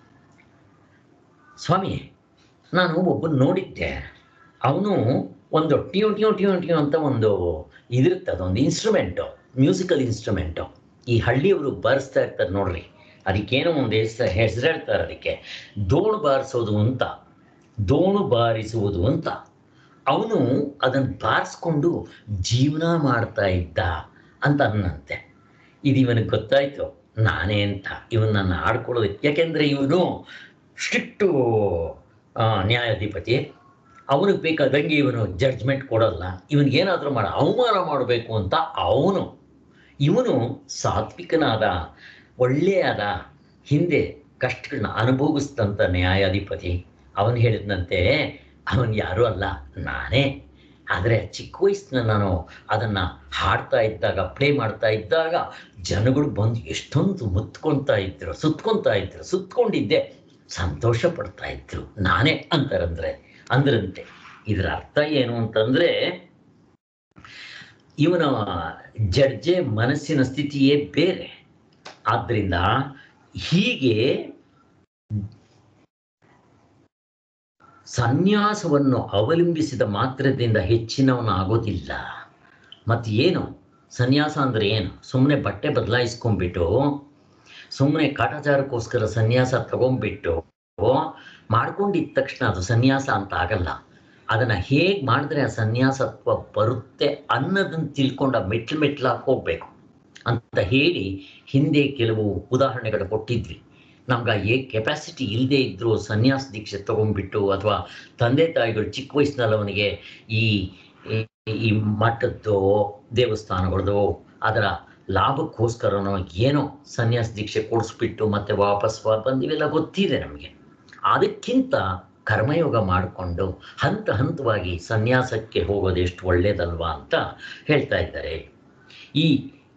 ಸ್ವಾಮಿ ನಾನು ಒಬ್ಬನ ನೋಡಿದ್ದೆ ಅವನು ಒಂದು ಟ್ಯೂ ಟ್ಯೂ ಟ್ಯೂ ಟ್ಯೂ ಅಂತ ಒಂದು ಇದಿರುತ್ತೆ ಅದೊಂದು ಇನ್ಸ್ಟ್ರೂಮೆಂಟು ಮ್ಯೂಸಿಕಲ್ ಇನ್ಸ್ಟ್ರೂಮೆಂಟು ಈ ಹಳ್ಳಿಯವರು ಬಾರಿಸ್ತಾ ಇರ್ತಾರೆ ನೋಡ್ರಿ ಅದಕ್ಕೇನೋ ಒಂದು ಹೆಸರು ಹೆಸರು ಹೇಳ್ತಾರೆ ಅದಕ್ಕೆ ದೋಣು ಬಾರಿಸೋದು ಅಂತ ದೋಣು ಬಾರಿಸುವುದು ಅಂತ ಅವನು ಅದನ್ನು ಬಾರಿಸ್ಕೊಂಡು ಜೀವನ ಮಾಡ್ತಾ ಇದ್ದ ಅಂತ ಅನ್ನಂತೆ ಇದು ಇವನಿಗೆ ಗೊತ್ತಾಯ್ತು ನಾನೇ ಅಂತ ಇವನನ್ನು ಆಡ್ಕೊಳ್ಳೋದಕ್ಕೆ ಯಾಕೆಂದರೆ ಇವನು ಸ್ಟ್ರಿಕ್ಟು ನ್ಯಾಯಾಧಿಪತಿ ಅವನಿಗೆ ಬೇಕಾದಂಗೆ ಇವನು ಜಡ್ಜ್ಮೆಂಟ್ ಕೊಡಲ್ಲ ಇವನಿಗೇನಾದರೂ ಮಾಡ ಅವಮಾನ ಮಾಡಬೇಕು ಅಂತ ಅವನು ಇವನು ಸಾತ್ವಿಕನಾದ ಒಳ್ಳೆಯಾದ ಹಿಂದೆ ಕಷ್ಟಗಳನ್ನ ಅನುಭವಿಸಿದಂಥ ನ್ಯಾಯಾಧಿಪತಿ ಅವನು ಹೇಳಿದಂತೆ ಅವನು ಯಾರೂ ಅಲ್ಲ ನಾನೇ ಆದರೆ ಚಿಕ್ಕ ವಯಸ್ಸಿನ ನಾನು ಅದನ್ನು ಹಾಡ್ತಾ ಇದ್ದಾಗ ಪ್ಲೇ ಮಾಡ್ತಾ ಇದ್ದಾಗ ಜನಗಳು ಬಂದು ಎಷ್ಟೊಂದು ಮುತ್ಕೊಳ್ತಾ ಇದ್ರು ಸುತ್ಕೊಳ್ತಾ ಇದ್ರು ಸುತ್ಕೊಂಡಿದ್ದೆ ಸಂತೋಷ ಪಡ್ತಾ ಇದ್ರು ನಾನೇ ಅಂತಾರಂದ್ರೆ ಅಂದ್ರಂತೆ ಇದರ ಅರ್ಥ ಏನು ಅಂತಂದ್ರೆ ಇವನ ಜಡ್ಜೆ ಮನಸ್ಸಿನ ಸ್ಥಿತಿಯೇ ಬೇರೆ ಆದ್ರಿಂದ ಹೀಗೆ ಸನ್ಯಾಸವನ್ನು ಅವಲಂಬಿಸಿದ ಮಾತ್ರದಿಂದ ಹೆಚ್ಚಿನವನಾಗೋದಿಲ್ಲ ಮತ್ತು ಏನು ಸನ್ಯಾಸ ಅಂದರೆ ಏನು ಸುಮ್ಮನೆ ಬಟ್ಟೆ ಬದಲಾಯಿಸ್ಕೊಂಡ್ಬಿಟ್ಟು ಸುಮ್ಮನೆ ಕಾಟಾಚಾರಕ್ಕೋಸ್ಕರ ಸನ್ಯಾಸ ತಗೊಂಡ್ಬಿಟ್ಟು ಮಾಡ್ಕೊಂಡಿದ್ದ ತಕ್ಷಣ ಅದು ಸನ್ಯಾಸ ಅಂತ ಆಗಲ್ಲ ಅದನ್ನು ಹೇಗೆ ಮಾಡಿದ್ರೆ ಆ ಸನ್ಯಾಸತ್ವ ಬರುತ್ತೆ ಅನ್ನೋದನ್ನು ತಿಳ್ಕೊಂಡು ಮೆಟ್ಲು ಮೆಟ್ಲಾಗಿ ಹೋಗ್ಬೇಕು ಅಂತ ಹೇಳಿ ಹಿಂದೆ ಕೆಲವು ಉದಾಹರಣೆಗಳು ಕೊಟ್ಟಿದ್ವಿ ನಮ್ಗೆ ಏ ಕೆಪಾಸಿಟಿ ಇಲ್ಲದೆ ಇದ್ದರೂ ಸನ್ಯಾಸ ದೀಕ್ಷೆ ತಗೊಂಡ್ಬಿಟ್ಟು ಅಥವಾ ತಂದೆ ತಾಯಿಗಳು ಚಿಕ್ಕ ವಯಸ್ಸಿನಲ್ಲಿ ಅವನಿಗೆ ಈ ಈ- ಈ ಮಠದ್ದು ದೇವಸ್ಥಾನಗಳದ್ದು ಅದರ ಲಾಭಕ್ಕೋಸ್ಕರ ಏನೋ ಸನ್ಯಾಸ ದೀಕ್ಷೆ ಕೊಡಿಸ್ಬಿಟ್ಟು ಮತ್ತೆ ವಾಪಸ್ ವಾ- ಬಂದಿವೆಲ್ಲ ಗೊತ್ತಿದೆ ನಮಗೆ ಅದಕ್ಕಿಂತ ಕರ್ಮಯೋಗ ಮಾಡಿಕೊಂಡು ಹಂತ ಹಂತವಾಗಿ ಸನ್ಯಾಸಕ್ಕೆ ಹೋಗೋದು ಎಷ್ಟು ಒಳ್ಳೇದಲ್ವಾ ಅಂತ ಹೇಳ್ತಾ ಇದ್ದಾರೆ ಈ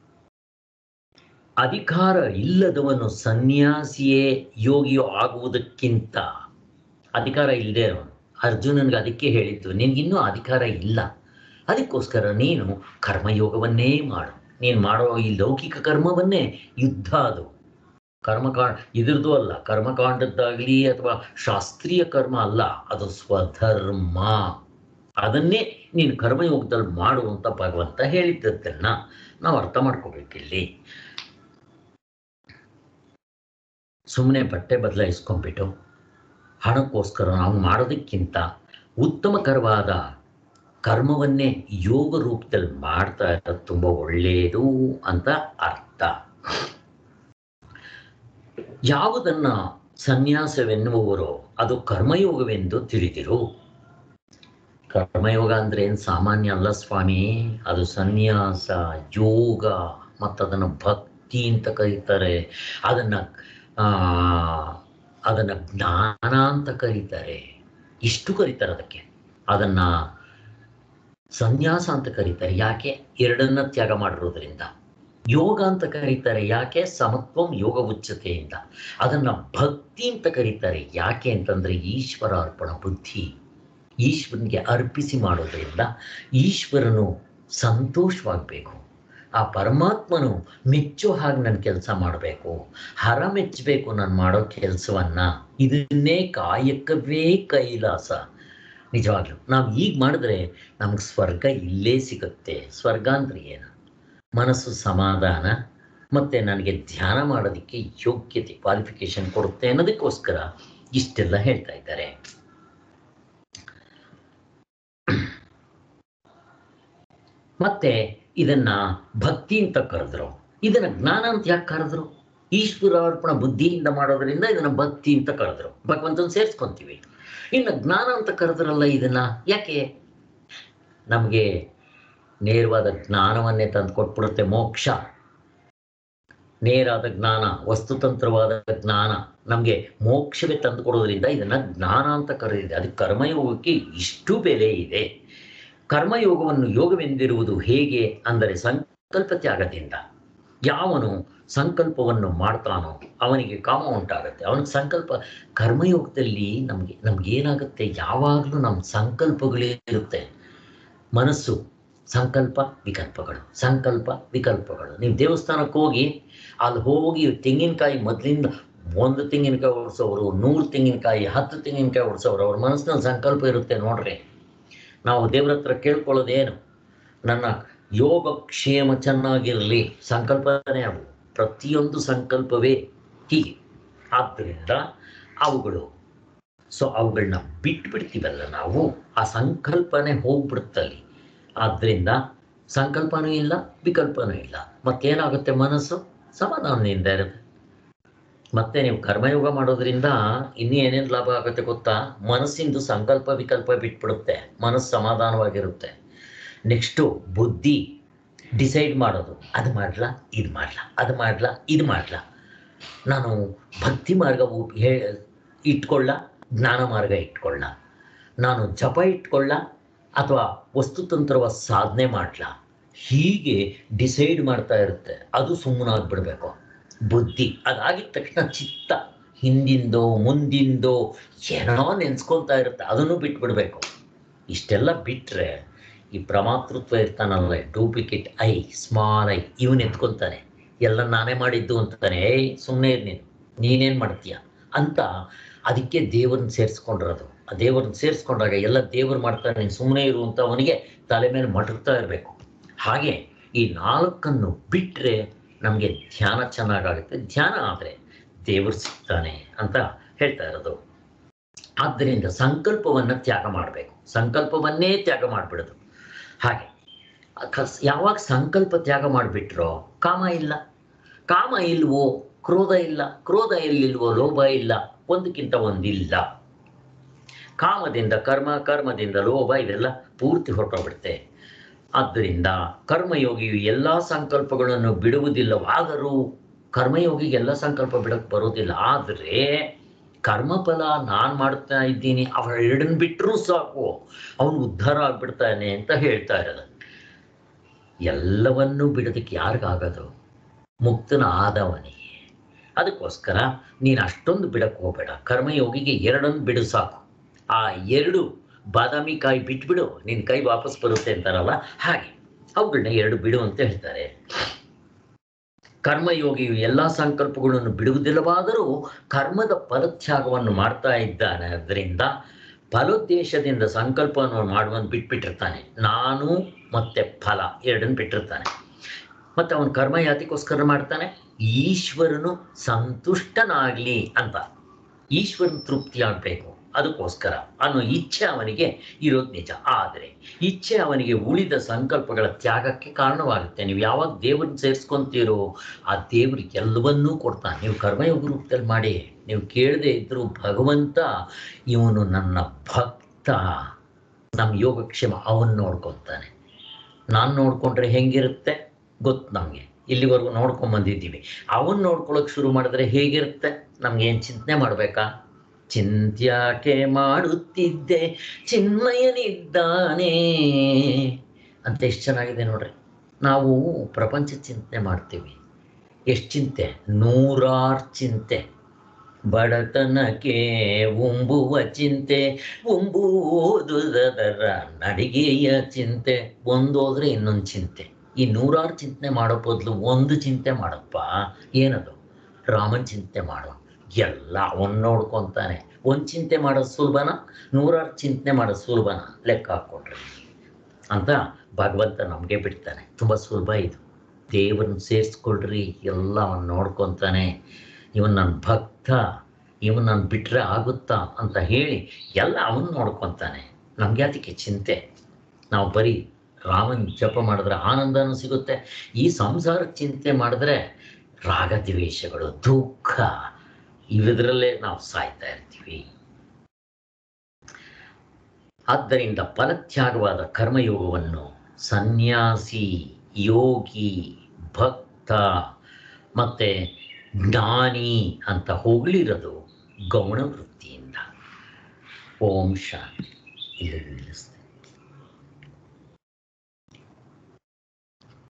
ಅಧಿಕಾರ ಇಲ್ಲದವನು ಸನ್ಯಾಸಿಯೇ ಯೋಗಿಯೋ ಆಗುವುದಕ್ಕಿಂತ ಅಧಿಕಾರ ಇಲ್ಲದೆ ಅವನು ಅರ್ಜುನನ್ಗೆ ಅದಕ್ಕೆ ಹೇಳಿದ್ದು ನಿನಗಿನ್ನೂ ಅಧಿಕಾರ ಇಲ್ಲ ಅದಕ್ಕೋಸ್ಕರ ನೀನು ಕರ್ಮಯೋಗವನ್ನೇ ಮಾಡು ನೀನು ಮಾಡೋ ಈ ಲೌಕಿಕ ಕರ್ಮವನ್ನೇ ಯುದ್ಧ ಅದು ಕರ್ಮಕಾಂಡ ಇದ್ರದ್ದು ಅಲ್ಲ ಕರ್ಮಕಾಂಡದ್ದಾಗಲಿ ಅಥವಾ ಶಾಸ್ತ್ರೀಯ ಕರ್ಮ ಅಲ್ಲ ಅದು ಸ್ವಧರ್ಮ ಅದನ್ನೇ ನೀನು ಕರ್ಮಯೋಗದಲ್ಲಿ ಮಾಡು ಅಂತ ಭಗವಂತ ಹೇಳಿದ್ದದ್ದನ್ನ ನಾವು ಅರ್ಥ ಮಾಡ್ಕೋಬೇಕಿಲ್ಲಿ ಸುಮ್ಮನೆ ಬಟ್ಟೆ ಬದಲಾಯಿಸ್ಕೊಂಡ್ಬಿಟ್ಟು ಹಣಕ್ಕೋಸ್ಕರ ನಾವು ಮಾಡೋದಕ್ಕಿಂತ ಉತ್ತಮಕರವಾದ ಕರ್ಮವನ್ನೇ ಯೋಗ ರೂಪದಲ್ಲಿ ಮಾಡ್ತಾ ಇರೋದು ತುಂಬ ಒಳ್ಳೆಯದು ಅಂತ ಅರ್ಥ ಯಾವುದನ್ನ ಸನ್ಯಾಸವೆನ್ನುವವರು ಅದು ಕರ್ಮಯೋಗವೆಂದು ತಿಳಿದಿರು ಕರ್ಮಯೋಗ ಅಂದ್ರೆ ಏನು ಸಾಮಾನ್ಯ ಅಲ್ಲ ಸ್ವಾಮಿ ಅದು ಸನ್ಯಾಸ ಯೋಗ ಮತ್ತು ಅದನ್ನು ಭಕ್ತಿ ಅಂತ ಕರೀತಾರೆ ಅದನ್ನ ಆ, ಅದನ್ನ ಜ್ಞಾನ ಅಂತ ಕರೀತಾರೆ ಇಷ್ಟು ಕರೀತಾರೆ ಅದಕ್ಕೆ ಅದನ್ನ ಸನ್ಯಾಸ ಅಂತ ಕರೀತಾರೆ ಯಾಕೆ ಎರಡನ್ನ ತ್ಯಾಗ ಮಾಡಿರೋದ್ರಿಂದ ಯೋಗ ಅಂತ ಕರೀತಾರೆ ಯಾಕೆ ಸಮತ್ವಂ ಯೋಗ ಉಚ್ಚತೆಯಿಂದ ಅದನ್ನ ಭಕ್ತಿ ಅಂತ ಕರೀತಾರೆ ಯಾಕೆ ಅಂತಂದ್ರೆ ಈಶ್ವರ ಅರ್ಪಣ ಬುದ್ಧಿ ಈಶ್ವರನಿಗೆ ಅರ್ಪಿಸಿ ಮಾಡೋದ್ರಿಂದ ಈಶ್ವರನು ಸಂತೋಷವಾಗಬೇಕು ಆ ಪರಮಾತ್ಮನು ಮೆಚ್ಚೋ ಹಾಗೆ ನನ್ನ ಕೆಲಸ ಮಾಡಬೇಕು ಹರ ಮೆಚ್ಚಬೇಕು ನಾನು ಮಾಡೋ ಕೆಲಸವನ್ನ ಇದನ್ನೇ ಕಾಯಕವೇ ಕೈಲಾಸ ನಿಜವಾಗ್ಲು ನಾವು ಈಗ ಮಾಡಿದ್ರೆ ನಮ್ಗೆ ಸ್ವರ್ಗ ಇಲ್ಲೇ ಸಿಗುತ್ತೆ ಸ್ವರ್ಗ ಅಂದ್ರೆ ಏನು ಮನಸ್ಸು ಸಮಾಧಾನ ಮತ್ತೆ ನನಗೆ ಧ್ಯಾನ ಮಾಡೋದಕ್ಕೆ ಯೋಗ್ಯತೆ ಕ್ವಾಲಿಫಿಕೇಶನ್ ಕೊಡುತ್ತೆ ಅನ್ನೋದಕ್ಕೋಸ್ಕರ ಇಷ್ಟೆಲ್ಲ ಹೇಳ್ತಾ ಇದ್ದಾರೆ ಮತ್ತೆ ಇದನ್ನ ಭಕ್ತಿ ಅಂತ ಕರೆದ್ರು ಇದನ್ನ ಜ್ಞಾನ ಅಂತ ಯಾಕೆ ಕರೆದ್ರು ಈಶ್ವರ ಅರ್ಪಣ ಬುದ್ಧಿಯಿಂದ ಮಾಡೋದ್ರಿಂದ ಇದನ್ನ ಭಕ್ತಿ ಅಂತ ಕರೆದ್ರು ಭಗವಂತನ ಸೇರಿಸ್ಕೊಂತೀವಿ ಇನ್ನು ಜ್ಞಾನ ಅಂತ ಕರೆದ್ರಲ್ಲ ಇದನ್ನ ಯಾಕೆ ನಮಗೆ ನೇರವಾದ ಜ್ಞಾನವನ್ನೇ ತಂದು ಕೊಟ್ಬಿಡುತ್ತೆ ಮೋಕ್ಷ ನೇರಾದ ಜ್ಞಾನ ವಸ್ತುತಂತ್ರವಾದ ಜ್ಞಾನ ನಮಗೆ ಮೋಕ್ಷವೇ ತಂದು ಕೊಡೋದ್ರಿಂದ ಇದನ್ನ ಜ್ಞಾನ ಅಂತ ಕರೆದಿದೆ ಅದಕ್ಕೆ ಕರ್ಮಯೋಗಕ್ಕೆ ಇಷ್ಟು ಬೆಲೆ ಇದೆ ಕರ್ಮಯೋಗವನ್ನು ಯೋಗವೆಂದಿರುವುದು ಹೇಗೆ ಅಂದರೆ ಸಂಕಲ್ಪ ತ್ಯಾಗದಿಂದ ಯಾವನು ಸಂಕಲ್ಪವನ್ನು ಮಾಡ್ತಾನೋ ಅವನಿಗೆ ಕಾಮ ಉಂಟಾಗುತ್ತೆ ಅವನಿಗೆ ಸಂಕಲ್ಪ ಕರ್ಮಯೋಗದಲ್ಲಿ ನಮಗೆ ನಮ್ಗೇನಾಗುತ್ತೆ ಯಾವಾಗಲೂ ನಮ್ಮ ಸಂಕಲ್ಪಗಳೇ ಇರುತ್ತೆ ಮನಸ್ಸು ಸಂಕಲ್ಪ ವಿಕಲ್ಪಗಳು ಸಂಕಲ್ಪ ವಿಕಲ್ಪಗಳು ನೀವು ದೇವಸ್ಥಾನಕ್ಕೆ ಹೋಗಿ ಅಲ್ಲಿ ಹೋಗಿ ತೆಂಗಿನಕಾಯಿ ಮೊದಲಿಂದ ಒಂದು ತೆಂಗಿನಕಾಯಿ ಓಡಿಸೋರು ನೂರು ತೆಂಗಿನಕಾಯಿ ಹತ್ತು ತೆಂಗಿನಕಾಯಿ ಓಡಿಸೋರು ಅವ್ರ ಮನಸ್ಸಿನಲ್ಲಿ ಸಂಕಲ್ಪ ಇರುತ್ತೆ ನೋಡ್ರಿ ನಾವು ದೇವ್ರ ಹತ್ರ ಕೇಳ್ಕೊಳ್ಳೋದೇನು ನನ್ನ ಯೋಗ ಕ್ಷೇಮ ಚೆನ್ನಾಗಿರಲಿ ಸಂಕಲ್ಪನೇ ಅವು ಪ್ರತಿಯೊಂದು ಸಂಕಲ್ಪವೇ ಹೀಗೆ ಆದ್ದರಿಂದ ಅವುಗಳು ಸೊ ಅವುಗಳನ್ನ ಬಿಟ್ಬಿಡ್ತೀವಲ್ಲ ನಾವು ಆ ಸಂಕಲ್ಪನೆ ಹೋಗ್ಬಿಡುತ್ತಲ್ಲಿ ಆದ್ದರಿಂದ ಸಂಕಲ್ಪನೂ ಇಲ್ಲ ವಿಕಲ್ಪನೂ ಇಲ್ಲ ಮತ್ತೇನಾಗುತ್ತೆ ಮನಸ್ಸು ಸಮಾಧಾನದಿಂದ ಇರುತ್ತೆ ಮತ್ತೆ ನೀವು ಕರ್ಮಯೋಗ ಮಾಡೋದ್ರಿಂದ ಇನ್ನೂ ಏನೇನು ಲಾಭ ಆಗುತ್ತೆ ಗೊತ್ತಾ ಮನಸ್ಸಿಂದು ಸಂಕಲ್ಪ ವಿಕಲ್ಪ ಬಿಟ್ಬಿಡುತ್ತೆ ಮನಸ್ಸು ಸಮಾಧಾನವಾಗಿರುತ್ತೆ ನೆಕ್ಸ್ಟು ಬುದ್ಧಿ ಡಿಸೈಡ್ ಮಾಡೋದು ಅದು ಮಾಡ್ಲಾ ಇದು ಮಾಡ್ಲಾ ಅದು ಮಾಡ್ಲಾ ಇದು ಮಾಡ್ಲಾ ನಾನು ಭಕ್ತಿ ಮಾರ್ಗ ಉ- ಹೇ ಇಟ್ಕೊಳ್ಳ ಜ್ಞಾನ ಮಾರ್ಗ ಇಟ್ಕೊಳ್ಳ ನಾನು ಜಪ ಇಟ್ಕೊಳ್ಳ ಅಥವಾ ವಸ್ತುತಂತ್ರವ ಸಾಧನೆ ಮಾಡ್ಲಾ ಹೀಗೆ ಡಿಸೈಡ್ ಮಾಡ್ತಾ ಇರುತ್ತೆ ಅದು ಸುಮ್ಮನಾಗ್ಬಿಡ್ಬೇಕು ಬುದ್ಧಿ ಅದಾಗಿದ ತಕ್ಷಣ ಚಿತ್ತ ಹಿಂದಿಂದೋ ಮುಂದಿಂದೋ ಏನೋ ನೆನ್ಸ್ಕೊತಾ ಇರುತ್ತೆ ಅದನ್ನು ಬಿಟ್ಬಿಡ್ಬೇಕು ಇಷ್ಟೆಲ್ಲ ಬಿಟ್ಟರೆ ಈ ಪ್ರಮಾತೃತ್ವ ಇರ್ತಾನಲ್ಲ ಡೂಪ್ಲಿಕೇಟ್ ಐ ಸ್ಮಾಲ್ ಐ ಇವನ್ ಎತ್ಕೊತಾನೆ ಎಲ್ಲ ನಾನೇ ಮಾಡಿದ್ದು ಅಂತಾನೆ ಏಯ್ ಸುಮ್ಮನೆ ಇರ್ ನೀನು ನೀನೇನು ಮಾಡ್ತೀಯ ಅಂತ ಅದಕ್ಕೆ ದೇವ್ರನ್ನ ಸೇರಿಸ್ಕೊಂಡಿರೋದು ಆ ದೇವ್ರನ್ನ ಸೇರಿಸ್ಕೊಂಡಾಗ ಎಲ್ಲ ದೇವ್ರು ಮಾಡ್ತಾನೆ ನೀನು ಸುಮ್ಮನೆ ಇರು ಅಂತ ಅವನಿಗೆ ತಲೆ ಮೇಲೆ ಮಟಕ್ತಾ ಇರಬೇಕು ಹಾಗೆ ಈ ನಾಲ್ಕನ್ನು ಬಿಟ್ಟರೆ ನಮಗೆ ಧ್ಯಾನ ಚೆನ್ನಾಗಾಗುತ್ತೆ ಧ್ಯಾನ ಆದರೆ ದೇವರು ಸಿಗ್ತಾನೆ ಅಂತ ಹೇಳ್ತಾ ಇರೋದು ಆದ್ದರಿಂದ ಸಂಕಲ್ಪವನ್ನು ತ್ಯಾಗ ಮಾಡಬೇಕು ಸಂಕಲ್ಪವನ್ನೇ ತ್ಯಾಗ ಮಾಡಿಬಿಡೋದು ಹಾಗೆ ಅಕಸ್- ಯಾವಾಗ ಸಂಕಲ್ಪ ತ್ಯಾಗ ಮಾಡಿಬಿಟ್ರೋ ಕಾಮ ಇಲ್ಲ ಕಾಮ ಇಲ್ವೋ ಕ್ರೋಧ ಇಲ್ಲ ಕ್ರೋಧ ಎಲ್ಲಿಲ್ವೋ ಲೋಭ ಇಲ್ಲ ಒಂದಕ್ಕಿಂತ ಒಂದಿಲ್ಲ ಕಾಮದಿಂದ ಕರ್ಮ ಕರ್ಮದಿಂದ ಲೋಭ ಇದೆಲ್ಲ ಪೂರ್ತಿ ಹೊರಟೋಗ್ಬಿಡುತ್ತೆ ಆದ್ದರಿಂದ ಕರ್ಮಯೋಗಿಯು ಎಲ್ಲ ಸಂಕಲ್ಪಗಳನ್ನು ಬಿಡುವುದಿಲ್ಲವಾದರೂ ಕರ್ಮಯೋಗಿಗೆ ಎಲ್ಲ ಸಂಕಲ್ಪ ಬಿಡಕ್ಕೆ ಬರೋದಿಲ್ಲ ಆದರೆ ಕರ್ಮಫಲ ನಾನು ಮಾಡ್ತಾ ಇದ್ದೀನಿ ಅವಳ ಎರಡನ್ನು ಬಿಟ್ಟರೂ ಸಾಕು ಅವನು ಉದ್ಧಾರ ಆಗ್ಬಿಡ್ತಾನೆ ಅಂತ ಹೇಳ್ತಾ ಇರೋದು ಎಲ್ಲವನ್ನೂ ಬಿಡೋದಕ್ಕೆ ಯಾರಿಗಾಗೋದು ಮುಕ್ತನ ಆದವನಿಗೆ ಅದಕ್ಕೋಸ್ಕರ ನೀನು ಅಷ್ಟೊಂದು ಬಿಡಕ್ಕೆ ಹೋಗಬೇಡ ಕರ್ಮಯೋಗಿಗೆ ಎರಡನ್ನು ಬಿಡು ಸಾಕು ಆ ಎರಡು ಬಾದಾಮಿ ಕಾಯಿ ಬಿಟ್ಬಿಡು ನಿನ್ನ ಕೈ ವಾಪಸ್ ಬರುತ್ತೆ ಅಂತಾರಲ್ಲ ಹಾಗೆ ಅವುಗಳನ್ನ ಎರಡು ಬಿಡು ಅಂತ ಹೇಳ್ತಾರೆ ಕರ್ಮಯೋಗಿಯು ಎಲ್ಲ ಸಂಕಲ್ಪಗಳನ್ನು ಬಿಡುವುದಿಲ್ಲವಾದರೂ ಕರ್ಮದ ಫಲತ್ಯಾಗವನ್ನು ಮಾಡ್ತಾ ಇದ್ದಾನೆ ಅದರಿಂದ ಫಲೋದ್ದೇಶದಿಂದ ಸಂಕಲ್ಪವನ್ನು ಮಾಡುವಂತ ಬಿಟ್ಬಿಟ್ಟಿರ್ತಾನೆ ನಾನು ಮತ್ತೆ ಫಲ ಎರಡನ್ನು ಬಿಟ್ಟಿರ್ತಾನೆ ಮತ್ತೆ ಅವನು ಕರ್ಮ ಯಾತಿಗೋಸ್ಕರ ಮಾಡ್ತಾನೆ ಈಶ್ವರನು ಸಂತುಷ್ಟನಾಗ್ಲಿ ಅಂತ ಈಶ್ವರನ ತೃಪ್ತಿ ಆಗ್ಬೇಕು ಅದಕ್ಕೋಸ್ಕರ ಅನ್ನೋ ಇಚ್ಛೆ ಅವನಿಗೆ ಇರೋದು ನಿಜ ಆದರೆ ಇಚ್ಛೆ ಅವನಿಗೆ ಉಳಿದ ಸಂಕಲ್ಪಗಳ ತ್ಯಾಗಕ್ಕೆ ಕಾರಣವಾಗುತ್ತೆ ನೀವು ಯಾವಾಗ ದೇವ್ರನ್ನ ಸೇರಿಸ್ಕೊಂತೀರೋ ಆ ದೇವ್ರಿಗೆ ಎಲ್ಲವನ್ನೂ ಕೊಡ್ತಾನೆ ನೀವು ಕರ್ಮಯೋಗ ರೂಪದಲ್ಲಿ ಮಾಡಿ ನೀವು ಕೇಳದೆ ಇದ್ದರೂ ಭಗವಂತ ಇವನು ನನ್ನ ಭಕ್ತ ನಮ್ಮ ಯೋಗಕ್ಷೇಮ ಅವನು ನೋಡ್ಕೊತಾನೆ ನಾನು ನೋಡ್ಕೊಂಡ್ರೆ ಹೆಂಗಿರುತ್ತೆ ಗೊತ್ತು ನಮಗೆ ಇಲ್ಲಿವರೆಗೂ ನೋಡ್ಕೊಂಡ್ ಬಂದಿದ್ದೀವಿ ಅವನ್ ನೋಡ್ಕೊಳಕ್ ಶುರು ಮಾಡಿದ್ರೆ ಹೇಗಿರುತ್ತೆ ನಮ್ಗೆ ಏನು ಚಿಂತನೆ ಮಾಡಬೇಕಾ ಚಿಂತ್ಯಾಕೆ ಮಾಡುತ್ತಿದ್ದೆ ಚಿನ್ಮಯನಿದ್ದಾನೆ ಅಂತ ಎಷ್ಟು ಚೆನ್ನಾಗಿದೆ ನೋಡ್ರಿ ನಾವು ಪ್ರಪಂಚ ಚಿಂತನೆ ಮಾಡ್ತೀವಿ ಎಷ್ಟು ಚಿಂತೆ ನೂರಾರು ಚಿಂತೆ ಬಡತನಕ್ಕೆ ಉಂಬುವ ಚಿಂತೆ ಉಂಬುವುದುದರ ನಡಿಗೆಯ ಚಿಂತೆ ಒಂದೋದ್ರೆ ಇನ್ನೊಂದು ಚಿಂತೆ ಈ ನೂರಾರು ಚಿಂತನೆ ಮಾಡೋ ಬದಲು ಒಂದು ಚಿಂತೆ ಮಾಡಪ್ಪ ಏನದು ರಾಮನ್ ಚಿಂತೆ ಮಾಡು ಎಲ್ಲ ಅವನ್ ನೋಡ್ಕೊಂತಾನೆ ಒಂದು ಚಿಂತೆ ಮಾಡೋದು ಸುಲಭನ ನೂರಾರು ಚಿಂತನೆ ಮಾಡೋದು ಸುಲಭನ ಲೆಕ್ಕ ಹಾಕ್ಕೊಂಡ್ರೆ ಅಂತ ಭಗವಂತ ನಮಗೆ ಬಿಡ್ತಾನೆ ತುಂಬ ಸುಲಭ ಇದು ದೇವ್ರನ್ನ ಸೇರಿಸ್ಕೊಳ್ರಿ ಎಲ್ಲ ಅವನ್ ನೋಡ್ಕೊತಾನೆ ಇವನ್ ನನ್ನ ಭಕ್ತ ಇವನ್ ನಾನು ಬಿಟ್ರೆ ಆಗುತ್ತಾ ಅಂತ ಹೇಳಿ ಎಲ್ಲ ಅವನ್ ನೋಡ್ಕೊತಾನೆ ನಮ್ಗೆ ಅದಕ್ಕೆ ಚಿಂತೆ ನಾವು ಬರೀ ರಾಮನ್ ಜಪ ಮಾಡಿದ್ರೆ ಆನಂದನೂ ಸಿಗುತ್ತೆ ಈ ಸಂಸಾರ ಚಿಂತೆ ಮಾಡಿದ್ರೆ ರಾಗದ್ವೇಷಗಳು ದುಃಖ ಇವಿದ್ರಲ್ಲೇ ನಾವು ಸಾಯ್ತಾ ಇರ್ತೀವಿ ಆದ್ದರಿಂದ ಫಲತ್ಯಾಗವಾದ ಕರ್ಮಯೋಗವನ್ನು ಸನ್ಯಾಸಿ ಯೋಗಿ ಭಕ್ತ ಮತ್ತೆ ಜ್ಞಾನಿ ಅಂತ ಹೊಗಳಿರೋದು ಗೌಣ ವೃತ್ತಿಯಿಂದ ಓಂ ಶಾಂತಿ ಇಲ್ಲಿ ನಿಲ್ಲಿಸ್ತೀನಿ